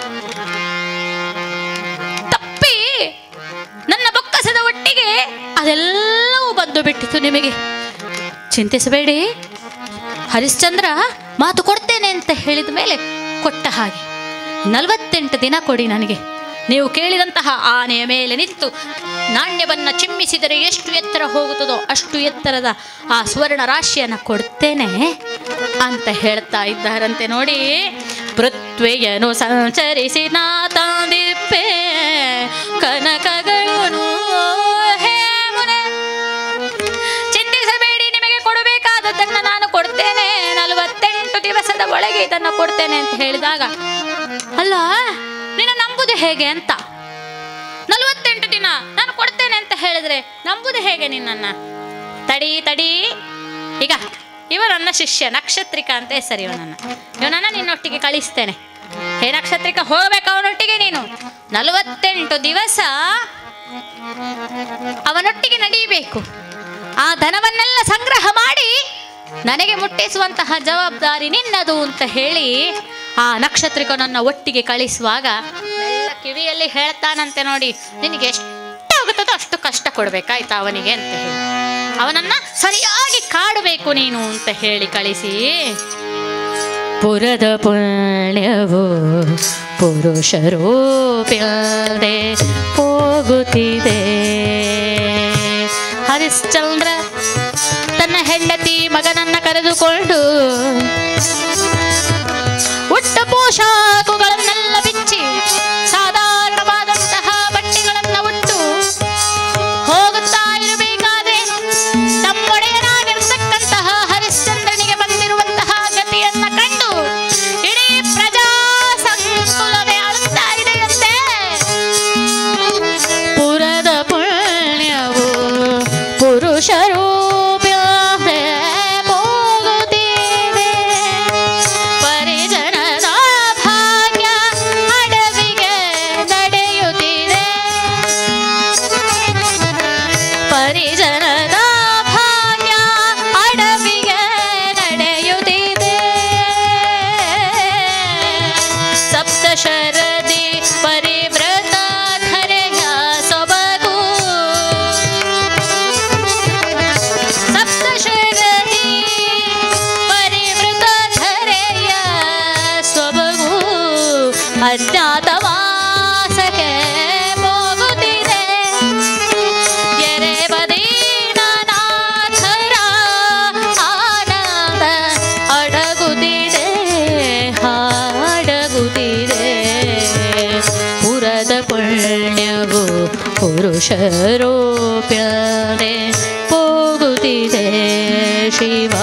ತಪ್ಪಿ ನನ್ನ ಬೊಕ್ಕಸದ ಒಟ್ಟಿಗೆ ಅದೆಲ್ಲವೂ ಬಂದು ಬಿಟ್ಟಿತು ನಿಮಗೆ ಚಿಂತಿಸಬೇಡಿ ಹರಿಶ್ಚಂದ್ರ ಮಾತು ಕೊಡ್ತೇನೆ ಅಂತ ಹೇಳಿದ ಮೇಲೆ ಕೊಟ್ಟ ಹಾಗೆ ನಲವತ್ತೆಂಟು ದಿನ ಕೊಡಿ ನನಗೆ ನೀವು ಕೇಳಿದಂತಹ ಆನೆಯ ಮೇಲೆ ನಿಂತು ನಾಣ್ಯವನ್ನ ಚಿಮ್ಮಿಸಿದರೆ ಎಷ್ಟು ಎತ್ತರ ಹೋಗುತ್ತದೋ ಅಷ್ಟು ಎತ್ತರದ ಆ ಸುವರ್ಣ ರಾಶಿಯನ್ನು ಕೊಡ್ತೇನೆ ಅಂತ ಹೇಳ್ತಾ ಇದ್ದಾರಂತೆ ನೋಡಿ ಪೃಥ್ವಿಯನ್ನು ಸಂಚರಿಸಿ ನಾ ತಂದಿಪ್ಪೆ ಕನಕಗಳನ್ನು ಹೇ ಮುನೆ ಚಿಂತಿಸಬೇಡಿ ನಿಮಗೆ ಕೊಡಬೇಕಾದದ್ದನ್ನು ನಾನು ಕೊಡ್ತೇನೆ ನಲವತ್ತೆಂಟು ದಿವಸದ ಒಳಗೆ ಇದನ್ನು ಕೊಡ್ತೇನೆ ಅಂತ ಹೇಳಿದಾಗ ಅಲ್ಲ ನಿನ್ನ ನಂಬುದು ಹೇಗೆ ಅಂತ ನಲವತ್ತೆಂಟು ದಿನ ನಾನು ಕೊಡ್ತೇನೆ ಅಂತ ಹೇಳಿದ್ರೆ ನಂಬುದು ಹೇಗೆ ನಿನ್ನನ್ನ ತಡಿ ತಡಿ ಈಗ ಇವ ನನ್ನ ಶಿಷ್ಯ ನಕ್ಷತ್ರಿಕ ಅಂತ ಹೆಸರು ಇವನನ್ನ ಇವನನ್ನ ನಿನ್ನೊಟ್ಟಿಗೆ ಕಳಿಸ್ತೇನೆ ಹೇ ನಕ್ಷತ್ರಿಕ ಹೋಗ್ಬೇಕು ಅವನೊಟ್ಟಿಗೆ ನೀನು ನಲವತ್ತೆಂಟು ದಿವಸ ಅವನೊಟ್ಟಿಗೆ ನಡೀಬೇಕು ಆ ಧನವನ್ನೆಲ್ಲ ಸಂಗ್ರಹ ಮಾಡಿ ನನಗೆ ಮುಟ್ಟಿಸುವಂತಹ ಜವಾಬ್ದಾರಿ ನಿನ್ನದು ಅಂತ ಹೇಳಿ ಆ ನಕ್ಷತ್ರಿಕನನ್ನ ಒಟ್ಟಿಗೆ ಕಳಿಸುವಾಗ ಎಲ್ಲ ಕಿವಿಯಲ್ಲಿ ಹೇಳ್ತಾನಂತೆ ನೋಡಿ ನಿನಗೆ ಎಷ್ಟು ಆಗುತ್ತದೋ ಅಷ್ಟು ಕಷ್ಟ ಕೊಡ್ಬೇಕಾಯ್ತಾ ಅವನಿಗೆ ಅಂತ ಹೇಳಿ ಅವನನ್ನ ಸರಿಯಾಗಿ ಕಾಡಬೇಕು ನೀನು ಅಂತ ಹೇಳಿ ಕಳಿಸಿ ಪುರದ ಪುಣ್ಯವು ಪುರುಷರೂಪ್ಯದೆ ಹೋಗುತ್ತಿದೆ ಹರಿಶ್ಚಂದ್ರ ತನ್ನ ಹೆಂಡತಿ ಮಗನನ್ನ ಕರೆದುಕೊಂಡು ಉಟ್ಟ ಪೋಷಾಕುಗಳನ್ನೆಲ್ಲ ಬಿಚ್ಚಿ ಸಾಧಾರಣವಾದಂತಹ ಬಟ್ಟೆಗಳನ್ನ ಉಟ್ಟು ಹೋಗುತ್ತಾ ಇರಬೇಕಾದ್ರೆ ತಮ್ಮೊಡೆಯನಾಗಿರ್ತಕ್ಕಂತಹ ಹರಿಶ್ಚಂದ್ರನಿಗೆ ಬಂದಿರುವಂತಹ ಗತಿಯನ್ನ ಕಂಡು ಇಡೀ ಪ್ರಜಾ ಸಂಕುಲವೇ ಅಳುತ್ತಾ ಇದೆಯಂತೆ ಪುರದ ಪುಣ್ಯವು ಪುರುಷರು ಪರಿಜನದ ಭಾಗ್ಯ ಅಡವಿಗೆ ನಡೆಯುತ್ತಿದೆ ಪರಿಜನದ ಭಾಗ್ಯ ಅಡವಿಗೆ ನಡೆಯುತ್ತಿದೆ ಸಪ್ತಶರದಿ ಪರಿವ್ರತ ಧರೆಯ ಸೊಬಗು ಸಪ್ತಶರದಿ ಪರಿವೃತ ಧರೆಯ ಸೊಬಗು ಅಜ್ಞಾತವಾಸಕ್ಕೆ ಹೋಗುತ್ತಿದೆ ಎರೆಬದೀನನಾಥರ ಆನಂದ ಅಡಗುತ್ತಿದೆ ಹಾಡಗುತ್ತಿದೆ ಪುರದ ಪುಣ್ಯವು ಪುರುಷರೂಪ್ಯನೆ ಹೋಗುತ್ತಿದೆ ಶಿವ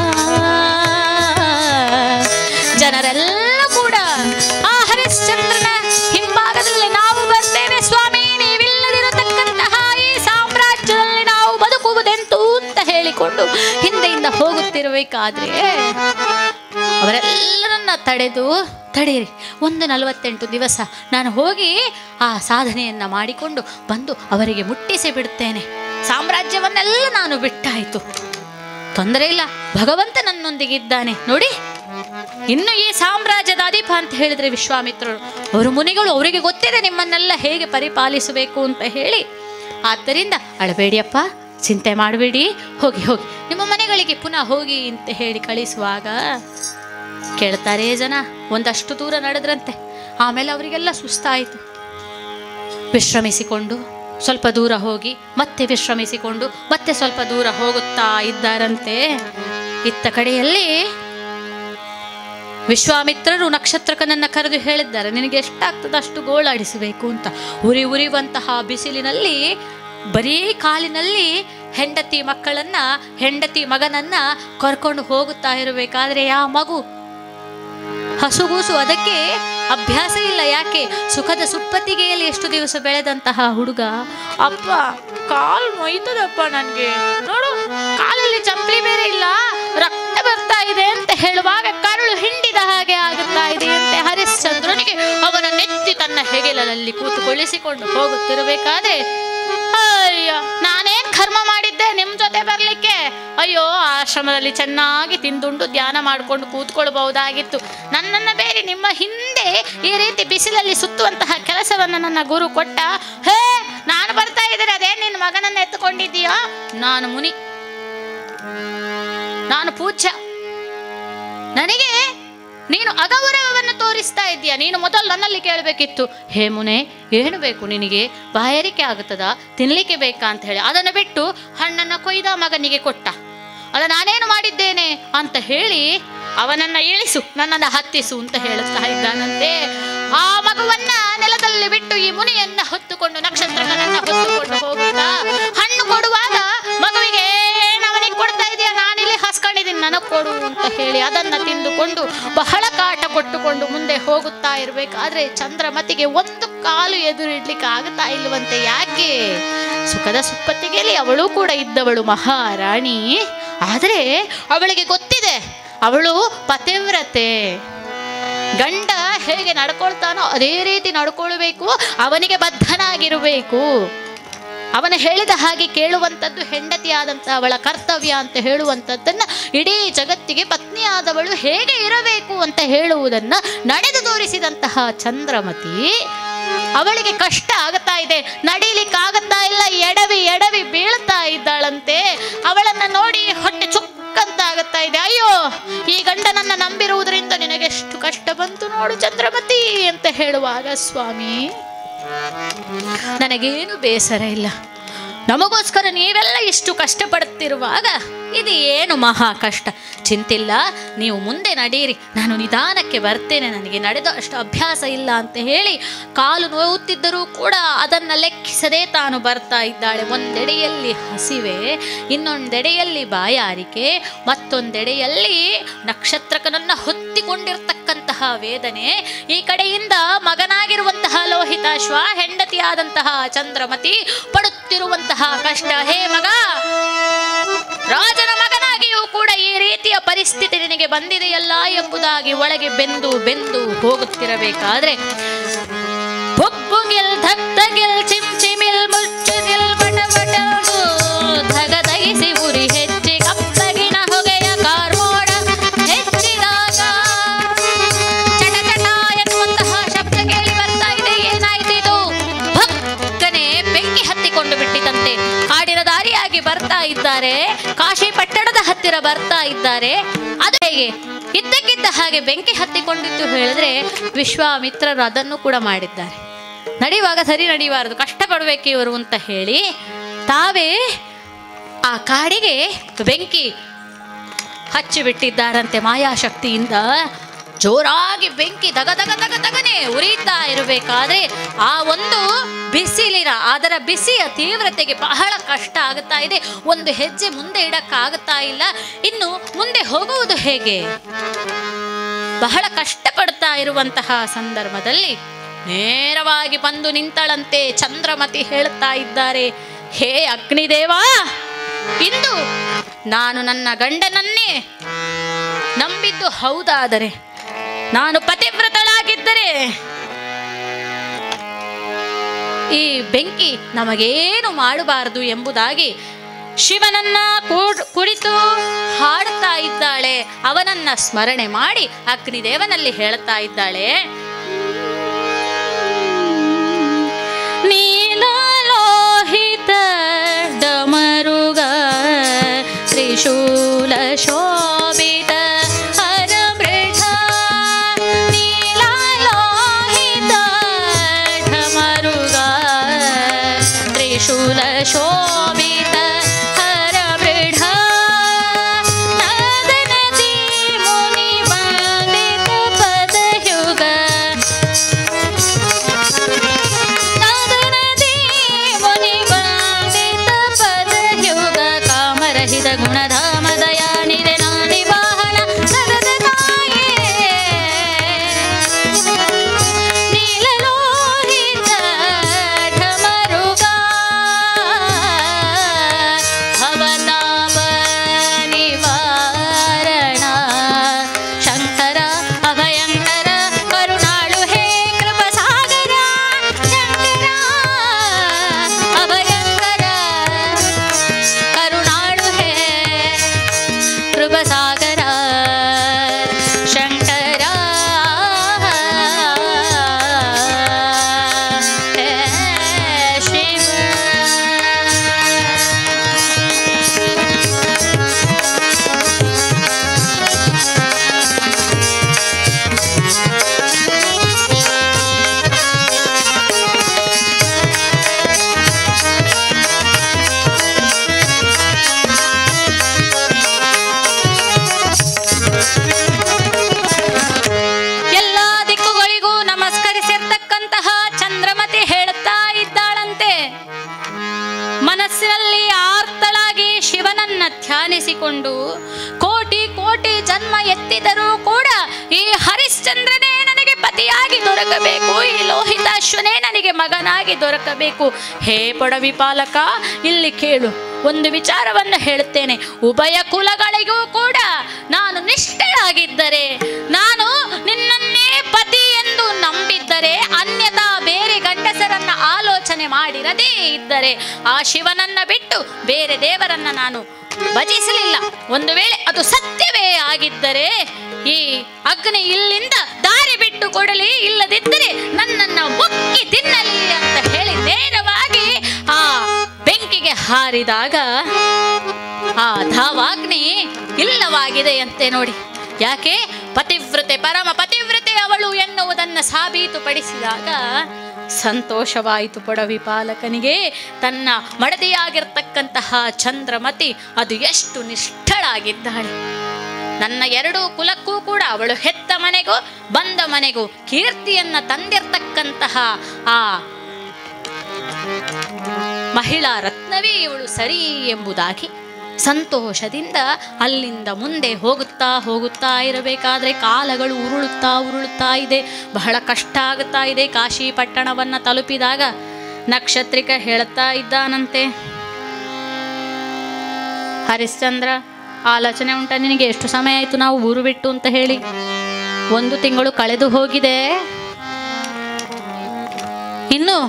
ಜನರೆಲ್ಲ ಕೂಡ ಆ ಹರಿಶ್ಚಂದ್ರನ ಹಿಂಭಾಗದಲ್ಲಿ ನಾವು ಬರ್ತೇವೆ ಸ್ವಾಮಿ ನೀವಿಲ್ಲದಿರತಕ್ಕಂತಹ ಈ ಸಾಮ್ರಾಜ್ಯದಲ್ಲಿ ನಾವು ಬದುಕುವುದೆಂತು ಅಂತ ಹೇಳಿಕೊಂಡು ಹಿಂದೆಯಿಂದ ಹೋಗುತ್ತಿರಬೇಕಾದ್ರೆ ಅವರೆಲ್ಲರನ್ನ ತಡೆದು ತಡೀರಿ ಒಂದು ನಲವತ್ತೆಂಟು ದಿವಸ ನಾನು ಹೋಗಿ ಆ ಸಾಧನೆಯನ್ನ ಮಾಡಿಕೊಂಡು ಬಂದು ಅವರಿಗೆ ಮುಟ್ಟಿಸಿ ಬಿಡುತ್ತೇನೆ ಸಾಮ್ರಾಜ್ಯವನ್ನೆಲ್ಲ ನಾನು ಬಿಟ್ಟಾಯಿತು ತೊಂದರೆ ಇಲ್ಲ ಭಗವಂತ ನನ್ನೊಂದಿಗಿದ್ದಾನೆ ನೋಡಿ ಇನ್ನು ಈ ಸಾಮ್ರಾಜ್ಯದ ಅಧಿಪ ಅಂತ ಹೇಳಿದ್ರೆ ವಿಶ್ವಾಮಿತ್ರರು ಅವರು ಮುನಿಗಳು ಅವರಿಗೆ ಗೊತ್ತಿದೆ ನಿಮ್ಮನ್ನೆಲ್ಲ ಹೇಗೆ ಪರಿಪಾಲಿಸಬೇಕು ಅಂತ ಹೇಳಿ ಆದ್ದರಿಂದ ಅಳಬೇಡಿಯಪ್ಪ ಚಿಂತೆ ಮಾಡಬೇಡಿ ಹೋಗಿ ಹೋಗಿ ನಿಮ್ಮ ಮನೆಗಳಿಗೆ ಪುನಃ ಹೋಗಿ ಅಂತ ಹೇಳಿ ಕಳಿಸುವಾಗ ಕೇಳ್ತಾರೆ ಜನ ಒಂದಷ್ಟು ದೂರ ನಡೆದ್ರಂತೆ ಆಮೇಲೆ ಅವರಿಗೆಲ್ಲ ಸುಸ್ತಾಯಿತು ವಿಶ್ರಮಿಸಿಕೊಂಡು ಸ್ವಲ್ಪ ದೂರ ಹೋಗಿ ಮತ್ತೆ ವಿಶ್ರಮಿಸಿಕೊಂಡು ಮತ್ತೆ ಸ್ವಲ್ಪ ದೂರ ಹೋಗುತ್ತಾ ಇದ್ದಾರಂತೆ ಇತ್ತ ಕಡೆಯಲ್ಲಿ ವಿಶ್ವಾಮಿತ್ರರು ನಕ್ಷತ್ರಕನನ್ನ ಕರೆದು ಹೇಳಿದ್ದಾರೆ ನಿನಗೆ ಎಷ್ಟಾಗ್ತದೆ ಅಷ್ಟು ಗೋಳಾಡಿಸಬೇಕು ಅಂತ ಉರಿ ಉರಿಯುವಂತಹ ಬಿಸಿಲಿನಲ್ಲಿ ಬರೀ ಕಾಲಿನಲ್ಲಿ ಹೆಂಡತಿ ಮಕ್ಕಳನ್ನ ಹೆಂಡತಿ ಮಗನನ್ನ ಕರ್ಕೊಂಡು ಹೋಗುತ್ತಾ ಇರಬೇಕಾದ್ರೆ ಆ ಮಗು ಹಸುಗೂಸು ಅದಕ್ಕೆ ಅಭ್ಯಾಸ ಇಲ್ಲ ಯಾಕೆ ಸುಖದ ಸುಪ್ಪತ್ತಿಗೆಯಲ್ಲಿ ಎಷ್ಟು ದಿವಸ ಬೆಳೆದಂತಹ ಹುಡುಗ ಅಪ್ಪ ಕಾಲು ನೋಯ್ತದಪ್ಪ ನನಗೆ ನೋಡು ಕಾಲಲ್ಲಿ ಚಂಪ್ಲಿ ಬೇರೆ ಇಲ್ಲ ರಕ್ತ ಬರ್ತಾ ಇದೆ ಅಂತ ಹೇಳುವಾಗ ಕರುಳು ಹಿಂಡಿದ ಹಾಗೆ ಆಗುತ್ತಾ ಇದೆ ಅಂತೆ ಹರಿಶ್ಚಂದ್ರನಿಗೆ ಅವನ ನೆತ್ತಿ ತನ್ನ ಹೆಗಲಲ್ಲಿ ಕೂತುಕೊಳ್ಳಿಸಿಕೊಂಡು ಹೋಗುತ್ತಿರಬೇಕಾದ್ರೆ ಅಯ್ಯ ನಾನೇನ್ ಕರ್ಮ ಮಾಡಿದ್ದೆ ನಿಮ್ ಜೊತೆ ಬರ್ಲಿಕ್ಕೆ ಅಯ್ಯೋ ಆಶ್ರಮದಲ್ಲಿ ಚೆನ್ನಾಗಿ ತಿಂದುಂಡು ಧ್ಯಾನ ಮಾಡ್ಕೊಂಡು ಕೂತ್ಕೊಳ್ಬಹುದಾಗಿತ್ತು ನನ್ನನ್ನ ಬೇರೆ ನಿಮ್ಮ ಹಿಂದೆ ಈ ರೀತಿ ಬಿಸಿಲಲ್ಲಿ ಸುತ್ತುವಂತಹ ಕೆಲಸವನ್ನ ನನ್ನ ಗುರು ಕೊಟ್ಟ ಹೇ ನಾನು ಬರ್ತಾ ಇದ್ದೇನೆ ಅದೇ ನಿನ್ನ ಮಗನನ್ನ ಎತ್ತುಕೊಂಡಿದ್ದೀಯಾ ನಾನು ಮುನಿ ನಾನು ಪೂಜ್ಯ ನನಗೆ ನೀನು ಅಗೌರವವನ್ನು ತೋರಿಸ್ತಾ ಇದ್ದೀಯ ನೀನು ಮೊದಲು ನನ್ನಲ್ಲಿ ಕೇಳಬೇಕಿತ್ತು ಹೇ ಮುನೆ ಏನು ಬೇಕು ನಿನಗೆ ಬಾಯಾರಿಕೆ ಆಗುತ್ತದಾ ತಿನ್ಲಿಕ್ಕೆ ಬೇಕಾ ಅಂತ ಹೇಳಿ ಅದನ್ನು ಬಿಟ್ಟು ಹಣ್ಣನ್ನು ಕೊಯ್ದ ಮಗನಿಗೆ ಕೊಟ್ಟ ಅದ ನಾನೇನು ಮಾಡಿದ್ದೇನೆ ಅಂತ ಹೇಳಿ ಅವನನ್ನ ಇಳಿಸು ನನ್ನನ್ನು ಹತ್ತಿಸು ಅಂತ ಹೇಳುತ್ತಾ ಇದ್ದಾನಂತೆ ಆ ಮಗುವನ್ನ ನೆಲದಲ್ಲಿ ಬಿಟ್ಟು ಈ ಮುನಿಯನ್ನ ಹೊತ್ತುಕೊಂಡು ನಕ್ಷತ್ರಗಳನ್ನ ಹೊತ್ತುಕೊಂಡು ಹೋಗುತ್ತಾ ಹಣ್ಣು ಕೊಡುವಾಗ ಮಗುವಿಗೆ "ಏನ್ ಅವನಿಗೆ ಕೊಡ್ತಾ ಇದೆಯಾ ನಾನಿಲ್ಲಿ ಹಸ್ಕೊಂಡಿದ್ದೀನಿ ನನಗೆ ಕೊಡು ಅಂತ ಹೇಳಿ ಅದನ್ನ ತಿಂದುಕೊಂಡು ಬಹಳ ಕಾಟ ಕೊಟ್ಟುಕೊಂಡು ಮುಂದೆ ಹೋಗುತ್ತಾ ಇರಬೇಕಾದ್ರೆ ಚಂದ್ರಮತಿಗೆ ಒಂದು ಕಾಲು ಎದುರಿಡ್ಲಿಕ್ಕೆ ಆಗ್ತಾ ಇಲ್ವಂತೆ ಯಾಕೆ ಸುಖದ ಸುಪ್ಪತ್ತಿಗೆಯಲ್ಲಿ ಅವಳು ಕೂಡ ಇದ್ದವಳು ಮಹಾರಾಣಿ ಆದರೆ ಅವಳಿಗೆ ಗೊತ್ತಿದೆ ಅವಳು ಪತಿವ್ರತೆ ಗಂಡ ಹೇಗೆ ನಡ್ಕೊಳ್ತಾನೋ ಅದೇ ರೀತಿ ನಡ್ಕೊಳ್ಬೇಕು ಅವನಿಗೆ ಬದ್ಧನಾಗಿರಬೇಕು ಅವನು ಹೇಳಿದ ಹಾಗೆ ಕೇಳುವಂಥದ್ದು ಹೆಂಡತಿಯಾದಂಥ ಅವಳ ಕರ್ತವ್ಯ ಅಂತ ಹೇಳುವಂಥದ್ದನ್ನ ಇಡೀ ಜಗತ್ತಿಗೆ ಪತ್ನಿಯಾದವಳು ಹೇಗೆ ಇರಬೇಕು ಅಂತ ಹೇಳುವುದನ್ನ ನಡೆದು ತೋರಿಸಿದಂತಹ ಚಂದ್ರಮತಿ ಅವಳಿಗೆ ಕಷ್ಟ ಆಗ್ತಾ ಇದೆ ನಡೀಲಿಕ್ಕಾಗತ್ತಾ ಇಲ್ಲ ಎಡವಿ ಎಡವಿ ಬೀಳ್ತಾ ಇದ್ದಾಳಂತೆ ಅವಳನ್ನ ನೋಡಿ ಹೊಟ್ಟೆ ಚುಕ್ಕಂತ ಆಗತ್ತಾ ಇದೆ ಅಯ್ಯೋ ಈ ಗಂಡನನ್ನ ನಂಬಿರುವುದರಿಂದ ನಿನಗೆಷ್ಟು ಕಷ್ಟ ಬಂತು ನೋಡು ಚಂದ್ರಮತಿ ಅಂತ ಹೇಳುವಾಗ ಸ್ವಾಮಿ ನನಗೇನು ಬೇಸರ ಇಲ್ಲ ನಮಗೋಸ್ಕರ ನೀವೆಲ್ಲ ಇಷ್ಟು ಕಷ್ಟಪಡುತ್ತಿರುವಾಗ ಇದು ಏನು ಮಹಾ ಕಷ್ಟ ಚಿಂತಿಲ್ಲ ನೀವು ಮುಂದೆ ನಡೀರಿ ನಾನು ನಿಧಾನಕ್ಕೆ ಬರ್ತೇನೆ ನನಗೆ ನಡೆದ ಅಷ್ಟು ಅಭ್ಯಾಸ ಇಲ್ಲ ಅಂತ ಹೇಳಿ ಕಾಲು ನೋವುತ್ತಿದ್ದರೂ ಕೂಡ ಅದನ್ನು ಲೆಕ್ಕಿಸದೆ ತಾನು ಬರ್ತಾ ಇದ್ದಾಳೆ ಒಂದೆಡೆಯಲ್ಲಿ ಹಸಿವೆ ಇನ್ನೊಂದೆಡೆಯಲ್ಲಿ ಬಾಯಾರಿಕೆ ಮತ್ತೊಂದೆಡೆಯಲ್ಲಿ ನಕ್ಷತ್ರಕನನ್ನ ಹೊತ್ತಿಕೊಂಡಿರ್ತಕ್ಕಂತಹ ವೇದನೆ ಈ ಕಡೆಯಿಂದ ಮಗನಾಗಿರುವಂತಹ ಲೋಹಿತಾಶ್ವ ಹೆಂಡತಿಯಾದಂತಹ ಚಂದ್ರಮತಿ ಪಡುತ್ತಿರುವಂತಹ ಕಷ್ಟ ಹೇ ಮಗ ರಾಜನ ಮಗನಾಗಿಯೂ ಕೂಡ ಈ ರೀತಿಯ ಪರಿಸ್ಥಿತಿ ನಿನಗೆ ಬಂದಿದೆಯಲ್ಲ ಎಂಬುದಾಗಿ ಒಳಗೆ ಬೆಂದು ಬೆಂದು ಹೋಗುತ್ತಿರಬೇಕಾದ್ರೆ ಬೊಬ್ಬುಗಿಲ್ ಧಕ್ತಗಿಲ್ ಚಿಮ್ಚಿಮಿಲ್ ಮುಚ್ಚುಗಿಲ್ ಬಟಬಟವು ಧಗಧಗಿಸಿ ಉರಿ ಹೆಚ್ಚಿ ಕಪ್ಪಗಿನ ಹೊಗೆಯ ಕಾರ್ಮೋಡ ಹೆಚ್ಚಿದಾಗ ಚಟ ಚಟ ಎನ್ನುವಂತಹ ಶಬ್ದ ಕೇಳಿ ಬರ್ತಾ ಇದೆ ಏನಾಯ್ತು ಇದು ಭಕ್ಕನೆ ಬೆಂಕಿ ಹತ್ತಿಕೊಂಡು ಬಿಟ್ಟಿತಂತೆ ಕಾಡಿನ ದಾರಿಯಾಗಿ ಬರ್ತಾ ಇದ್ದಾರೆ ಕಾಶಿ ಪಟ್ಟಣದ ಹತ್ತಿರ ಬರ್ತಾ ಇದ್ದಾರೆ ಅದು ಹೇಗೆ ಇದ್ದಕ್ಕಿದ್ದ ಹಾಗೆ ಬೆಂಕಿ ಹತ್ತಿಕೊಂಡಿತ್ತು ಹೇಳಿದ್ರೆ ವಿಶ್ವಾಮಿತ್ರರು ಅದನ್ನು ಕೂಡ ಮಾಡಿದ್ದಾರೆ ನಡೆಯುವಾಗ ಸರಿ ನಡೆಯಬಾರದು ಕಷ್ಟಪಡಬೇಕು ಇವರು ಅಂತ ಹೇಳಿ ತಾವೇ ಆ ಕಾಡಿಗೆ ಬೆಂಕಿ ಹಚ್ಚಿಬಿಟ್ಟಿದ್ದಾರಂತೆ ಮಾಯಾಶಕ್ತಿಯಿಂದ ಜೋರಾಗಿ ಬೆಂಕಿ ದಗ ದಗ ದಗ ದಗನೆ ಉರಿತಾ ಇರಬೇಕಾದ್ರೆ ಆ ಒಂದು ಬಿಸಿಲಿನ ಅದರ ಬಿಸಿಯ ತೀವ್ರತೆಗೆ ಬಹಳ ಕಷ್ಟ ಆಗುತ್ತಾ ಇದೆ ಒಂದು ಹೆಜ್ಜೆ ಮುಂದೆ ಇಡಕ್ಕಾಗುತ್ತಾ ಇಲ್ಲ ಇನ್ನು ಮುಂದೆ ಹೋಗುವುದು ಹೇಗೆ ಬಹಳ ಕಷ್ಟಪಡ್ತಾ ಇರುವಂತಹ ಸಂದರ್ಭದಲ್ಲಿ ನೇರವಾಗಿ ಬಂದು ನಿಂತಳಂತೆ ಚಂದ್ರಮತಿ ಹೇಳ್ತಾ ಇದ್ದಾರೆ ಹೇ ಅಗ್ನಿದೇವ ಇಂದು ನಾನು ನನ್ನ ಗಂಡನನ್ನೇ ನಂಬಿದ್ದು ಹೌದಾದರೆ ನಾನು ಪತಿವ್ರತಳಾಗಿದ್ದರೆ ಈ ಬೆಂಕಿ ನಮಗೇನು ಮಾಡಬಾರದು ಎಂಬುದಾಗಿ ಶಿವನನ್ನ ಕೂಡ್- ಕುರಿತು ಹಾಡುತ್ತಾ ಇದ್ದಾಳೆ ಅವನನ್ನ ಸ್ಮರಣೆ ಮಾಡಿ ಅಗ್ನಿದೇವನಲ್ಲಿ ಹೇಳ್ತಾ ಇದ್ದಾಳೆ ನೀಲಲೋಹಿತ ಡಮರುಗ ತ್ರಿಶೂಲ ಶೋಭಿತ ಹರ ಮೃಢ ನೀಲಲೋಹಿತ ಢಮರುಗ ತ್ರಿಶೂಲ ಶೋಭಿತ ಹರ ಮೃಢ ನಾದನದಿ ಮುನಿ ವಂದಿತ ಪದಯುಗ ನಾದನದಿ ಮುನಿ ವಂದಿತ ಪದಯುಗ ಕಾಮರಹಿತ ಗುಣಧಾಮ ದಯಾನಿದೆ ನಾನಿ ವಾಹನ ಸದದ ತಾಯೇ ನೀಲಲೋಹಿತ ಢಮರುಗ ಭವತಾಪ ನಿವಾರಣ ಶಂಕರ ಅಭಯಂಕರ ಕರುಣಾಳು ಹೇ ಕೃಪಸಾಗರ ಶಂಕರ ಅಭಯಂಕರ ಕರುಣಾಳು ಹೇ ಕೃಪಸಾಗರ ಶಂಕರ ಹೇ ಶಿವ ಎಲ್ಲ ದಿಕ್ಕುಗಳಿಗೂ ನಮಸ್ಕರಿಸಿರ್ತಕ್ಕಂತಹ ಚಂದ್ರಮತಿ ಹೇಳುತ್ತಾ ಇದ್ದಾಳಂತೆ ಮನಸ್ಸಿನಲ್ಲಿ ಆರ್ತಳಾಗಿ ಶಿವನನ್ನ ಧ್ಯಾನಿಸಿಕೊಂಡು ಕೋಟಿ ಕೋಟಿ ಜನ್ಮ ಎತ್ತಿದರೂ ಕೂಡ ಈ ಹರಿಶ್ಚಂದ್ರನೇ ನನಗೆ ಪತಿಯಾಗಿ ದೊರಕಬೇಕು ಈ ಲೋಹಿತಾಶ್ವನೇ ನನಗೆ ಮಗನಾಗಿ ದೊರಕಬೇಕು ಹೇ ಪೊಡವಿ ಪಾಲಕ ಇಲ್ಲಿ ಕೇಳು ಒಂದು ವಿಚಾರವನ್ನು ಹೇಳುತ್ತೇನೆ ಉಭಯ ಕುಲಗಳಿಗೂ ಕೂಡ ನಾನು ನಿಷ್ಠಳಾಗಿದ್ದರೆ ನಾನು ನಿನ್ನನ್ನೇ ಪತಿ ಎಂದು ನಂಬಿದ್ದರೆ ಅನ್ಯತಾ ಬೇರೆ ಗಂಡಸರನ್ನ ಆಲೋಚನೆ ಮಾಡಿರದೇ ಇದ್ದರೆ ಆ ಶಿವನನ್ನ ಬಿಟ್ಟು ಬೇರೆ ದೇವರನ್ನ ನಾನು ಭಜಿಸಲಿಲ್ಲ ಒಂದು ವೇಳೆ ಅದು ಸತ್ಯವೇ ಆಗಿದ್ದರೆ ಈ ಅಗ್ನಿ ಇಲ್ಲಿಂದ ದಾರಿ ಬಿಟ್ಟು ಕೊಡಲಿ ಇಲ್ಲದಿದ್ದರೆ ನನ್ನನ್ನ ಒಕ್ಕಿ ತಿನ್ನಲಿ ಅಂತ ಹೇಳಿ ನೇರವಾಗಿ ಆ ಬೆಂಕಿಗೆ ಹಾರಿದಾಗ ಆ ಧಾವಾಗ್ನಿ ಇಲ್ಲವಾಗಿದೆ ಅಂತೆ ನೋಡಿ ಯಾಕೆ ಪತಿವ್ರತೆ ಪರಮ ಪತಿವ್ರತೆ ಅವಳು ಎನ್ನುವುದನ್ನು ಸಾಬೀತುಪಡಿಸಿದಾಗ ಸಂತೋಷವಾಯಿತು ಪೊಡವಿ ಪಾಲಕನಿಗೆ ತನ್ನ ಮಡದಿಯಾಗಿರ್ತಕ್ಕಂತಹ ಚಂದ್ರಮತಿ ಅದು ಎಷ್ಟು ನಿಷ್ಠಳಾಗಿದ್ದಾಳೆ ನನ್ನ ಎರಡೂ ಕುಲಕ್ಕೂ ಕೂಡ ಅವಳು ಹೆತ್ತ ಮನೆಗೂ ಬಂದ ಮನೆಗೂ ಕೀರ್ತಿಯನ್ನ ತಂದಿರ್ತಕ್ಕಂತಹ ಆ ಮಹಿಳಾ ರತ್ನವೇ ಇವಳು ಸರಿ ಎಂಬುದಾಗಿ ಸಂತೋಷದಿಂದ ಅಲ್ಲಿಂದ ಮುಂದೆ ಹೋಗುತ್ತಾ ಹೋಗುತ್ತಾ ಇರಬೇಕಾದ್ರೆ ಕಾಲಗಳು ಉರುಳುತ್ತಾ ಉರುಳುತ್ತಾ ಇದೆ ಬಹಳ ಕಷ್ಟ ಆಗುತ್ತಾ ಇದೆ ಕಾಶಿ ಪಟ್ಟಣವನ್ನು ತಲುಪಿದಾಗ ನಕ್ಷತ್ರಿಕ ಹೇಳುತ್ತಾ ಇದ್ದಾನಂತೆ ಹರಿಶ್ಚಂದ್ರ ಆಲೋಚನೆ ಉಂಟ ನಿನಗೆ ಎಷ್ಟು ಸಮಯ ಆಯಿತು ನಾವು ಊರು ಬಿಟ್ಟು ಅಂತ ಹೇಳಿ ಒಂದು ತಿಂಗಳು ಕಳೆದು ಹೋಗಿದೆ ಇನ್ನು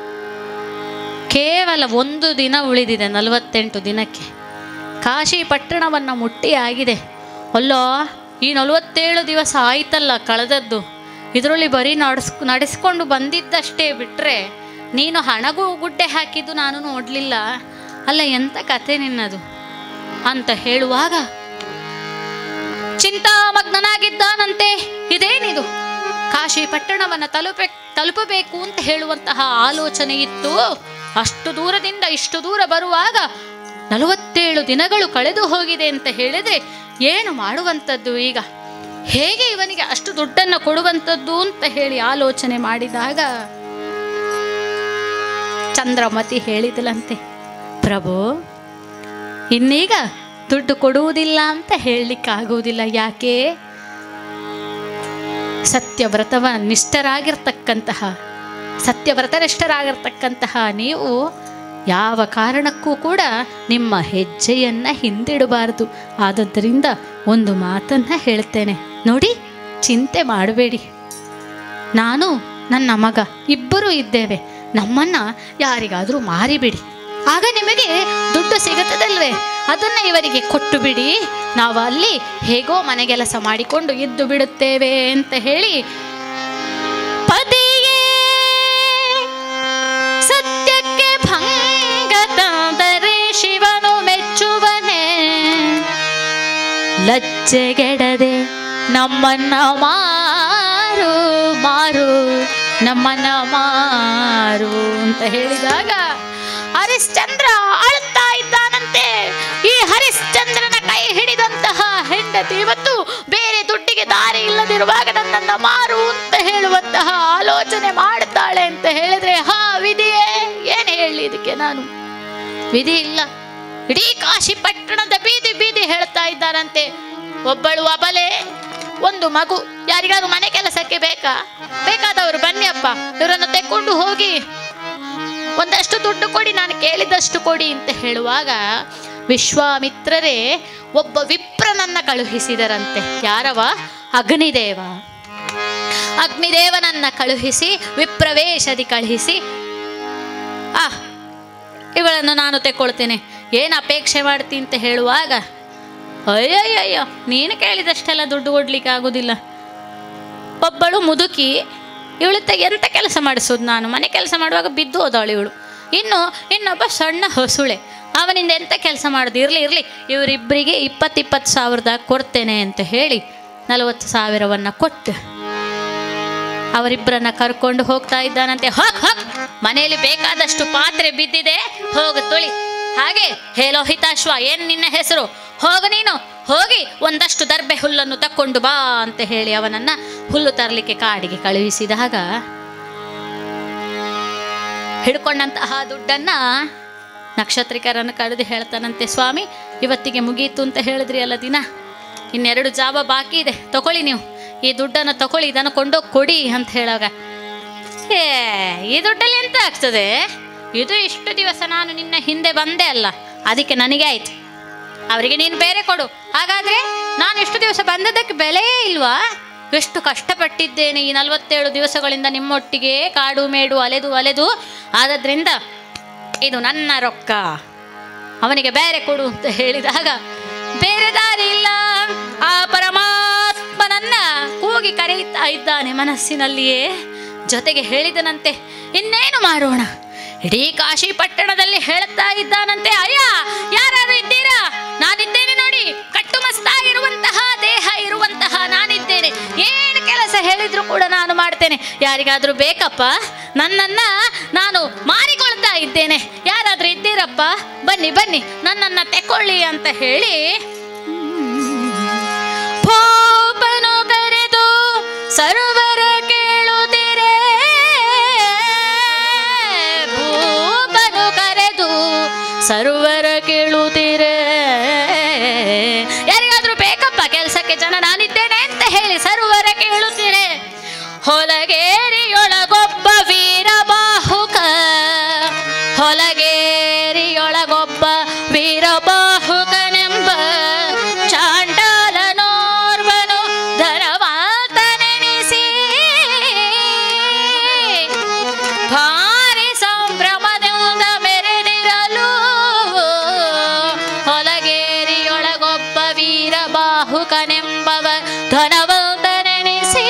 ಕೇವಲ ಒಂದು ದಿನ ಉಳಿದಿದೆ ನಲವತ್ತೆಂಟು ದಿನಕ್ಕೆ ಕಾಶಿ ಪಟ್ಟಣವನ್ನು ಮುಟ್ಟಿ ಆಗಿದೆ ಅಲ್ಲೋ ಈ ನಲವತ್ತೇಳು ದಿವಸ ಆಯ್ತಲ್ಲ ಕಳೆದದ್ದು ಇದರಲ್ಲಿ ಬರೀ ನಡೆಸ್ ನಡೆಸ್ಕೊಂಡು ಬಂದಿದ್ದಷ್ಟೇ ಬಿಟ್ಟರೆ ನೀನು ಹಣಗೂ ಗುಡ್ಡೆ ಹಾಕಿದ್ದು ನಾನು ನೋಡಲಿಲ್ಲ ಅಲ್ಲ ಎಂಥ ಕತೆ ನಿನ್ನದು ಅಂತ ಹೇಳುವಾಗ ಚಿಂತಾಮಗ್ನನಾಗಿದ್ದಾನಂತೆ ಇದೇನಿದು ಕಾಶಿ ಪಟ್ಟಣವನ್ನು ತಲುಪೆ ತಲುಪಬೇಕು ಅಂತ ಹೇಳುವಂತಹ ಆಲೋಚನೆ ಇತ್ತು ಅಷ್ಟು ದೂರದಿಂದ ಇಷ್ಟು ದೂರ ಬರುವಾಗ ನಲವತ್ತೇಳು ದಿನಗಳು ಕಳೆದು ಹೋಗಿದೆ ಅಂತ ಹೇಳಿದ್ರೆ ಏನು ಮಾಡುವಂಥದ್ದು ಈಗ ಹೇಗೆ ಇವನಿಗೆ ಅಷ್ಟು ದುಡ್ಡನ್ನು ಕೊಡುವಂಥದ್ದು ಅಂತ ಹೇಳಿ ಆಲೋಚನೆ ಮಾಡಿದಾಗ ಚಂದ್ರಮತಿ ಹೇಳಿದಳಂತೆ ಪ್ರಭು ಇನ್ನೀಗ ದುಡ್ಡು ಕೊಡುವುದಿಲ್ಲ ಅಂತ ಹೇಳಲಿಕ್ಕಾಗುವುದಿಲ್ಲ ಯಾಕೆ ಸತ್ಯವ್ರತವ ನಿಷ್ಠರಾಗಿರ್ತಕ್ಕಂತಹ ಸತ್ಯವ್ರತನಿಷ್ಠರಾಗಿರ್ತಕ್ಕಂತಹ ನೀವು ಯಾವ ಕಾರಣಕ್ಕೂ ಕೂಡ ನಿಮ್ಮ ಹೆಜ್ಜೆಯನ್ನು ಹಿಂದಿಡಬಾರದು ಆದದ್ದರಿಂದ ಒಂದು ಮಾತನ್ನು ಹೇಳ್ತೇನೆ ನೋಡಿ ಚಿಂತೆ ಮಾಡಬೇಡಿ ನಾನು ನನ್ನ ಮಗ ಇಬ್ಬರೂ ಇದ್ದೇವೆ ನಮ್ಮನ್ನ ಯಾರಿಗಾದರೂ ಮಾರಿಬಿಡಿ ಆಗ ನಿಮಗೆ ದುಡ್ಡು ಸಿಗುತ್ತದಲ್ವೇ ಅದನ್ನ ಇವರಿಗೆ ಕೊಟ್ಟು ಬಿಡಿ ನಾವು ಅಲ್ಲಿ ಹೇಗೋ ಮನೆಗೆಲಸ ಮಾಡಿಕೊಂಡು ಇದ್ದು ಬಿಡುತ್ತೇವೆ ಅಂತ ಹೇಳಿ ಪತಿಯೇ ಸತ್ಯಕ್ಕೆ ಭಂಗ ತಂದರೆ ಶಿವನು ಮೆಚ್ಚುವನೇ ಲಜ್ಜೆಗೆಡದೆ ನಮ್ಮನ್ನ ಮಾರು ಮಾರು ನಮ್ಮನ್ನ ಮಾರು ಅಂತ ಹೇಳಿದಾಗ ಹರಿಶ್ಚಂದ್ರ ಅಳುತ್ತಾ ಇದ್ದಾನಂತೆ ಈ ಹರಿಶ್ಚಂದ್ರನ ಕೈ ಹಿಡಿದಂತಹ ಹೆಂಡತಿ ಇವತ್ತು ಬೇರೆ ದುಡ್ಡಿಗೆ ದಾರಿ ಇಲ್ಲದಿರುವಾಗ ನನ್ನನ್ನ ಮಾರು ಅಂತ ಹೇಳುವಂತಹ ಆಲೋಚನೆ ಮಾಡುತ್ತಾಳೆ ಅಂತ ಹೇಳಿದ್ರೆ ಹಾ ವಿಧಿಯೇ ಏನು ಹೇಳಿ ಇದಕ್ಕೆ ನಾನು ವಿಧಿ ಇಲ್ಲ ಇಡೀ ಕಾಶಿ ಪಟ್ಟಣದ ಬೀದಿ ಬೀದಿ ಹೇಳ್ತಾ ಇದ್ದಾರಂತೆ ಒಬ್ಬಳು ಅಬಲೆ ಒಂದು ಮಗು ಯಾರಿಗಾದ್ರು ಮನೆ ಕೆಲಸಕ್ಕೆ ಬೇಕಾ ಬೇಕಾದವರು ಬನ್ನಿ ಅಪ್ಪ ಇವರನ್ನು ತೆಕ್ಕೊಂಡು ಹೋಗಿ ಒಂದಷ್ಟು ದುಡ್ಡು ಕೊಡಿ ನಾನು ಕೇಳಿದಷ್ಟು ಕೊಡಿ ಅಂತ ಹೇಳುವಾಗ ವಿಶ್ವಾಮಿತ್ರರೇ ಒಬ್ಬ ವಿಪ್ರನನ್ನ ಕಳುಹಿಸಿದರಂತೆ ಯಾರವ ಅಗ್ನಿದೇವ ಅಗ್ನಿದೇವನನ್ನ ಕಳುಹಿಸಿ ವಿಪ್ರವೇಶದಿ ಕಳುಹಿಸಿ ಆ ಇವಳನ್ನು ನಾನು ತೆಕ್ಕೊಳ್ತೇನೆ ಏನು ಅಪೇಕ್ಷೆ ಮಾಡ್ತೀನಿ ಅಂತ ಹೇಳುವಾಗ ಅಯ್ಯಯ್ಯಯ್ಯೋ ನೀನು ಕೇಳಿದಷ್ಟೆಲ್ಲ ದುಡ್ಡು ಕೊಡ್ಲಿಕ್ಕೆ ಆಗೋದಿಲ್ಲ ಒಬ್ಬಳು ಮುದುಕಿ ಇವಳು ಎಂತ ಕೆಲಸ ಮಾಡಿಸೋದು ನಾನು ಮನೆ ಕೆಲಸ ಮಾಡುವಾಗ ಬಿದ್ದು ಹೋದವಳು ಇವಳು ಇನ್ನು ಇನ್ನೊಬ್ಬ ಸಣ್ಣ ಹೊಸುಳೆ ಅವನಿಂದ ಎಂತ ಕೆಲಸ ಮಾಡೋದು ಇರಲಿ ಇರಲಿ ಇವರಿಬ್ಬರಿಗೆ ಇಪ್ಪತ್ತಿಪ್ಪತ್ತು ಸಾವಿರದಾಗ ಕೊಡ್ತೇನೆ ಅಂತ ಹೇಳಿ ನಲವತ್ತು ಸಾವಿರವನ್ನು ಕೊಟ್ಟು ಅವರಿಬ್ಬರನ್ನ ಕರ್ಕೊಂಡು ಹೋಗ್ತಾ ಇದ್ದಾನಂತೆ ಹೋಗ್ ಹೋಗ್ ಮನೆಯಲ್ಲಿ ಬೇಕಾದಷ್ಟು ಪಾತ್ರೆ ಬಿದ್ದಿದೆ ಹೋಗು ತುಳಿ ಹಾಗೆ ಹೇ ಲೋಹಿತಾಶ್ವ ಏನು ನಿನ್ನ ಹೆಸರು ಹೋಗು ನೀನು ಹೋಗಿ ಒಂದಷ್ಟು ದರ್ಬೆ ಹುಲ್ಲನ್ನು ತಕ್ಕೊಂಡು ಬಾ ಅಂತ ಹೇಳಿ ಅವನನ್ನ ಹುಲ್ಲು ತರಲಿಕ್ಕೆ ಕಾಡಿಗೆ ಕಳುಹಿಸಿದಾಗ ಹಿಡ್ಕೊಂಡಂತಹ ದುಡ್ಡನ್ನ ನಕ್ಷತ್ರಿಕರನ್ನು ಕರೆದು ಹೇಳ್ತಾನಂತೆ ಸ್ವಾಮಿ ಇವತ್ತಿಗೆ ಮುಗೀತು ಅಂತ ಹೇಳಿದ್ರಿ ಅಲ್ಲ ದಿನ ಇನ್ನೆರಡು ಜಾವ ಬಾಕಿ ಇದೆ ತಗೊಳ್ಳಿ ನೀವು ಈ ದುಡ್ಡನ್ನು ತಗೊಳ್ಳಿ ಇದನ್ನು ಕೊಂಡೋಗಿ ಕೊಡಿ ಅಂತ ಹೇಳಾಗ ಏ ಈ ದುಡ್ಡಲ್ಲಿ ಎಂತ ಆಗ್ತದೆ ಇದು ಇಷ್ಟು ದಿವಸ ನಾನು ನಿನ್ನ ಹಿಂದೆ ಬಂದೆ ಅಲ್ಲ ಅದಕ್ಕೆ ನನಗೆ ಆಯ್ತು ಅವರಿಗೆ ನೀನು ಬೇರೆ ಕೊಡು ಹಾಗಾದ್ರೆ ನಾನು ಇಷ್ಟು ದಿವಸ ಬಂದದ್ದಕ್ಕೆ ಬೆಲೆಯೇ ಇಲ್ವಾ ಎಷ್ಟು ಕಷ್ಟಪಟ್ಟಿದ್ದೇನೆ ಈ ನಲವತ್ತೇಳು ದಿವಸಗಳಿಂದ ನಿಮ್ಮೊಟ್ಟಿಗೆ ಕಾಡು ಮೇಡು ಅಲೆದು ಅಲೆದು ಆದದ್ರಿಂದ ಇದು ನನ್ನ ರೊಕ್ಕ ಅವನಿಗೆ ಬೇರೆ ಕೊಡು ಅಂತ ಹೇಳಿದಾಗ ಬೇರೆ ದಾರಿ ಇಲ್ಲ ಆ ಪರಮಾತ್ಮನನ್ನ ಕೂಗಿ ಕರೆಯುತ್ತಾ ಇದ್ದಾನೆ ಮನಸ್ಸಿನಲ್ಲಿಯೇ ಜೊತೆಗೆ ಹೇಳಿದನಂತೆ ಇನ್ನೇನು ಮಾಡೋಣ ಇಡೀ ಕಾಶಿ ಪಟ್ಟಣದಲ್ಲಿ ಹೇಳುತ್ತಾ ಇದ್ದಾನಂತೆ ಅಯ್ಯ ಯಾರಾದ್ರೂ ಇದ್ದೀರಾ ನಾನಿದ್ದೇನೆ ನೋಡಿ ಕಟ್ಟುಮಸ್ತಾಗಿರುವಂತಹ ದೇಹ ಇರುವಂತಹ ನಾನಿದ್ದೇನೆ ಏನು ಕೆಲಸ ಹೇಳಿದ್ರು ಕೂಡ ನಾನು ಮಾಡ್ತೇನೆ ಯಾರಿಗಾದ್ರೂ ಬೇಕಪ್ಪ ನನ್ನನ್ನ ನಾನು ಮಾರಿಕೊಳ್ತಾ ಇದ್ದೇನೆ ಯಾರಾದ್ರೂ ಇದ್ದೀರಪ್ಪ ಬನ್ನಿ ಬನ್ನಿ ನನ್ನನ್ನ ತೆಕ್ಕೊಳ್ಳಿ ಅಂತ ಹೇಳಿ ಭೂಪನು ಕರೆದು ಸರ್ವರ ಕೇಳುತ್ತಿರೆ ಭೂಪನು ಕರೆದು ಸರ್ವರ ಕೇಳುತ್ತಿರೆ ಯಾರಿಗಾದ್ರೂ ಬೇಕಪ್ಪ ಕೆಲಸಕ್ಕೆ ಜನ ನಾನಿದ್ದೇನೆ ಅಂತ ಹೇಳಿ ಸರ್ವರ ಕೇಳುತ್ತಿರೆ ಹೊಲಗೇರಿಯೊಳಗೊಬ್ಬ ವೀರಬಾಹುಕ ಹೊಲಗೇರಿಯೊಳಗೊಬ್ಬ ವೀರಬಾಹುಕನೆಂಬ ಚಾಂಡಾಲನೋರ್ವನು ಧನವಾತನೆನಿಸಿ ಭಾರಿ ಸಂಭ್ರಮದಿಂದ ಮೆರೆದಿರಲು ಹೊಲಗೇರಿಯೊಳಗೊಬ್ಬ ವೀರಬಾಹುಕನೆಂಬವ ಧನವಂತನೆನಿಸಿ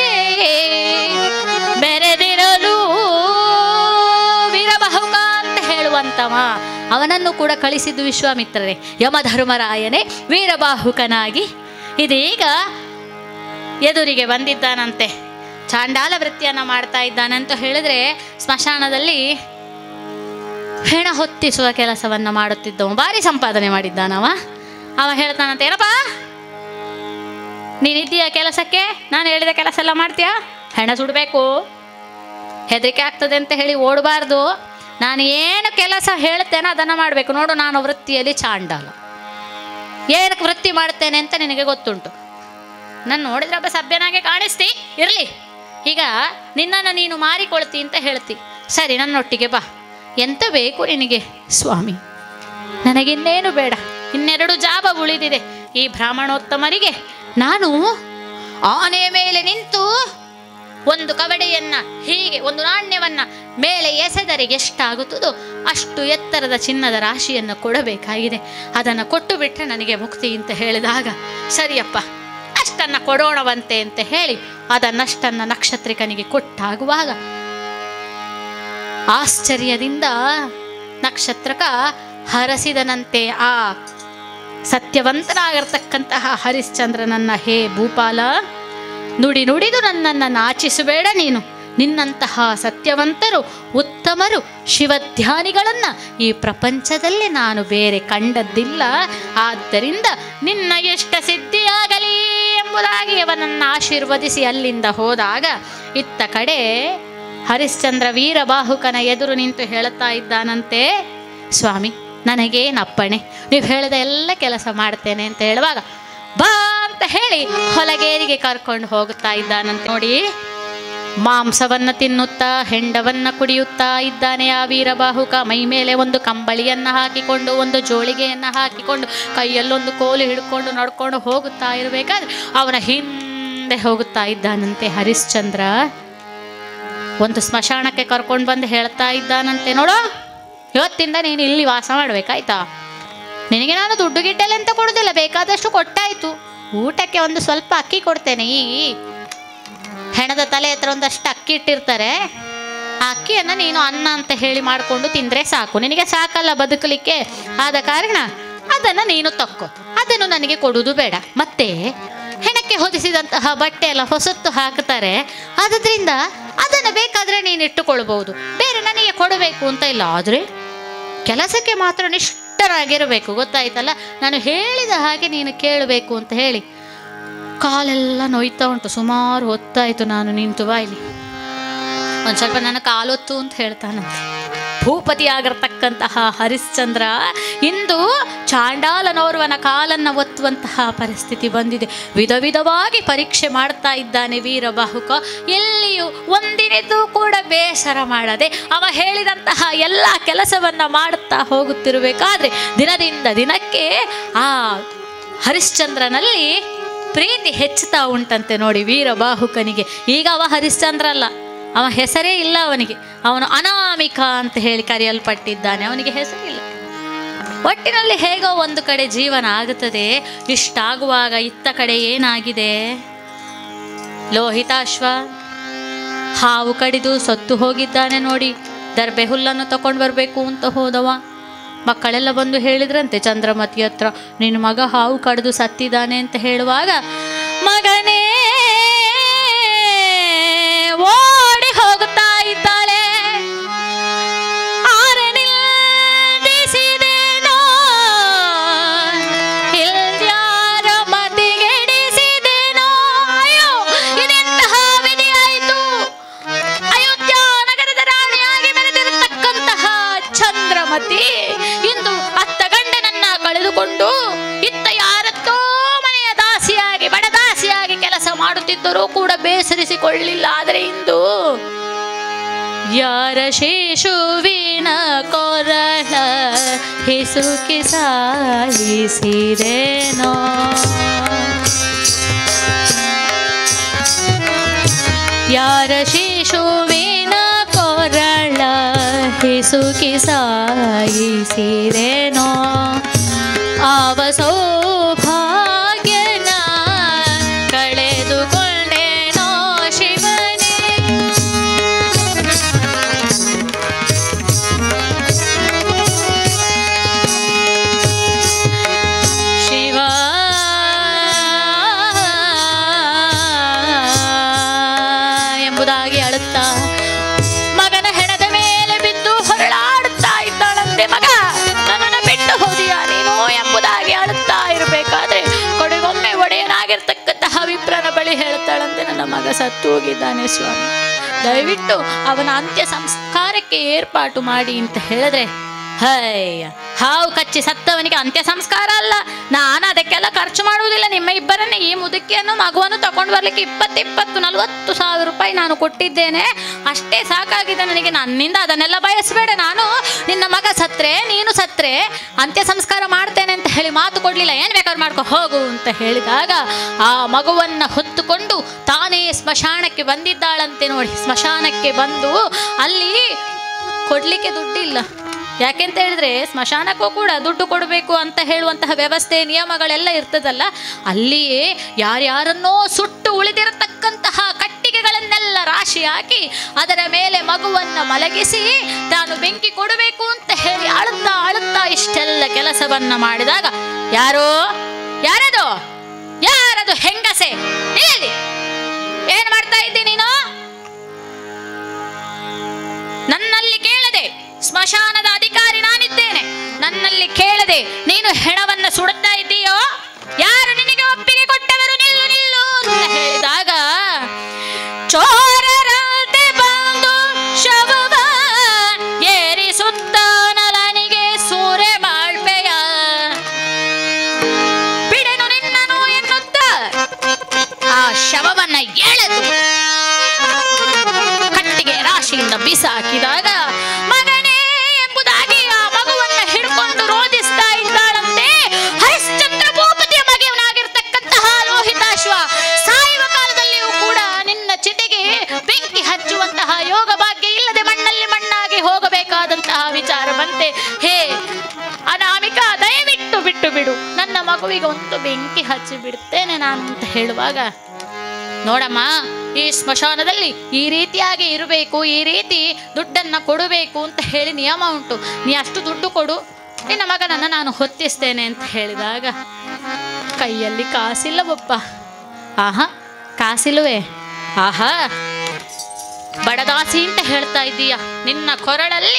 ಮೆರೆದಿರಲು ವೀರಬಾಹುಕ ಅಂತ ಹೇಳುವಂತವ ಅವನನ್ನು ಕೂಡ ಕಳಿಸಿದ್ದು ವಿಶ್ವಾಮಿತ್ರರೇ ಯಮಧರ್ಮರಾಯನೇ ವೀರಬಾಹುಕನಾಗಿ ಇದೀಗ ಎದುರಿಗೆ ಬಂದಿದ್ದಾನಂತೆ ಚಾಂಡಾಲ ವೃತ್ತಿಯನ್ನು ಮಾಡ್ತಾ ಇದ್ದಾನೆ ಅಂತ ಹೇಳಿದ್ರೆ ಸ್ಮಶಾನದಲ್ಲಿ ಹೆಣ ಹೊತ್ತಿಸುವ ಕೆಲಸವನ್ನು ಮಾಡುತ್ತಿದ್ದವ ಭಾರಿ ಸಂಪಾದನೆ ಮಾಡಿದ್ದಾನವ ಅವ ಹೇಳ್ತಾನಂತೆ ಏನಪ್ಪ ನೀನಿದ್ದೀಯ ಕೆಲಸಕ್ಕೆ ನಾನು ಹೇಳಿದ ಕೆಲಸ ಎಲ್ಲ ಮಾಡ್ತೀಯಾ ಹೆಣ ಸುಡಬೇಕು ಹೆದರಿಕೆ ಆಗ್ತದೆ ಅಂತ ಹೇಳಿ ಓಡಬಾರ್ದು ನಾನು ಏನು ಕೆಲಸ ಹೇಳ್ತೇನೆ ಅದನ್ನು ಮಾಡಬೇಕು ನೋಡು ನಾನು ವೃತ್ತಿಯಲ್ಲಿ ಚಾಂಡಾಲ ಏನಕ್ಕೆ ವೃತ್ತಿ ಮಾಡ್ತೇನೆ ಅಂತ ನಿನಗೆ ಗೊತ್ತುಂಟು ನಾನು ನೋಡಿದ್ರೆ ಒಬ್ಬ ಸಭ್ಯನಾಗೆ ಕಾಣಿಸ್ತಿ ಇರಲಿ ಈಗ ನಿನ್ನನ್ನು ನೀನು ಮಾರಿಕೊಳ್ತಿ ಅಂತ ಹೇಳ್ತಿ ಸರಿ ನನ್ನೊಟ್ಟಿಗೆ ಬಾ ಎಂತ ಬೇಕು ನಿನಗೆ ಸ್ವಾಮಿ ನನಗಿನ್ನೇನು ಬೇಡ ಇನ್ನೆರಡು ಜಾಬ ಉಳಿದಿದೆ ಈ ಬ್ರಾಹ್ಮಣೋತ್ತಮರಿಗೆ ನಾನು ಆನೆಯ ಮೇಲೆ ನಿಂತು ಒಂದು ಕವಡೆಯನ್ನ ಹೀಗೆ ಒಂದು ನಾಣ್ಯವನ್ನ ಮೇಲೆ ಎಸೆದರೆ ಎಷ್ಟಾಗುತ್ತದೋ ಅಷ್ಟು ಎತ್ತರದ ಚಿನ್ನದ ರಾಶಿಯನ್ನು ಕೊಡಬೇಕಾಗಿದೆ ಅದನ್ನು ಕೊಟ್ಟು ಬಿಟ್ಟರೆ ನನಗೆ ಮುಕ್ತಿ ಅಂತ ಹೇಳಿದಾಗ ಸರಿಯಪ್ಪ ಅಷ್ಟನ್ನು ಕೊಡೋಣವಂತೆ ಅಂತ ಹೇಳಿ ಅದನ್ನಷ್ಟನ್ನು ನಕ್ಷತ್ರಿಕನಿಗೆ ಕೊಟ್ಟಾಗುವಾಗ ಆಶ್ಚರ್ಯದಿಂದ ನಕ್ಷತ್ರಕ ಹರಸಿದನಂತೆ ಆ ಸತ್ಯವಂತನಾಗಿರ್ತಕ್ಕಂತಹ ಹರಿಶ್ಚಂದ್ರನನ್ನ ಹೇ ಭೂಪಾಲ ನುಡಿ ನುಡಿದು ನನ್ನನ್ನು ನಾಚಿಸಬೇಡ ನೀನು ನಿನ್ನಂತಹ ಸತ್ಯವಂತರು ಉತ್ತಮರು ಶಿವಧ್ಯಾನಿಗಳನ್ನು ಈ ಪ್ರಪಂಚದಲ್ಲಿ ನಾನು ಬೇರೆ ಕಂಡದ್ದಿಲ್ಲ ಆದ್ದರಿಂದ ನಿನ್ನ ಇಷ್ಟ ಸಿದ್ಧಿಯಾಗಲಿ ಎಂಬುದಾಗಿ ಅವನನ್ನು ಆಶೀರ್ವದಿಸಿ ಅಲ್ಲಿಂದ ಹೋದಾಗ ಇತ್ತ ಕಡೆ ಹರಿಶ್ಚಂದ್ರ ವೀರಬಾಹುಕನ ಎದುರು ನಿಂತು ಹೇಳುತ್ತಾ ಇದ್ದಾನಂತೆ ಸ್ವಾಮಿ ನನಗೇನಪ್ಪಣೆ ನೀವು ಹೇಳಿದ ಎಲ್ಲ ಕೆಲಸ ಮಾಡ್ತೇನೆ ಅಂತ ಹೇಳುವಾಗ ಬಾ ಅಂತ ಹೇಳಿ ಹೊಲಗೇರಿಗೆ ಕರ್ಕೊಂಡು ಹೋಗುತ್ತಾ ಇದ್ದಾನಂತೆ ನೋಡಿ ಮಾಂಸವನ್ನು ತಿನ್ನುತ್ತಾ ಹೆಂಡವನ್ನ ಕುಡಿಯುತ್ತಾ ಇದ್ದಾನೆ ಆ ವೀರಬಾಹುಕ ಮೈ ಮೇಲೆ ಒಂದು ಕಂಬಳಿಯನ್ನು ಹಾಕಿಕೊಂಡು ಒಂದು ಜೋಳಿಗೆಯನ್ನು ಹಾಕಿಕೊಂಡು ಕೈಯಲ್ಲೊಂದು ಕೋಲು ಹಿಡ್ಕೊಂಡು ನಡ್ಕೊಂಡು ಹೋಗುತ್ತಾ ಇರಬೇಕಾದ್ರೆ ಅವನ ಹಿಂದೆ ಹೋಗುತ್ತಾ ಇದ್ದಾನಂತೆ ಹರಿಶ್ಚಂದ್ರ ಒಂದು ಸ್ಮಶಾನಕ್ಕೆ ಕರ್ಕೊಂಡು ಬಂದು ಹೇಳ್ತಾ ಇದ್ದಾನಂತೆ ನೋಡು ಇವತ್ತಿಂದ ನೀನು ಇಲ್ಲಿ ವಾಸ ಮಾಡ್ಬೇಕಾಯ್ತಾ ನಿನಗೆ ನಾನು ದುಡ್ಡು ಗಿಡ್ಡೆಲ್ಲ ಎಂತ ಕೊಡೋದಿಲ್ಲ ಬೇಕಾದಷ್ಟು ಕೊಟ್ಟಾಯ್ತು ಊಟಕ್ಕೆ ಒಂದು ಸ್ವಲ್ಪ ಅಕ್ಕಿ ಕೊಡ್ತೇನೆ ಈ ಹೆಣದ ತಲೆ ಹತ್ರ ಒಂದಷ್ಟು ಅಕ್ಕಿ ಇಟ್ಟಿರ್ತಾರೆ ಆ ಅಕ್ಕಿಯನ್ನು ನೀನು ಅನ್ನ ಅಂತ ಹೇಳಿ ಮಾಡಿಕೊಂಡು ತಿಂದರೆ ಸಾಕು ನಿನಗೆ ಸಾಕಲ್ಲ ಬದುಕಲಿಕ್ಕೆ ಆದ ಕಾರಣ ಅದನ್ನು ನೀನು ತಕ್ಕೋ ಅದನ್ನು ನನಗೆ ಕೊಡುವುದು ಬೇಡ ಮತ್ತೆ ಹೆಣಕ್ಕೆ ಹೊದಿಸಿದಂತಹ ಬಟ್ಟೆ ಎಲ್ಲ ಹೊಸತ್ತು ಹಾಕ್ತಾರೆ ಆದ್ರಿಂದ ಅದನ್ನು ಬೇಕಾದರೆ ನೀನು ಇಟ್ಟುಕೊಳ್ಬಹುದು ಬೇರೆ ನನಗೆ ಕೊಡಬೇಕು ಅಂತ ಇಲ್ಲ ಆದರೆ ಕೆಲಸಕ್ಕೆ ಮಾತ್ರ ನಿಷ್ಠರಾಗಿರಬೇಕು ಗೊತ್ತಾಯ್ತಲ್ಲ ನಾನು ಹೇಳಿದ ಹಾಗೆ ನೀನು ಕೇಳಬೇಕು ಅಂತ ಹೇಳಿ ಕಾಲೆಲ್ಲ ನೋಯ್ತಾ ಉಂಟು ಸುಮಾರು ಹೊತ್ತಾಯಿತು ನಾನು ನಿಂತು ಬಾಯ್ಲಿ ಒಂದು ಸ್ವಲ್ಪ ನನ್ನ ಕಾಲೊತ್ತು ಅಂತ ಹೇಳ್ತಾನಂತೆ ಭೂಪತಿಯಾಗಿರ್ತಕ್ಕಂತಹ ಹರಿಶ್ಚಂದ್ರ ಇಂದು ಚಾಂಡಾಲನೋರ್ವನ ಕಾಲನ್ನು ಒತ್ತುವಂತಹ ಪರಿಸ್ಥಿತಿ ಬಂದಿದೆ ವಿಧ ವಿಧವಾಗಿ ಪರೀಕ್ಷೆ ಮಾಡ್ತಾ ಇದ್ದಾನೆ ವೀರಬಾಹುಕ ಎಲ್ಲಿಯೂ ಒಂದಿನಿದ್ದು ಕೂಡ ಬೇಸರ ಮಾಡದೆ ಅವ ಹೇಳಿದಂತಹ ಎಲ್ಲ ಕೆಲಸವನ್ನ ಮಾಡುತ್ತಾ ಹೋಗುತ್ತಿರಬೇಕಾದ್ರೆ ದಿನದಿಂದ ದಿನಕ್ಕೆ ಆ ಹರಿಶ್ಚಂದ್ರನಲ್ಲಿ ಪ್ರೀತಿ ಹೆಚ್ಚುತ್ತಾ ಉಂಟಂತೆ ನೋಡಿ ವೀರಬಾಹುಕನಿಗೆ ಈಗ ಅವ ಹರಿಶ್ಚಂದ್ರ ಅಲ್ಲ ಅವ ಹೆಸರೇ ಇಲ್ಲ ಅವನಿಗೆ ಅವನು ಅನಾಮಿಕ ಅಂತ ಹೇಳಿ ಕರೆಯಲ್ಪಟ್ಟಿದ್ದಾನೆ ಅವನಿಗೆ ಹೆಸರಿಲ್ಲ ಒಟ್ಟಿನಲ್ಲಿ ಹೇಗೋ ಒಂದು ಕಡೆ ಜೀವನ ಆಗುತ್ತದೆ ಇಷ್ಟಾಗುವಾಗ ಇತ್ತ ಕಡೆ ಏನಾಗಿದೆ ಲೋಹಿತಾಶ್ವ ಹಾವು ಕಡಿದು ಸತ್ತು ಹೋಗಿದ್ದಾನೆ ನೋಡಿ ದರ್ಬೆ ಹುಲ್ಲನ್ನು ತಕೊಂಡು ಬರಬೇಕು ಅಂತ ಹೋದವ ಮಕ್ಕಳೆಲ್ಲ ಬಂದು ಹೇಳಿದ್ರಂತೆ ಚಂದ್ರಮತಿ ಹತ್ರ ನಿನ್ನ ಮಗ ಹಾವು ಕಡಿದು ಸತ್ತಿದ್ದಾನೆ ಅಂತ ಹೇಳುವಾಗ ಮಗನೇ ಓಡಿ ಹೋಗುತ್ತಾ ಇದ್ದಾಳೆ ಆರನಿಲ್ದಿಸಿದೆನೋ, ಇಲ್ದ್ಯಾರ ಮತಿಗೆಡಿಸಿದೆನೋ. ಅಯ್ಯೋ, ಇದೆಂತಹ ವಿಧಿಯಾಯಿತು ಅಯೋಧ್ಯ ನಗರದ ರಾಣಿಯಾಗಿ ಮೆರೆದಿರತಕ್ಕಂತಹ ಚಂದ್ರಮತಿ ಇಂದು ಅತ್ತ ಗಂಡನನ್ನ ಕಳೆದುಕೊಂಡು ಇತ್ತ ಯಾರತ್ತೋ ಮನೆಯ ದಾಸಿಯಾಗಿ ಬಡದಾಸಿಯಾಗಿ ಕೆಲಸ ಮಾಡುತ್ತಿದ್ದರೂ ಕೂಡ ಬೇಸರಿಸಿಕೊಳ್ಳಿಲ್ಲ ಆದರೆ ಇಂದು ಯಾರ ಶೇಷುವಿನ ಕೊರಳ ಹಿಸುಕಿ ಸಾಯಿಸಿರೇನೋ ಯಾರ ಶಿಶುವಿನ ಕೊರಳ ಹಿಸುಕಿ ಸಾಯಿಸಿರೇನೋ ಆವ ಸೌಭಾಗ್ಯನ ಕಳೆದುಕೊಂಡೇನೋ ಶಿವನೇ ಶಿವ ಮಗ ಸತ್ತು ಹೋಗಿದ್ದಾನೆ ಸ್ವಾಮಿ ದಯವಿಟ್ಟು ಅವನ ಅಂತ್ಯ ಸಂಸ್ಕಾರಕ್ಕೆ ಏರ್ಪಾಟು ಮಾಡಿ ಅಂತ ಹೇಳಿದ್ರೆ ಹಯ್ಯ ಹಾವು ಕಚ್ಚಿ ಸತ್ತವನಿಗೆ ಅಂತ್ಯ ಸಂಸ್ಕಾರ ಅಲ್ಲ ನಾನು ಅದಕ್ಕೆಲ್ಲ ಖರ್ಚು ಮಾಡುವುದಿಲ್ಲ ನಿಮ್ಮ ಇಬ್ಬರನ್ನೇ ಈ ಮುದುಕಿಯನ್ನು ಮಗುವನ್ನು ತಗೊಂಡು ಬರ್ಲಿಕ್ಕೆ ಇಪ್ಪತ್ತು ಇಪ್ಪತ್ತು ನಲವತ್ತು ಸಾವಿರ ರೂಪಾಯಿ ನಾನು ಕೊಟ್ಟಿದ್ದೇನೆ ಅಷ್ಟೇ ಸಾಕಾಗಿದೆ ನನಗೆ ನನ್ನಿಂದ ಅದನ್ನೆಲ್ಲ ಬಯಸಬೇಡ ನಾನು ನಿನ್ನ ಮಗ ಸತ್ರೆ ನೀನು ಸತ್ರೆ ಅಂತ್ಯ ಸಂಸ್ಕಾರ ಮಾಡ್ತೇನೆ ಅಂತ ಹೇಳಿ ಮಾತು ಕೊಡ್ಲಿಲ್ಲ ಏನು ಬೇಕಾದ್ರೂ ಮಾಡ್ಕೊ ಹೋಗು ಅಂತ ಹೇಳಿದಾಗ ಆ ಮಗುವನ್ನ ಹೊತ್ತುಕೊಂಡು ತಾನೇ ಸ್ಮಶಾನಕ್ಕೆ ಬಂದಿದ್ದಾಳಂತೆ ನೋಡಿ ಸ್ಮಶಾನಕ್ಕೆ ಬಂದು ಅಲ್ಲಿ ಕೊಡ್ಲಿಕ್ಕೆ ದುಡ್ಡಿಲ್ಲ ಯಾಕೆಂತ ಹೇಳಿದ್ರೆ ಸ್ಮಶಾನಕ್ಕೂ ಕೂಡ ದುಡ್ಡು ಕೊಡಬೇಕು ಅಂತ ಹೇಳುವಂತಹ ವ್ಯವಸ್ಥೆ ನಿಯಮಗಳೆಲ್ಲ ಇರ್ತದಲ್ಲ ಅಲ್ಲಿಯೇ ಯಾರ್ಯಾರನ್ನೋ ಸುಟ್ಟು ಉಳಿದಿರತಕ್ಕಂತಹ ಕಟ್ಟಿಗೆಗಳನ್ನೆಲ್ಲ ರಾಶಿ ಹಾಕಿ ಅದರ ಮೇಲೆ ಮಗುವನ್ನ ಮಲಗಿಸಿ ತಾನು ಬೆಂಕಿ ಕೊಡಬೇಕು ಅಂತ ಹೇಳಿ ಅಳುತ್ತಾ ಅಳುತ್ತಾ ಇಷ್ಟೆಲ್ಲ ಕೆಲಸವನ್ನ ಮಾಡಿದಾಗ ಯಾರೋ ಯಾರದು ಯಾರದು ಹೆಂಗಸೆ ಹೇಳಿ ಏನ್ ಮಾಡ್ತಾ ಇದ್ದಿ ನೀನು ನನ್ನಲ್ಲಿ ಕೇಳದೆ ಸ್ಮಶಾನದ ಅಧಿಕಾರಿ ನಾನಿದ್ದೇನೆ ನನ್ನಲ್ಲಿ ಕೇಳದೆ ನೀನು ಹೆಣವನ್ನ ಸುಡುತ್ತಾ ಇದ್ದೀಯೋ ಯಾರು ನಿನಗೆ ಒಪ್ಪಿಗೆ ಕೊಟ್ಟವರು ನಿಲ್ಲು ನಿಲ್ಲು ಅಂತ ಹೇಳಿದಾಗ ಚೋರರಂತೆ ಬಂದು ಶವವ ಏರಿಸುತ್ತ ನಲನಿಗೆ ಸೂರೆ ಮಾಡ್ಪೆಯ ಬಿಡೆನು ನಿನ್ನನು ಎನ್ನುತ್ತ ಆ ಶವವನ್ನ ಎಳೆದು ಕಟ್ಟಿಗೆ ರಾಶಿಯಿಂದ ಬಿಸಾಕಿದಾಗ ಮಗನೇ ಎಂಬುದಾಗಿ ಆ ಮಗುವನ್ನ ಹಿಡ್ಕೊಂಡು ರೋಧಿಸ್ತಾ ಇದ್ದಾಳಂತೆ ಹರಿಶ್ಚಂದ್ರ ಭೂಪತಿಯ ಮಗನಾಗಿರ್ತಕ್ಕಂತಹ ಲೋಹಿತಾಶ್ವ ಸಾಯುವ ಕಾಲದಲ್ಲಿಯೂ ಕೂಡ ನಿನ್ನ ಚಿತೆಗೆ ಬೆಂಕಿ ಹಚ್ಚುವಂತಹ ಯೋಗ ಭಾಗ್ಯ ಇಲ್ಲದೆ ಮಣ್ಣಲ್ಲಿ ಮಣ್ಣಾಗಿ ಹೋಗಬೇಕಾದಂತಹ ವಿಚಾರ ಬಂತೆ ಹೇ ಅನಾಮಿಕ ದಯವಿಟ್ಟು ಬಿಟ್ಟು ಬಿಡು ನನ್ನ ಮಗುವಿಗೆ ಒಂದು ಬೆಂಕಿ ಹಚ್ಚಿ ಬಿಡ್ತೇನೆ ನಾನು ಅಂತ ಹೇಳುವಾಗ ನೋಡಮ್ಮ ಈ ಸ್ಮಶಾನದಲ್ಲಿ ಈ ರೀತಿಯಾಗಿ ಇರಬೇಕು ಈ ರೀತಿ ದುಡ್ಡನ್ನ ಕೊಡಬೇಕು ಅಂತ ಹೇಳಿ ನಿಯಮ ಉಂಟು ನೀ ಅಷ್ಟು ದುಡ್ಡು ಕೊಡು ನಿನ್ನ ಮಗನನ್ನು ನಾನು ಹೊತ್ತಿಸ್ತೇನೆ ಅಂತ ಹೇಳಿದಾಗ ಕೈಯಲ್ಲಿ ಕಾಸಿಲ್ಲವಪ್ಪ ಆಹಾ ಕಾಸಿಲ್ವೇ ಆಹಾ ಬಡದಾಸಿ ಅಂತ ಹೇಳ್ತಾ ಇದ್ದೀಯ ನಿನ್ನ ಕೊರಳಲ್ಲಿ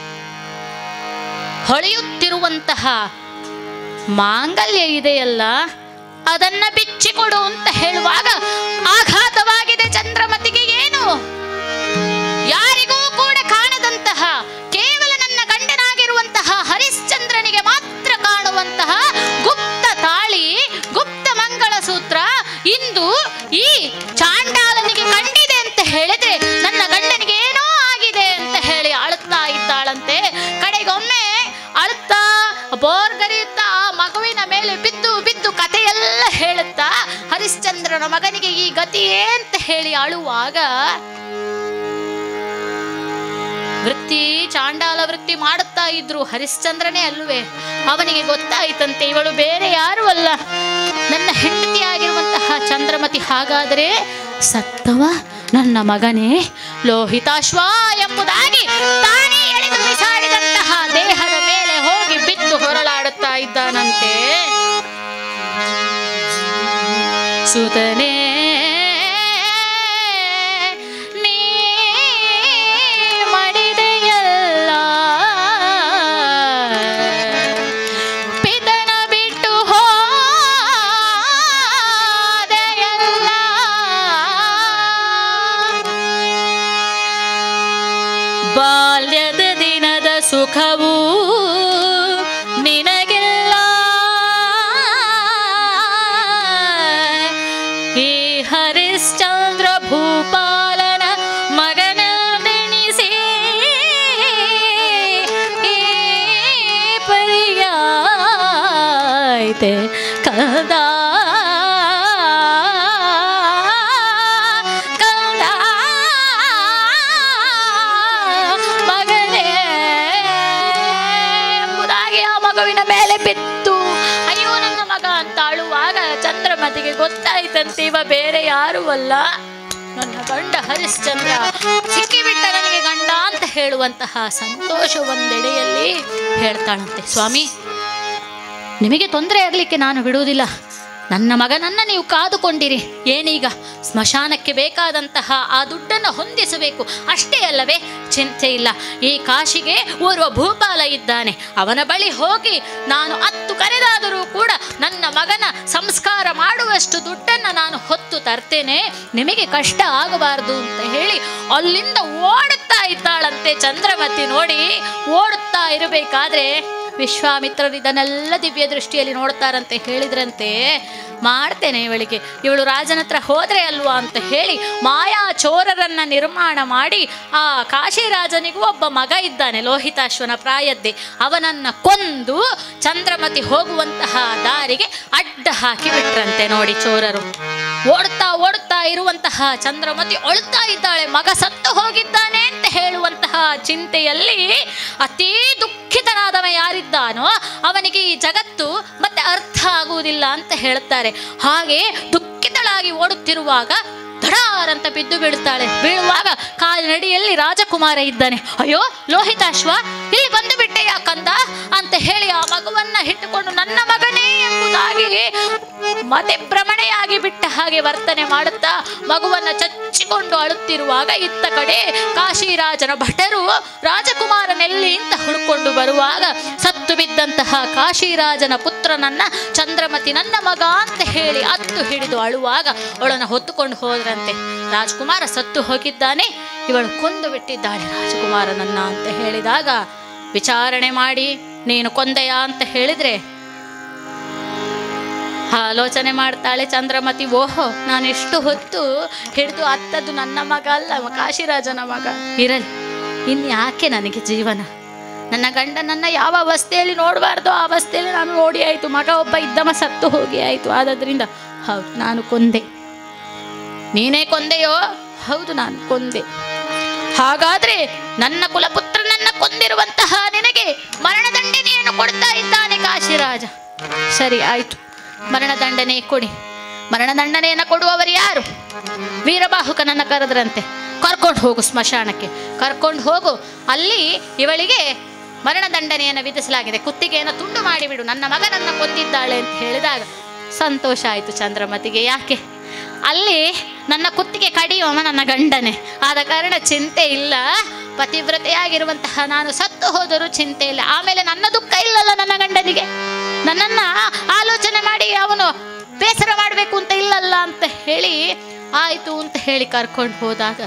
ಹೊಳೆಯುತ್ತಿರುವಂತಹ ಮಾಂಗಲ್ಯ ಇದೆಯಲ್ಲ ಅದನ್ನ ಬಿಚ್ಚಿಕೊಡು ಅಂತ ಹೇಳುವಾಗ ಆಘಾತವಾಗಿದೆ ಚಂದ್ರಮತಿಗೆ ಏನು ಯಾರಿಗೂ ಕೂಡ ಕಾಣದಂತಹ ಕೇವಲ ನನ್ನ ಗಂಡನಾಗಿರುವಂತಹ ಹರಿಶ್ಚಂದ್ರನಿಗೆ ಮಾತ್ರ ಕಾಣುವಂತಹ ಗುಪ್ತ ತಾಳಿ ಗುಪ್ತ ಮಂಗಳ ಸೂತ್ರ ಇಂದು ಈ ಚಾಂಡಾಲನಿಗೆ ಕಂಡಿದೆ ಅಂತ ಹೇಳಿದ್ರೆ ನನ್ನ ಗಂಡನಿಗೆ ಏನೋ ಆಗಿದೆ ಅಂತ ಹೇಳಿ ಅಳುತ್ತಾ ಇದ್ದಾಳಂತೆ ಕಡೆಗೊಮ್ಮೆ ಅಳುತ್ತಾ ಬೋರ್ಗರಿಯುತ್ತಾ ಆ ಮಗುವಿನ ಮೇಲೆ ಬಿದ್ದು ಬಿದ್ದು ಕಥೆಯೆಲ್ಲ ಹೇಳುತ್ತಾ ಹರಿಶ್ಚಂದ್ರನ ಮಗನಿಗೆ ಈ ಗತಿಯೇ ಅಂತ ಹೇಳಿ ಅಳುವಾಗ ವೃತ್ತಿ ಚಾಂಡಾಲ ವೃತ್ತಿ ಮಾಡುತ್ತಾ ಇದ್ರು ಹರಿಶ್ಚಂದ್ರನೇ ಅಲ್ವೇ ಅವನಿಗೆ ಗೊತ್ತಾಯಿತಂತೆ ಇವಳು ಬೇರೆ ಯಾರು ಅಲ್ಲ ನನ್ನ ಹೆಂಡತಿಯಾಗಿರುವಂತಹ ಚಂದ್ರಮತಿ ಹಾಗಾದರೆ ಸತ್ತವ ನನ್ನ ಮಗನೇ ಲೋಹಿತಾಶ್ವ ಎಂಬುದಾಗಿ ತಾನೇ ಎಳೆದು ಬಿಸಾಡಿದಂತಹ ದೇಹದ ಮೇಲೆ ಹೋಗಿ ಬಿದ್ದು ಹೊರಳಾಡುತ್ತಾ ಇದ್ದಾನಂತೆ ಸುತನೇ ನೀ ಮಡಿದೆಯಲ್ಲ ಪಿತನ ಬಿಟ್ಟು ಹೋದೆಯಲ್ಲ ಬಾಲ್ಯದ ದಿನದ ಸುಖವೂ ನಿನಗಿಲ್ಲ ಈ ಹರಿಶ್ಚಂದ್ರ ಭೂಪಾಲನ ಮಗನೆಂದೆಣಿಸಿ ಈ ಪರಿಯಾಯ್ತೆ ಕದ ಕಂದ ಮಗನೇ ಎಂಬುದಾಗಿ ಆ ಮಗುವಿನ ಮೇಲೆ ಬಿತ್ತು ಅಯ್ಯೋ ನನ್ನ ಮಗ ಅಂತ ಅಳುವಾಗ ಚಂದ್ರಮತಿಗೆ ಗೊತ್ತಾಯ್ತಂತೆ ಇವ ಬೇರೆ ಯಾರು ಅಲ್ಲ ನನ್ನ ಗಂಡ ಹರಿಶ್ಚಂದ್ರ ಸಿಕ್ಕಿಬಿಟ್ಟ ನನಗೆ ಗಂಡ ಅಂತ ಹೇಳುವಂತಹ ಸಂತೋಷ ಒಂದೆಡೆಯಲ್ಲಿ ಹೇಳ್ತಾಳಂತೆ ಸ್ವಾಮಿ ನಿಮಗೆ ತೊಂದರೆ ಆಗಲಿಕ್ಕೆ ನಾನು ಬಿಡುವುದಿಲ್ಲ ನನ್ನ ಮಗನನ್ನ ನೀವು ಕಾದುಕೊಂಡಿರಿ ಏನೀಗ ಸ್ಮಶಾನಕ್ಕೆ ಬೇಕಾದಂತಹ ಆ ದುಡ್ಡನ್ನು ಹೊಂದಿಸಬೇಕು ಅಷ್ಟೇ ಅಲ್ಲವೇ ಚಿಂತೆ ಇಲ್ಲ ಈ ಕಾಶಿಗೆ ಓರ್ವ ಭೂಪಾಲ ಇದ್ದಾನೆ ಅವನ ಬಳಿ ಹೋಗಿ ನಾನು ಹತ್ತು ಕರೆದಾದರೂ ಕೂಡ ನನ್ನ ಮಗನ ಸಂಸ್ಕಾರ ಮಾಡುವಷ್ಟು ದುಡ್ಡನ್ನು ನಾನು ಹೊತ್ತು ತರ್ತೇನೆ ನಿಮಗೆ ಕಷ್ಟ ಆಗಬಾರದು ಅಂತ ಹೇಳಿ ಅಲ್ಲಿಂದ ಓಡುತ್ತಾ ಇದ್ದಾಳಂತೆ ಚಂದ್ರಮತಿ ನೋಡಿ ಓಡುತ್ತಾ ಇರಬೇಕಾದ್ರೆ ವಿಶ್ವಾಮಿತ್ರರು ಇದನ್ನೆಲ್ಲ ದಿವ್ಯ ದೃಷ್ಟಿಯಲ್ಲಿ ನೋಡ್ತಾರಂತೆ ಹೇಳಿದ್ರಂತೆ ಮಾಡ್ತೇನೆ ಇವಳಿಗೆ ಇವಳು ರಾಜನ ಹತ್ರ ಹೋದ್ರೆ ಅಲ್ವಾ ಅಂತ ಹೇಳಿ ಮಾಯಾ ಚೋರರನ್ನ ನಿರ್ಮಾಣ ಮಾಡಿ ಆ ಕಾಶಿರಾಜನಿಗೂ ಒಬ್ಬ ಮಗ ಇದ್ದಾನೆ ಲೋಹಿತಾಶ್ವನ ಪ್ರಾಯದ್ದೆ ಅವನನ್ನ ಕೊಂದು ಚಂದ್ರಮತಿ ಹೋಗುವಂತಹ ದಾರಿಗೆ ಅಡ್ಡ ಹಾಕಿ ಬಿಟ್ರಂತೆ ನೋಡಿ ಚೋರರು ಓಡುತ್ತಾ ಓಡುತ್ತಾ ಇರುವಂತಹ ಚಂದ್ರಮತಿ ಅಳುತ್ತಾ ಇದ್ದಾಳೆ ಮಗ ಸತ್ತು ಹೋಗಿದ್ದಾನೆ ಅಂತ ಹೇಳುವಂತಹ ಚಿಂತೆಯಲ್ಲಿ ಅತೀ ದುಃಖಿತನಾದವ ಯಾರಿದ್ದಾನೋ ಅವನಿಗೆ ಈ ಜಗತ್ತು ಮತ್ತೆ ಅರ್ಥ ಆಗುವುದಿಲ್ಲ ಅಂತ ಹೇಳ್ತಾರೆ ಹಾಗೆ ದುಃಖಿತಳಾಗಿ ಓಡುತ್ತಿರುವಾಗ ಧಡಾರಂತ ಬಿದ್ದು ಬೀಳುತ್ತಾಳೆ ಬೀಳುವಾಗ ಕಾಲ್ನಡಿಯಲ್ಲಿ ರಾಜಕುಮಾರ ಇದ್ದಾನೆ ಅಯ್ಯೋ ಲೋಹಿತಾಶ್ವ ಇಲ್ಲಿ ಬಂದು ಬಿಟ್ಟೆ ಯಾಕಂದ ಅಂತ ಹೇಳಿ ಆ ಮಗುವನ್ನ ಇಟ್ಟುಕೊಂಡು ನನ್ನ ಮಗನೇ ಎಂಬುದಾಗಿ ಮತೆ ಭ್ರಮಣೆಯಾಗಿ ಬಿಟ್ಟ ಹಾಗೆ ವರ್ತನೆ ಮಾಡುತ್ತಾ ಮಗುವನ್ನ ಚಚ್ಚಿಕೊಂಡು ಅಳುತ್ತಿರುವಾಗ ಇತ್ತ ಕಡೆ ಕಾಶಿರಾಜನ ಭಟರು ರಾಜಕುಮಾರನೆಲ್ಲಿ ಅಂತ ಹುಡುಕೊಂಡು ಬರುವಾಗ ಸತ್ತು ಬಿದ್ದಂತಹ ಕಾಶಿರಾಜನ ಪುತ್ರನನ್ನ ಚಂದ್ರಮತಿ ನನ್ನ ಮಗ ಅಂತ ಹೇಳಿ ಅತ್ತು ಹಿಡಿದು ಅಳುವಾಗ ಅವಳನ್ನು ಹೊತ್ತುಕೊಂಡು ಹೋದ್ರಂತೆ ರಾಜಕುಮಾರ ಸತ್ತು ಹೋಗಿದ್ದಾನೆ ಇವಳು ಕೊಂದು ಬಿಟ್ಟಿದ್ದಾಳೆ ರಾಜಕುಮಾರನನ್ನ ಅಂತ ಹೇಳಿದಾಗ ವಿಚಾರಣೆ ಮಾಡಿ ನೀನು ಕೊಂದೆಯಾ ಅಂತ ಹೇಳಿದ್ರೆ ಆಲೋಚನೆ ಮಾಡ್ತಾಳೆ ಚಂದ್ರಮತಿ ಓಹೋ ನಾನು ಎಷ್ಟು ಹೊತ್ತು ಹಿಡಿದು ಅತ್ತದ್ದು ನನ್ನ ಮಗ ಅಲ್ಲ ಕಾಶಿರಾಜನ ಮಗ ಇರಲಿ ಇನ್ಯಾಕೆ ನನಗೆ ಜೀವನ ನನ್ನ ಗಂಡ ನನ್ನ ಯಾವ ಅವಸ್ಥೆಯಲ್ಲಿ ನೋಡಬಾರ್ದು ಆ ಅವಸ್ಥೆಯಲ್ಲಿ ನಾನು ನೋಡಿ ಆಯಿತು ಮಗ ಒಬ್ಬ ಇದ್ದಮ ಸತ್ತು ಹೋಗಿ ಆಯಿತು ಆದದ್ರಿಂದ ಹೌದು ನಾನು ಕೊಂದೆ ನೀನೇ ಕೊಂದೆಯೋ ಹೌದು ನಾನು ಕೊಂದೆ ಹಾಗಾದ್ರೆ ನನ್ನ ಕುಲಪುತ್ರನನ್ನ ಕೊಂದಿರುವಂತಹ ನಿನಗೆ ಮರಣದಂಡನೆಯನ್ನು ಕೊಡ್ತಾ ಇದ್ದಾನೆ ಕಾಶಿರಾಜ ಸರಿ ಆಯ್ತು ಮರಣದಂಡನೆ ಕೊಡಿ ಮರಣದಂಡನೆಯನ್ನು ಕೊಡುವವರು ಯಾರು ವೀರಬಾಹುಕನನ್ನ ಕರೆದ್ರಂತೆ ಕರ್ಕೊಂಡು ಹೋಗು ಸ್ಮಶಾನಕ್ಕೆ ಕರ್ಕೊಂಡು ಹೋಗು ಅಲ್ಲಿ ಇವಳಿಗೆ ಮರಣದಂಡನೆಯನ್ನು ವಿಧಿಸಲಾಗಿದೆ ಕುತ್ತಿಗೆಯನ್ನು ತುಂಡು ಮಾಡಿಬಿಡು ನನ್ನ ಮಗನನ್ನ ಕೊಂದಿದ್ದಾಳೆ ಅಂತ ಹೇಳಿದಾಗ ಸಂತೋಷ ಆಯಿತು ಚಂದ್ರಮತಿಗೆ ಯಾಕೆ ಅಲ್ಲಿ ನನ್ನ ಕುತ್ತಿಗೆ ಕಡಿಯುವವ ನನ್ನ ಗಂಡನೇ ಆದ ಕಾರಣ ಚಿಂತೆ ಇಲ್ಲ ಪತಿವ್ರತೆಯಾಗಿರುವಂತಹ ನಾನು ಸತ್ತು ಹೋದರೂ ಚಿಂತೆ ಇಲ್ಲ ಆಮೇಲೆ ನನ್ನ ದುಃಖ ಇಲ್ಲಲ್ಲ ನನ್ನ ಗಂಡನಿಗೆ ನನ್ನನ್ನು ಆಲೋಚನೆ ಮಾಡಿ ಅವನು ಬೇಸರ ಮಾಡಬೇಕು ಅಂತ ಇಲ್ಲಲ್ಲ ಅಂತ ಹೇಳಿ ಆಯಿತು ಅಂತ ಹೇಳಿ ಕರ್ಕೊಂಡು ಹೋದಾಗ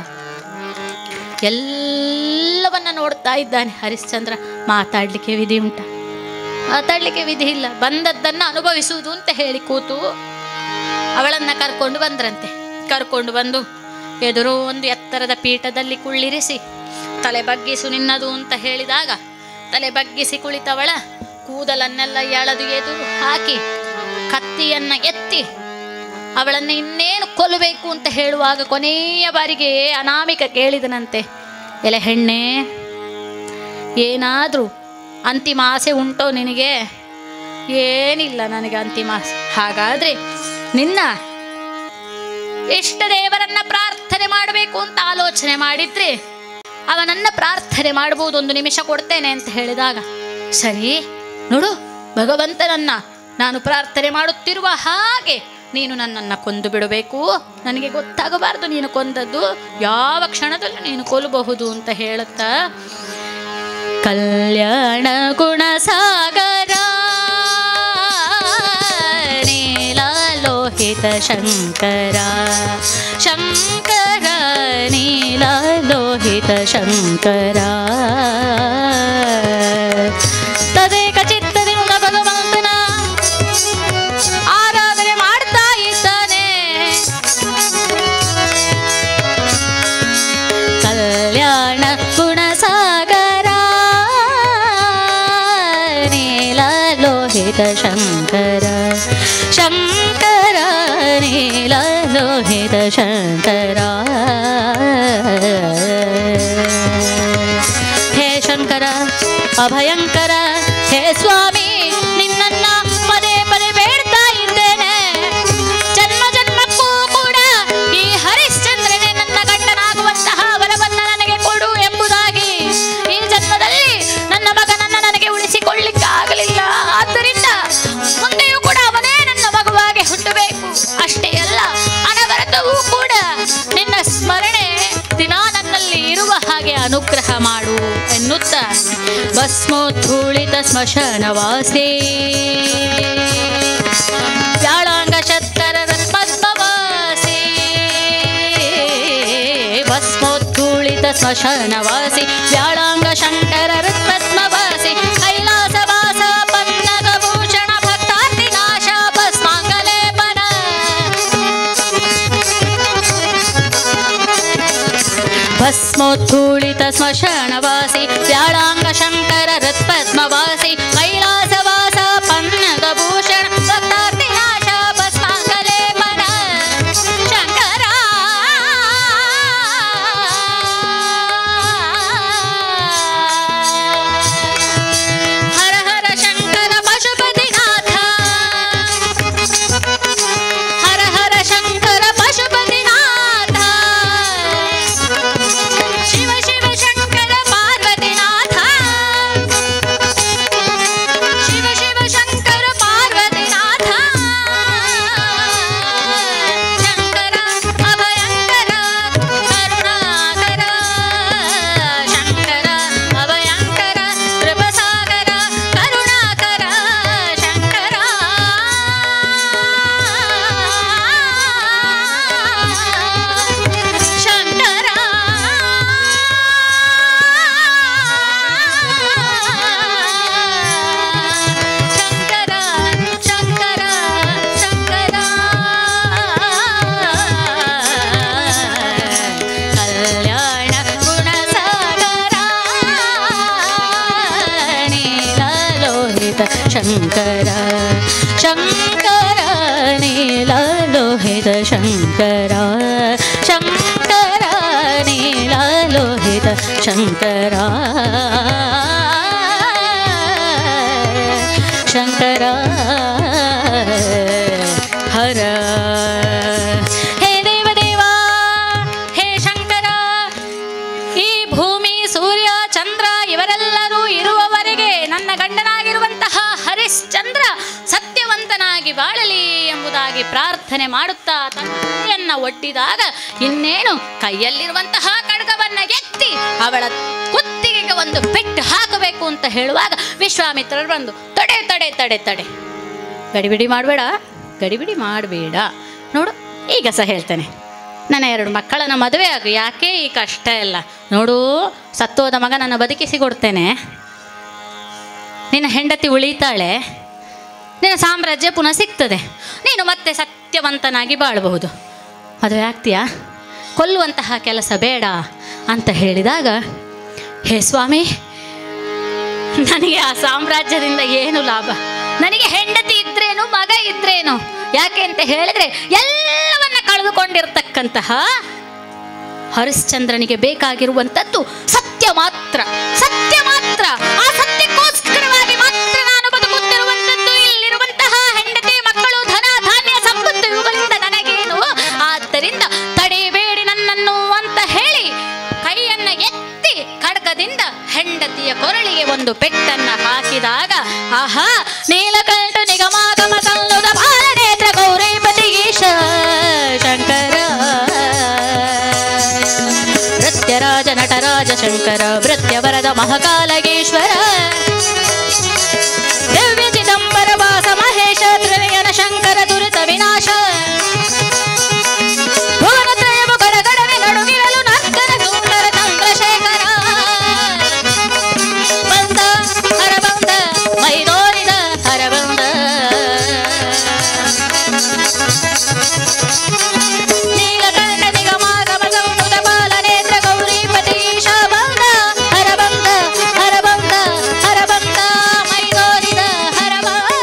ಎಲ್ಲವನ್ನ ನೋಡ್ತಾ ಇದ್ದಾನೆ ಹರಿಶ್ಚಂದ್ರ ಮಾತಾಡಲಿಕ್ಕೆ ವಿಧಿ ಉಂಟ ಮಾತಾಡಲಿಕ್ಕೆ ವಿಧಿ ಇಲ್ಲ ಬಂದದ್ದನ್ನು ಅನುಭವಿಸುವುದು ಅಂತ ಹೇಳಿ ಕೂತು ಅವಳನ್ನ ಕರ್ಕೊಂಡು ಬಂದ್ರಂತೆ ಕರ್ಕೊಂಡು ಬಂದು ಎದುರು ಒಂದು ಎತ್ತರದ ಪೀಠದಲ್ಲಿ ಕುಳ್ಳಿರಿಸಿ ತಲೆ ಬಗ್ಗಿಸು ನಿನ್ನದು ಅಂತ ಹೇಳಿದಾಗ ತಲೆ ಬಗ್ಗಿಸಿ ಕುಳಿತವಳ ಕೂದಲನ್ನೆಲ್ಲ ಎಳೆದು ಎದುರು ಹಾಕಿ ಕತ್ತಿಯನ್ನ ಎತ್ತಿ ಅವಳನ್ನು ಇನ್ನೇನು ಕೊಲ್ಲಬೇಕು ಅಂತ ಹೇಳುವಾಗ ಕೊನೆಯ ಬಾರಿಗೆ ಅನಾಮಿಕ ಕೇಳಿದನಂತೆ ಎಲೆ ಹೆಣ್ಣೆ ಏನಾದರೂ ಅಂತಿಮ ಆಸೆ ಉಂಟೋ ನಿನಗೆ ಏನಿಲ್ಲ ನನಗೆ ಅಂತಿಮ ಆಸೆ ಹಾಗಾದ್ರೆ ನಿನ್ನ ಇಷ್ಟ ದೇವರನ್ನ ಪ್ರಾರ್ಥನೆ ಮಾಡಬೇಕು ಅಂತ ಆಲೋಚನೆ ಮಾಡಿದ್ರೆ ಅವನನ್ನ ಪ್ರಾರ್ಥನೆ ಮಾಡಬಹುದು ಒಂದು ನಿಮಿಷ ಕೊಡ್ತೇನೆ ಅಂತ ಹೇಳಿದಾಗ ಸರಿ ನೋಡು ಭಗವಂತನನ್ನ ನಾನು ಪ್ರಾರ್ಥನೆ ಮಾಡುತ್ತಿರುವ ಹಾಗೆ ನೀನು ನನ್ನನ್ನು ಕೊಂದು ಬಿಡಬೇಕು ನನಗೆ ಗೊತ್ತಾಗಬಾರ್ದು ನೀನು ಕೊಂದದ್ದು ಯಾವ ಕ್ಷಣದಲ್ಲೂ ನೀನು ಕೊಲ್ಲಬಹುದು ಅಂತ ಹೇಳುತ್ತಾ ಕಲ್ಯಾಣ ಗುಣಸಾಗರ ನೀಲಲೋಹಿತ ಶಂಕರ ಶಂಕರ ನೀಲಲೋಹಿತ ಶಂಕರ ತದೇಕ ಚಿತ್ತದಿಂದ ಭಗವಂತನ ಆರಾಧನೆ ಮಾಡ್ತಾ ಇದ್ದಾನೆ ಕಲ್ಯಾಣ ಗುಣಸಾಗರ ನೀಲಲೋಹಿತ ಶಂಕರ ಶಂಕರ ನೀಲಲೋಹಿತ ಶಂಕರ ಹೇ ಶಂಕರ ಅಭಯಂಕರ ಹೇ ಸ್ವಾಮಿ ನಿನ್ನನ್ನ ಪದೇ ಪದೇ ಬೇಡ್ತಾ ಇದ್ದೇನೆ ಜನ್ಮ ಜನ್ಮಕ್ಕೂ ಕೂಡ ಈ ಹರಿಶ್ಚಂದ್ರನೇ ನನ್ನ ಗಂಡನಾಗುವಂತಹ ವರವನ್ನ ನನಗೆ ಕೊಡು ಎಂಬುದಾಗಿ ಈ ಜನ್ಮದಲ್ಲಿ ನನ್ನ ಮಗನನ್ನ ನನಗೆ ಉಳಿಸಿಕೊಳ್ಳಿಕ್ಕೆ ಆಗಲಿಲ್ಲ ಆದ್ದರಿಂದ ಮುಂದೆಯೂ ಕೂಡ ಅವನೇ ನನ್ನ ಮಗುವಾಗಿ ಹುಟ್ಟಬೇಕು ಅಷ್ಟೇ ಅಲ್ಲ ಅನವರತವೂ ಕೂಡ ನಿನ್ನ ಸ್ಮರಣೆ ದಿನಾ ನನ್ನಲ್ಲಿ ಇರುವ ಹಾಗೆ ಅನುಗ್ರಹ ಮಾಡು ಎನ್ನುತ್ತ ಭಸ್ಮೋದ್ಧೂಳಿತ ಸ್ಮಶಾನವಾಸೇ ವ್ಯಾಳಾಂಗ ಶತ್ತರ ಪದ್ಮವಾಸಿ ಭಸ್ಮೋದ್ಧೂಳಿತ ಸ್ಮಶಾನವಾಸಿ ವ್ಯಾಳಾಂಗ ಶಂಕರ ಪದ್ಮವಾಸಿ ಕೈಲಾಸವಾಸ ಪನ್ನಗ ಭೂಷಣ ಭಕ್ತಾರ್ತಿ ನಾಶ ಭಸ್ಮಾಂಗಲೇಪನ ಭಸ್ಮೋದ್ಧೂಳಿತ ಸ್ಮಶಾನವಾಸಿ ವ್ಯಾಳಾಂಗ ಶಂಕರ ರತ್ಪದ್ಮವಾಸಿ ಕೈಲಾಸವಾಸ ಪನ್ನಗ ಭೂಷಣ ಭಕ್ತಾರ್ತಿ ನಾಶ ಭಸ್ಮಾಂಗಲೇಪನ ಶಂಕರ ಹರ ಹರ ಶಂಕರ ಪಶುಪತಿನಾಥ ಹರ ಹರ ಶಂಕರ ಪಶುಪತಿನಾಥ ಶಿವ ಶಿವ ಶಂಕರ ಪಾರ್ವತಿನಾಥ ಶಿವ ಶಿವ ಶಂಕರ ಪಾರ್ವತಿನಾಥ ಶಂಕರ ಅಭಯಂಕರ ಕರುಣಾಕರ ಶಂಕರ ಅಭಯಂಕರ ಕೃಪಸಾಗರ ಕರುಣಾಕರ ಶಂಕರ ಶಂಕರ ಶಂಕರ ಶಂಕರ ಶಂಕರ ಕಲ್ಯಾಣ ಗುಣಸಾಗರ ನೀಲಲೋಹಿತ ಶಂಕರ ಶಂಕರ ನೀಲಲೋಹಿತ ಶಂಕರ ಶಂಕರ ನೀಲಲೋಹಿತ ಶಂಕರ ಶಂಕರ ಹರ ಹೇ ದೇವದೇವ ಹೇ ಶಂಕರ ಈ ಭೂಮಿ ಸೂರ್ಯ ಚಂದ್ರ ಇವರೆಲ್ಲರೂ ಇರುವವರೆಗೆ ನನ್ನ ಗಂಡನಾಗಿರುವಂತಹ ಹರಿಶ್ಚಂದ್ರ ಸತ್ಯವಂತನಾಗಿ ಬಾಳಲಿ ಎಂಬುದಾಗಿ ಪ್ರಾರ್ಥನೆ ಮಾಡುತ್ತಾ ತಂದೆಯನ್ನ ಒಟ್ಟಿದಾಗ ಇನ್ನೇನು ಕೈಯಲ್ಲಿರುವಂತಹ ಖಡ್ಗವನ್ನ ಎತ್ತಿ ಅವಳ ಕುತ್ತಿಗೆಗೆ ಒಂದು ಪೆಟ್ಟು ಹಾಕಬೇಕು ಅಂತ ಹೇಳುವಾಗ ವಿಶ್ವಾಮಿತ್ರರು ಬಂದು ತಡೆ ತಡೆ ತಡೆ ತಡೆ ಗಡಿಬಿಡಿ ಮಾಡಬೇಡ ಗಡಿಬಿಡಿ ಮಾಡಬೇಡ ನೋಡು ಈಗ ಸಹ ಹೇಳ್ತೇನೆ ನನ್ನ ಎರಡು ಮಕ್ಕಳನ್ನ ಮದುವೆ ಆಗು ಯಾಕೆ ಈ ಕಷ್ಟ ಎಲ್ಲ ನೋಡು ಸತ್ತೋದ ಮಗ ನನ್ನ ಬದುಕಿಸಿ ಕೊಡ್ತೇನೆ ನಿನ್ನ ಹೆಂಡತಿ ಉಳಿತಾಳೆ ನಿನ್ನ ಸಾಮ್ರಾಜ್ಯ ಪುನಃ ಸಿಗ್ತದೆ ನೀನು ಮತ್ತೆ ಸತ್ಯವಂತನಾಗಿ ಬಾಳಬಹುದು ಮದುವೆ ಆಗ್ತೀಯಾ ಕೊಲ್ಲುವಂತಹ ಕೆಲಸ ಬೇಡ ಅಂತ ಹೇಳಿದಾಗ ಹೇ ಸ್ವಾಮಿ ನನಗೆ ಆ ಸಾಮ್ರಾಜ್ಯದಿಂದ ಏನು ಲಾಭ ನನಗೆ ಹೆಂಡತಿ ಇದ್ರೇನು ಮಗ ಇದ್ರೇನು ಯಾಕೆ ಅಂತ ಹೇಳಿದ್ರೆ ಎಲ್ಲವನ್ನ ಕಳೆದುಕೊಂಡಿರ್ತಕ್ಕಂತಹ ಹರಿಶ್ಚಂದ್ರನಿಗೆ ಬೇಕಾಗಿರುವಂಥದ್ದು ಸತ್ಯ ಮಾತ್ರ ಸತ್ಯ ಮಾತ್ರ ಆ ಸತ್ಯಕ್ಕೋಸ್ಕರವಾಗಿ ಮಾತ್ರ ನಾನು ಬದುಕುತ್ತಿರುವಂಥದ್ದು ಇಲ್ಲಿರುವಂತಹ ಹೆಂಡತಿ ಮಕ್ಕಳು ಧನ ಧಾನ್ಯ ಸಂಪತ್ತು ಇವುಗಳಿಂದ ನನಗೇನು ಆದ್ದರಿಂದ ತಡೆಯಬೇಡಿ ನನ್ನನ್ನು ಅಂತ ಹೇಳಿ ಕೈಯನ್ನ ಎತ್ತಿ ಖಡ್ಗದಿಂದ ಹೆಂಡತಿಯ ಕೊರಳಿಗೆ ಒಂದು ಪೆಟ್ಟನ್ನ ಹಾಕಿದಾಗ ಆಹಾ ನೀಲಕಂಠ ನಿಗಮಾಗಮ ಸಲ್ಲುದ ಬಾಲನೇತ್ರ ಗೌರೈಪತಿ ಈಶ ಶಂಕರ ನೃತ್ಯರಾಜ ನಟರಾಜ ಶಂಕರ ವೃತ್ಯವರದ ಮಹಾಕಾಲಗೇಶ್ವರ ದಿವ್ಯ ಚಿದಂಬರ ವಾಸ ಮಹೇಶ ತ್ರಿನಯನ ಶಂಕರ ದುರಿತ ವಿನಾಶ ಭುವನತ್ರಯವು ಗಡಗಡನೆ ನಡುಗಿರಲು ನರ್ಕನ ಸುಂದರ ಚಂದ್ರಶೇಖರ ಬಂದ ಹರಬಂದ ಮೈದೋರಿದ ಹರಬಂದ ನೀಲಕಂಠ ನಿಗಮಾಗಮ ಸಂಸ್ಕೃತ ಬಾಲನೇತ್ರ ಗೌರೀಪತೀಶ ಬಂದ ಹರಬಂದ ಹರಬಂದ ಹರಬಂದ ಮೈದೋರಿದ ಹರಬಂದ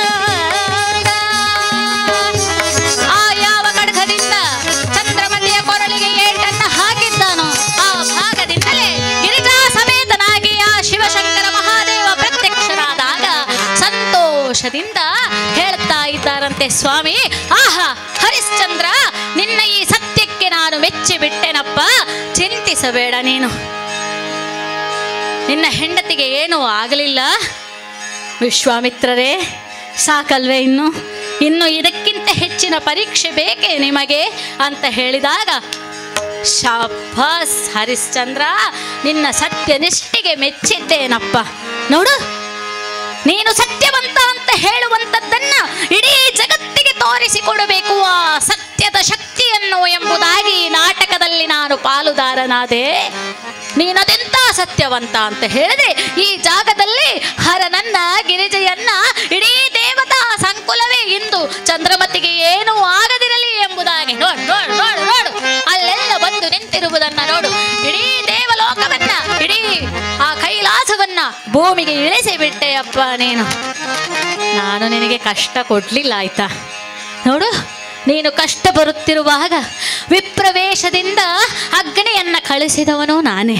ಆ ಯಾವ ಖಡ್ಗದಿಂದ ಚಂದ್ರಮತಿಯ ಕೊರಳಿಗೆ ಏಟನ್ನ ಹಾಕಿದ್ದಾನೋ ಆ ಭಾಗದಿಂದಲೇ ಗಿರಿಜಾ ಸಮೇತನಾಗಿ ಆ ಶಿವಶಂಕರ ಮಹಾದೇವ ಪ್ರತ್ಯಕ್ಷರಾದಾಗ ಸಂತೋಷದಿಂದ ಹೇಳ್ತಾ ಇದ್ದಾರಂತೆ ಸ್ವಾಮಿ ಆಹಾ ಹರಿಶ್ಚಂದ್ರ ನಿನ್ನ ಈ ಸತ್ಯಕ್ಕೆ ನಾನು ಮೆಚ್ಚಿ ಬಿಟ್ಟೆನಪ್ಪ ಚಿಂತಿಸಬೇಡ ನೀನು ನಿನ್ನ ಹೆಂಡತಿಗೆ ಏನೂ ಆಗಲಿಲ್ಲ ವಿಶ್ವಾಮಿತ್ರರೇ ಸಾಕಲ್ವೇ ಇನ್ನು ಇನ್ನು ಇದಕ್ಕಿಂತ ಹೆಚ್ಚಿನ ಪರೀಕ್ಷೆ ಬೇಕೇ ನಿಮಗೆ ಅಂತ ಹೇಳಿದಾಗ ಶಾಬಾಸ್ ಹರಿಶ್ಚಂದ್ರ ನಿನ್ನ ಸತ್ಯನಿಷ್ಠೆಗೆ ಮೆಚ್ಚಿದ್ದೇನಪ್ಪ ನೋಡು ನೀನು ಸತ್ಯವಂತ ಅಂತ ಹೇಳುವಂಥದ್ದನ್ನ ಇಡೀ ಜಗತ್ತಿಗೆ ತೋರಿಸಿಕೊಡಬೇಕು ಆ ಸತ್ಯದ ಶಕ್ತಿಯನ್ನು ಎಂಬುದಾಗಿ ಈ ನಾಟಕದಲ್ಲಿ ನಾನು ಪಾಲುದಾರನಾದೆ ನೀನದೆಂತ ಸತ್ಯವಂತ ಅಂತ ಹೇಳಿದ್ರೆ ಈ ಜಾಗದಲ್ಲಿ ಹರನನ್ನ ಗಿರಿಜೆಯನ್ನ ಇಡೀ ದೇವತಾ ಸಂಕುಲವೇ ಇಂದು ಚಂದ್ರಮತಿಗೆ ಏನೂ ಆಗದಿರಲಿ ಎಂಬುದಾಗಿ ನೋಡು ನೋಡು ನೋಡು ನೋಡು ಅಲ್ಲೆಲ್ಲ ಬಂದು ನಿಂತಿರುವುದನ್ನ ನೋಡು ಇಡೀ ದೇವಲೋಕವನ್ನ ಇಡೀ ಆ ಕೈಲಾಸವನ್ನ ಭೂಮಿಗೆ ಇಳಿಸಿ ಬಿಟ್ಟೆಯಪ್ಪ ನೀನು ನಾನು ನಿನಗೆ ಕಷ್ಟ ಕೊಡ್ಲಿಲ್ಲ ಆಯ್ತಾ ನೋಡು ನೀನು ಕಷ್ಟ ಬರುತ್ತಿರುವಾಗ ವಿಪ್ರವೇಶದಿಂದ ಅಗ್ನಿಯನ್ನ ಕಳಿಸಿದವನು ನಾನೇ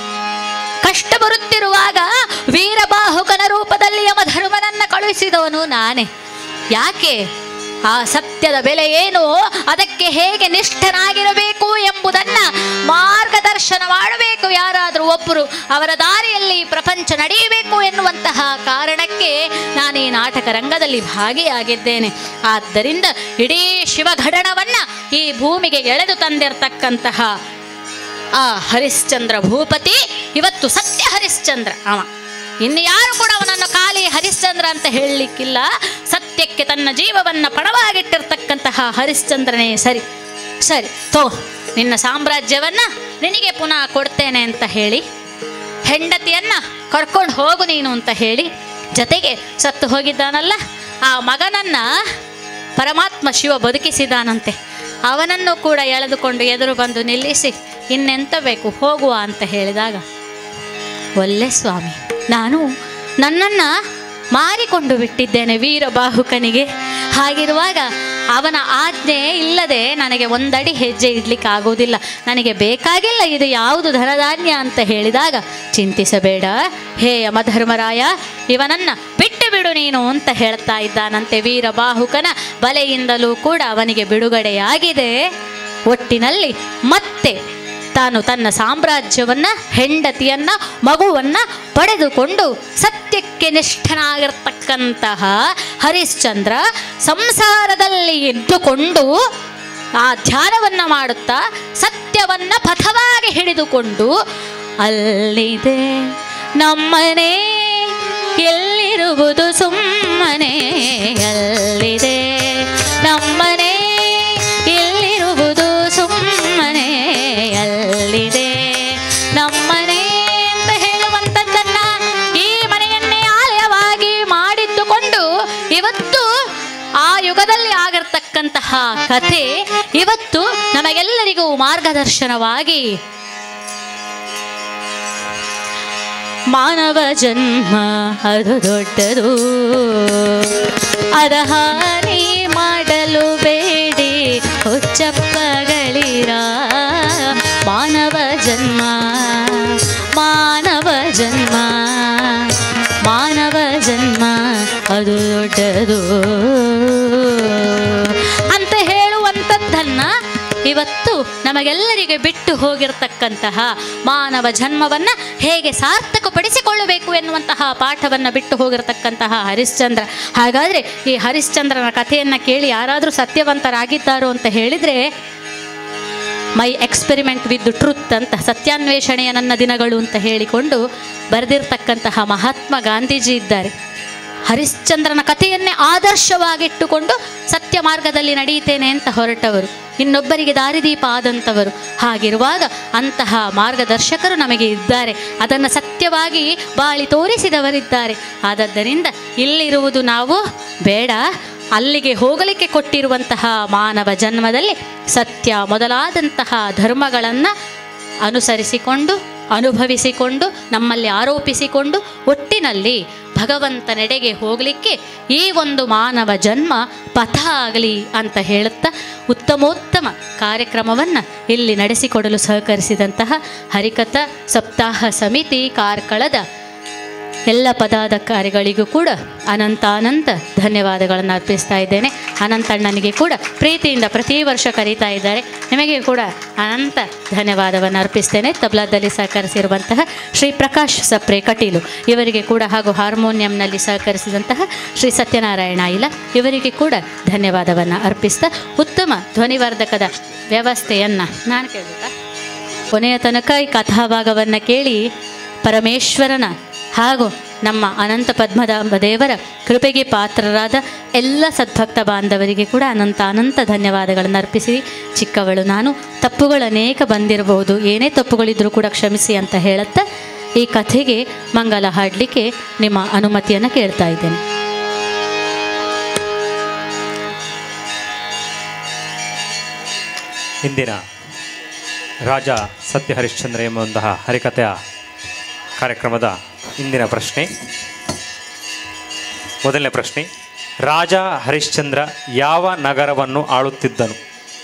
ಕಷ್ಟ ಬರುತ್ತಿರುವಾಗ ವೀರಬಾಹುಕನ ರೂಪದಲ್ಲಿ ಯಮಧರ್ಮನನ್ನ ಕಳುಹಿಸಿದವನು ನಾನೇ ಯಾಕೆ ಆ ಸತ್ಯದ ಬೆಲೆ ಏನು ಅದಕ್ಕೆ ಹೇಗೆ ನಿಷ್ಠನಾಗಿರಬೇಕು ಎಂಬುದನ್ನ ಮಾರ್ಗದರ್ಶನ ಮಾಡಬೇಕು ಯಾರಾದರೂ ಒಬ್ಬರು ಅವರ ದಾರಿಯಲ್ಲಿ ಈ ಪ್ರಪಂಚ ನಡೆಯಬೇಕು ಎನ್ನುವಂತಹ ಕಾರಣಕ್ಕೆ ನಾನು ಈ ನಾಟಕ ರಂಗದಲ್ಲಿ ಭಾಗಿಯಾಗಿದ್ದೇನೆ ಆದ್ದರಿಂದ ಇಡೀ ಶಿವಘಡಣವನ್ನ ಈ ಭೂಮಿಗೆ ಎಳೆದು ತಂದಿರತಕ್ಕಂತಹ ಆ ಹರಿಶ್ಚಂದ್ರ ಭೂಪತಿ ಇವತ್ತು ಸತ್ಯ ಹರಿಶ್ಚಂದ್ರ ಅವ ಇನ್ನು ಯಾರು ಕೂಡ ಅವನನ್ನು ಖಾಲಿ ಹರಿಶ್ಚಂದ್ರ ಅಂತ ಹೇಳಲಿಕ್ಕಿಲ್ಲ ಸತ್ಯಕ್ಕೆ ತನ್ನ ಜೀವವನ್ನ ಪಣವಾಗಿಟ್ಟಿರ್ತಕ್ಕಂತಹ ಹರಿಶ್ಚಂದ್ರನೇ ಸರಿ ಸರಿ ತೋ ನಿನ್ನ ಸಾಮ್ರಾಜ್ಯವನ್ನ ನಿನಗೆ ಪುನಃ ಕೊಡ್ತೇನೆ ಅಂತ ಹೇಳಿ ಹೆಂಡತಿಯನ್ನ ಕರ್ಕೊಂಡು ಹೋಗು ನೀನು ಅಂತ ಹೇಳಿ ಜೊತೆಗೆ ಸತ್ತು ಹೋಗಿದ್ದಾನಲ್ಲ ಆ ಮಗನನ್ನ ಪರಮಾತ್ಮ ಶಿವ ಬದುಕಿಸಿದಾನಂತೆ ಅವನನ್ನು ಕೂಡ ಎಳೆದುಕೊಂಡು ಎದುರು ಬಂದು ನಿಲ್ಲಿಸಿ ಇನ್ನೆಂತ ಬೇಕು ಹೋಗುವ ಅಂತ ಹೇಳಿದಾಗ ಒಲ್ಲೆ ಸ್ವಾಮಿ ನಾನು ನನ್ನನ್ನು ಮಾರಿಕೊಂಡು ಬಿಟ್ಟಿದ್ದೇನೆ ವೀರಬಾಹುಕನಿಗೆ ಹಾಗಿರುವಾಗ ಅವನ ಆಜ್ಞೆ ಇಲ್ಲದೆ ನನಗೆ ಒಂದಡಿ ಹೆಜ್ಜೆ ಇಡ್ಲಿಕ್ಕೆ ಆಗೋದಿಲ್ಲ ನನಗೆ ಬೇಕಾಗಿಲ್ಲ ಇದು ಯಾವುದು ಧನಧಾನ್ಯ ಅಂತ ಹೇಳಿದಾಗ ಚಿಂತಿಸಬೇಡ ಹೇ ಯಮಧರ್ಮರಾಯ ಇವನನ್ನ ಬಿಟ್ಟು ಬಿಡು ನೀನು ಅಂತ ಹೇಳ್ತಾ ಇದ್ದಾನಂತೆ ವೀರಬಾಹುಕನ ಬಲೆಯಿಂದಲೂ ಕೂಡ ಅವನಿಗೆ ಬಿಡುಗಡೆಯಾಗಿದೆ ಒಟ್ಟಿನಲ್ಲಿ ಮತ್ತೆ ತಾನು ತನ್ನ ಸಾಮ್ರಾಜ್ಯವನ್ನ ಹೆಂಡತಿಯನ್ನ ಮಗುವನ್ನ ಪಡೆದುಕೊಂಡು ಸತ್ಯಕ್ಕೆ ನಿಷ್ಠನಾಗಿರ್ತಕ್ಕಂತಹ ಹರಿಶ್ಚಂದ್ರ ಸಂಸಾರದಲ್ಲಿ ಇದ್ದುಕೊಂಡು ಆ ಧ್ಯಾನವನ್ನ ಮಾಡುತ್ತಾ ಸತ್ಯವನ್ನ ಪಥವಾಗಿ ಹಿಡಿದುಕೊಂಡು ಅಲ್ಲಿದೆ ನಮ್ಮನೆ ಎಲ್ಲಿರುವುದು ಸುಮ್ಮನೆ ಅಲ್ಲಿದೆ ನಮ್ಮನೆ ಎಲ್ಲಿರುವುದು ಸುಮ್ಮನೆ ಅಲ್ಲಿದೆ ನಮ್ಮನೆ ಅಂತ ಹೇಳುವಂಥದ್ದನ್ನ ಈ ಮನೆಯನ್ನೇ ಆಲಯವಾಗಿ ಮಾಡಿದ್ದುಕೊಂಡು ಇವತ್ತು ಆ ಯುಗದಲ್ಲಿ ಆಗಿರ್ತಕ್ಕಂತಹ ಕಥೆ ಇವತ್ತು ನಮಗೆಲ್ಲರಿಗೂ ಮಾರ್ಗದರ್ಶನವಾಗಿ ಮಾನವ ಜನ್ಮ ಅದು ದೊಡ್ಡದು ಅದ ಹಾನಿ ಮಾಡಲು ಬೇಡಿ ಹುಚ್ಚಪ್ಪಗಳಿರ ಮಾನವ ಜನ್ಮ ಮಾನವ ಜನ್ಮ ಮಾನವ ಜನ್ಮ ಅದು ದೊಡ್ಡದು ಅಂತ ಹೇಳುವಂಥದ್ದನ್ನ ಇವತ್ತು ನಮಗೆಲ್ಲರಿಗೆ ಬಿಟ್ಟು ಹೋಗಿರತಕ್ಕಂತಹ ಮಾನವ ಜನ್ಮವನ್ನ ಹೇಗೆ ಸಾರ್ಥಕಪಡಿಸಿಕೊಳ್ಳಬೇಕು ಎನ್ನುವಂತಹ ಪಾಠವನ್ನ ಬಿಟ್ಟು ಹೋಗಿರತಕ್ಕಂತಹ ಹರಿಶ್ಚಂದ್ರ ಹಾಗಾದ್ರೆ ಈ ಹರಿಶ್ಚಂದ್ರನ ಕಥೆಯನ್ನ ಕೇಳಿ ಯಾರಾದರೂ ಸತ್ಯವಂತರಾಗಿದ್ದಾರೋ ಅಂತ ಹೇಳಿದ್ರೆ ಮೈ ಎಕ್ಸ್ಪೆರಿಮೆಂಟ್ ವಿತ್ ಟ್ರುತ್ ಅಂತ ಸತ್ಯಾನ್ವೇಷಣೆಯ ನನ್ನ ದಿನಗಳು ಅಂತ ಹೇಳಿಕೊಂಡು ಬರೆದಿರ್ತಕ್ಕಂತಹ ಮಹಾತ್ಮ ಗಾಂಧೀಜಿ ಇದ್ದಾರೆ ಹರಿಶ್ಚಂದ್ರನ ಕಥೆಯನ್ನೇ ಆದರ್ಶವಾಗಿಟ್ಟುಕೊಂಡು ಸತ್ಯ ಮಾರ್ಗದಲ್ಲಿ ನಡೆಯುತ್ತೇನೆ ಅಂತ ಹೊರಟವರು ಇನ್ನೊಬ್ಬರಿಗೆ ದಾರಿದೀಪ ಆದಂಥವರು ಹಾಗಿರುವಾಗ ಅಂತಹ ಮಾರ್ಗದರ್ಶಕರು ನಮಗೆ ಇದ್ದಾರೆ ಅದನ್ನು ಸತ್ಯವಾಗಿ ಬಾಳಿ ತೋರಿಸಿದವರಿದ್ದಾರೆ ಆದದ್ದರಿಂದ ಇಲ್ಲಿರುವುದು ನಾವು ಬೇಡ ಅಲ್ಲಿಗೆ ಹೋಗಲಿಕ್ಕೆ ಕೊಟ್ಟಿರುವಂತಹ ಮಾನವ ಜನ್ಮದಲ್ಲಿ ಸತ್ಯ ಮೊದಲಾದಂತಹ ಧರ್ಮಗಳನ್ನು ಅನುಸರಿಸಿಕೊಂಡು ಅನುಭವಿಸಿಕೊಂಡು ನಮ್ಮಲ್ಲಿ ಆರೋಪಿಸಿಕೊಂಡು ಒಟ್ಟಿನಲ್ಲಿ ಭಗವಂತನೆಡೆಗೆ ಹೋಗಲಿಕ್ಕೆ ಈ ಒಂದು ಮಾನವ ಜನ್ಮ ಪಥ ಆಗಲಿ ಅಂತ ಹೇಳುತ್ತಾ ಉತ್ತಮೋತ್ತಮ ಕಾರ್ಯಕ್ರಮವನ್ನು ಇಲ್ಲಿ ನಡೆಸಿಕೊಡಲು ಸಹಕರಿಸಿದಂತಹ ಹರಿಕಥ ಸಪ್ತಾಹ ಸಮಿತಿ ಕಾರ್ಕಳದ ಎಲ್ಲ ಪದಾಧಿಕಾರಿಗಳಿಗೂ ಕೂಡ ಅನಂತಾನಂತ ಧನ್ಯವಾದಗಳನ್ನು ಅರ್ಪಿಸ್ತಾ ಇದ್ದೇನೆ ಅನಂತಣ್ಣನಿಗೆ ಕೂಡ ಪ್ರೀತಿಯಿಂದ ಪ್ರತಿ ವರ್ಷ ಕರೀತಾ ಇದ್ದಾರೆ ನಿಮಗೆ ಕೂಡ ಅನಂತ ಧನ್ಯವಾದವನ್ನು ಅರ್ಪಿಸ್ತೇನೆ ತಬ್ಲಾದಲ್ಲಿ ಸಹಕರಿಸಿರುವಂತಹ ಶ್ರೀ ಪ್ರಕಾಶ್ ಸಪ್ರೆ ಕಟೀಲು ಇವರಿಗೆ ಕೂಡ ಹಾಗೂ ಹಾರ್ಮೋನಿಯಂನಲ್ಲಿ ಸಹಕರಿಸಿದಂತಹ ಶ್ರೀ ಸತ್ಯನಾರಾಯಣ ಇಲ್ಲ ಇವರಿಗೆ ಕೂಡ ಧನ್ಯವಾದವನ್ನು ಅರ್ಪಿಸ್ತಾ ಉತ್ತಮ ಧ್ವನಿವರ್ಧಕದ ವ್ಯವಸ್ಥೆಯನ್ನು ನಾನು ಕೇಳಬೇಕಾ ಕೊನೆಯ ತನಕ ಈ ಕಥಾಭಾಗವನ್ನು ಕೇಳಿ ಪರಮೇಶ್ವರನ ಹಾಗೂ ನಮ್ಮ ಅನಂತ ಪದ್ಮನಾಭ ದೇವರ ಕೃಪೆಗೆ ಪಾತ್ರರಾದ ಎಲ್ಲ ಸದ್ಭಕ್ತ ಬಾಂಧವರಿಗೆ ಕೂಡ ಅನಂತ ಅನಂತ ಧನ್ಯವಾದಗಳನ್ನು ಅರ್ಪಿಸಿ ಚಿಕ್ಕವಳು ನಾನು ತಪ್ಪುಗಳು ಅನೇಕ ಬಂದಿರಬಹುದು ಏನೇ ತಪ್ಪುಗಳಿದ್ರೂ ಕೂಡ ಕ್ಷಮಿಸಿ ಅಂತ ಹೇಳುತ್ತಾ ಈ ಕಥೆಗೆ ಮಂಗಲ ಹಾಡಲಿಕ್ಕೆ ನಿಮ್ಮ ಅನುಮತಿಯನ್ನು ಕೇಳ್ತಾ ಇದ್ದೇನೆ ಇಂದಿನ ರಾಜ ಸತ್ಯ ಹರಿಶ್ಚಂದ್ರ ಎಂಬಂತಹ ಹರಿಕಥೆಯ ಕಾರ್ಯಕ್ರಮದ ಇಂದಿನ ಪ್ರಶ್ನೆ ಮೊದಲನೇ ಪ್ರಶ್ನೆ ರಾಜ ಹರಿಶ್ಚಂದ್ರ ಯಾವ ನಗರವನ್ನು ಆಳುತ್ತಿದ್ದನು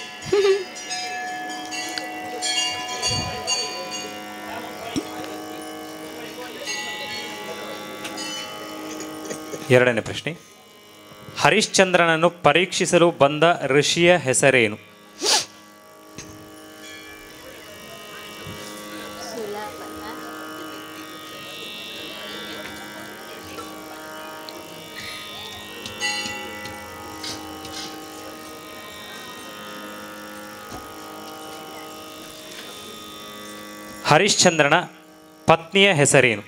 ಎರಡನೇ ಪ್ರಶ್ನೆ ಹರಿಶ್ಚಂದ್ರನನ್ನು ಪರೀಕ್ಷಿಸಲು ಬಂದ ಋಷಿಯ ಹೆಸರೇನು ಹರಿಶ್ಚಂದ್ರನ ಪತ್ನಿಯ ಹೆಸರೇನು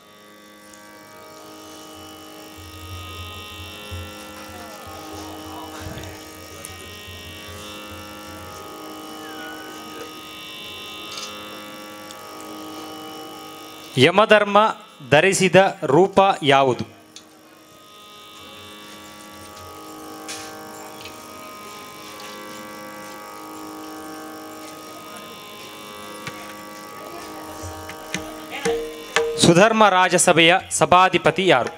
ಯಮಧರ್ಮ ಧರಿಸಿದ ರೂಪ ಯಾವುದು ಸುಧರ್ಮ ರಾಜಸಭೆಯ ಸಭಾಧಿಪತಿ ಯಾರು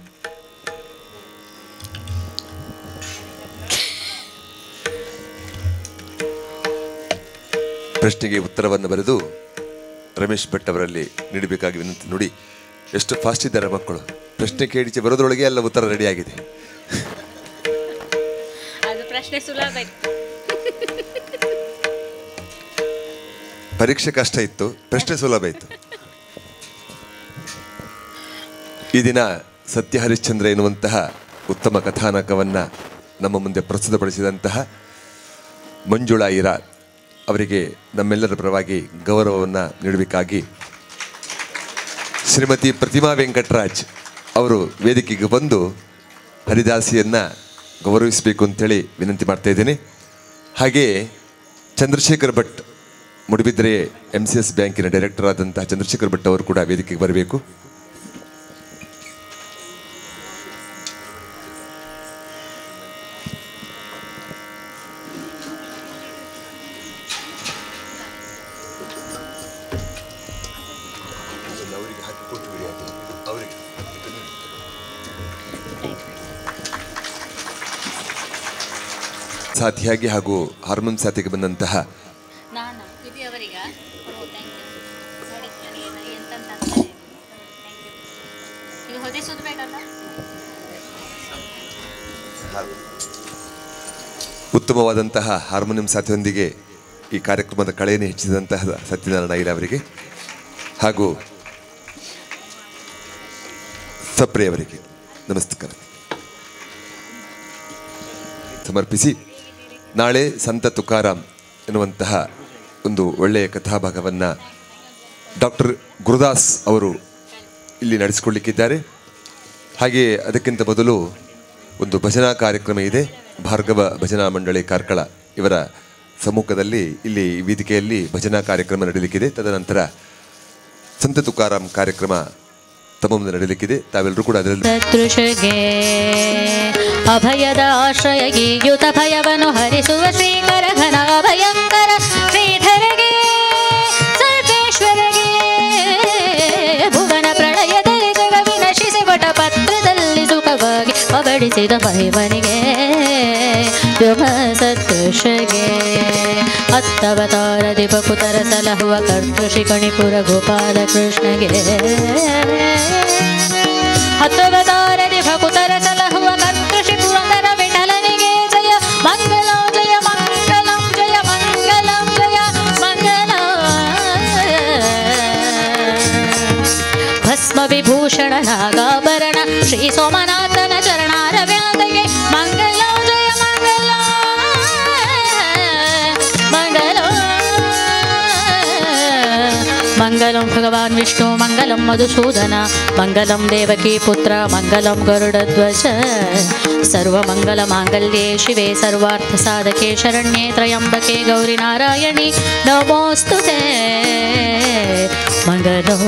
ಪ್ರಶ್ನೆಗೆ ಉತ್ತರವನ್ನು ಬರೆದು ರಮೇಶ್ ಭಟ್ ಅವರಲ್ಲಿ ನೀಡಬೇಕಾಗಿ ವಿನಂತಿ ನೋಡಿ ಎಷ್ಟು ಫಾಸ್ಟ್ ಇದ್ದಾರೆ ಮಕ್ಕಳು ಪ್ರಶ್ನೆ ಕೇಳಿಚೆ ಬರೋದ್ರೊಳಗೆ ಎಲ್ಲ ಉತ್ತರ ರೆಡಿಯಾಗಿದೆ ಅದು ಪ್ರಶ್ನೆ ಸುಲಭ ಇತ್ತು ಪರೀಕ್ಷೆ ಕಷ್ಟ ಇತ್ತು ಪ್ರಶ್ನೆ ಸುಲಭ ಇತ್ತು ಈ ದಿನ ಸತ್ಯ ಹರಿಶ್ಚಂದ್ರ ಎನ್ನುವಂತಹ ಉತ್ತಮ ಕಥಾನಕವನ್ನು ನಮ್ಮ ಮುಂದೆ ಪ್ರಸ್ತುತಪಡಿಸಿದಂತಹ ಮಂಜುಳಾ ಇರಾ ಅವರಿಗೆ ನಮ್ಮೆಲ್ಲರ ಪರವಾಗಿ ಗೌರವವನ್ನು ನೀಡಬೇಕಾಗಿ ಶ್ರೀಮತಿ ಪ್ರತಿಮಾ ವೆಂಕಟರಾಜ್ ಅವರು ವೇದಿಕೆಗೆ ಬಂದು ಹರಿದಾಸಿಯನ್ನು ಗೌರವಿಸಬೇಕು ಅಂತೇಳಿ ವಿನಂತಿ ಮಾಡ್ತಾ ಇದ್ದೇನೆ ಹಾಗೆಯೇ Chandrashekhar Bhat Moodbidri M C S ಬ್ಯಾಂಕಿನ ಡೈರೆಕ್ಟರ್ ಆದಂತಹ ಚಂದ್ರಶೇಖರ್ ಭಟ್ ಅವರು ಕೂಡ ವೇದಿಕೆಗೆ ಬರಬೇಕು ಸಾಥಿಯಾಗಿ ಹಾಗೂ ಹಾರ್ಮೋನ್ ಸಾಥಿಗೆ ಬಂದಂತಹ ನಾನು ಇದು ಅವರಿಗ ಈಗ ಹೊದಿಸೋದು ಬೇಕಲ್ಲ ಉತ್ತಮವಾದಂತಹ ಹಾರ್ಮೋನಿಯಂ ಸಾಥಿಯೊಂದಿಗೆ ಈ ಕಾರ್ಯಕ್ರಮದ ಕಳೆಯನ್ನು ಹೆಚ್ಚಿಸಿದಂತಹ ಸತ್ಯನಾರಾಯಣ ಐರ ಅವರಿಗೆ ಹಾಗೂ ಸಪ್ರೆ ಅವರಿಗೆ ನಮಸ್ಕಾರ ಸಮರ್ಪಿಸಿ ನಾಳೆ ಸಂತ ತುಕಾರಾಮ್ ಎನ್ನುವಂತಹ ಒಂದು ಒಳ್ಳೆಯ ಕಥಾಭಾಗವನ್ನು ಡಾಕ್ಟರ್ ಗುರುದಾಸ್ ಅವರು ಇಲ್ಲಿ ನಡೆಸಿಕೊಳ್ಳಿಕ್ಕಿದ್ದಾರೆ ಹಾಗೆ ಅದಕ್ಕಿಂತ ಮೊದಲು ಒಂದು ಭಜನಾ ಕಾರ್ಯಕ್ರಮ ಇದೆ ಭಾರ್ಗವ ಭಜನಾ ಮಂಡಳಿ ಕಾರ್ಕಳ ಇವರ ಸಮ್ಮುಖದಲ್ಲಿ ಇಲ್ಲಿ ಈ ವೇದಿಕೆಯಲ್ಲಿ ಭಜನಾ ಕಾರ್ಯಕ್ರಮ ನಡೆಯಲಿಕ್ಕಿದೆ ತದನಂತರ ಸಂತ ತುಕಾರಾಮ್ ಕಾರ್ಯಕ್ರಮ ತಮ್ಮ ಮುಂದೆ ನಡೆಯಲಿಕ್ಕಿದೆ ತಾವೆಲ್ಲರೂ ಕೂಡ ಅದರಲ್ಲಿ ಸದೃಶಗೆ ಅಭಯದ ಆಶ್ರಯ ಗೀಯುತ ಭಯವನ್ನು ಹರಿಸುವ ಶ್ರೀಕರ ಘನ ಭಯಂಕರ ಶ್ರೀಧರಗೆ ಸರ್ವೇಶ್ವರಗೆ ಭುವನ ಪ್ರಳಯದಲ್ಲಿ ಜಗ ವಿನಶಿಸಿ ವಟ ಪತ್ರದಲ್ಲಿ ಸುಖವಾಗಿ ಪಬಡಿಸಿದ ಮಹಿಮನಿಗೆ ವ್ಯೋಮ ಸದೃಶಗೆ ಹತ್ತವತಾರ ದಿಪಕುತರ ಸಲಹುವ ಕರ್ತೃಷಿ ಕಣಿಪುರ ಗೋಪಾಲ ಕೃಷ್ಣಗೆ ಹತ್ತವತಾರದಿ ಭಕುತರ ಸಲಹುವ ಕರ್ತೃಷಿ ಪುರಂದರ ವಿಠಲನಿಗೆ ಜಯ ಮಂಗಲ ಜಯ ಮಂಗಲಂ ಜಯ ಮಂಗಲಂ ಜಯ ಮಂಗಲ ಭಸ್ಮ ವಿಭೂಷಣ ನಾಗಾಭರಣ ಶ್ರೀ ಸೋಮನಾಥನ ಚರಣಾರವ್ಯಾದಗೆ ಮಂಗಲ ಜಯ ಮಂಗಲ ಮಂಗಲ मङ्गलं भगवान् विष्णु मङ्गलं मधुसूदन मङ्गलं देवकी पुत्र मङ्गलं गरुडध्वज सर्वमङ्गलमाङ्गल्ये शिवे सर्वार्थसाधके शरण्ये त्र्यम्बके गौरिनारायणि नमोऽस्तु ते मङ्गलो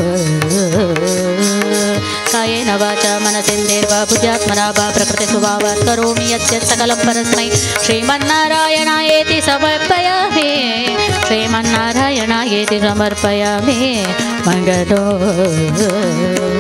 कायेन वाचा मनसेन्द्रेर्वा बुद्ध्यात्मना वा प्रकृतिसु वा वा करोमि यत् सकलं परस्मै श्रीमन्नारायणायेति समर्पयामि श्रीमन्नारायणायेति समर्पयामि मङ्गलो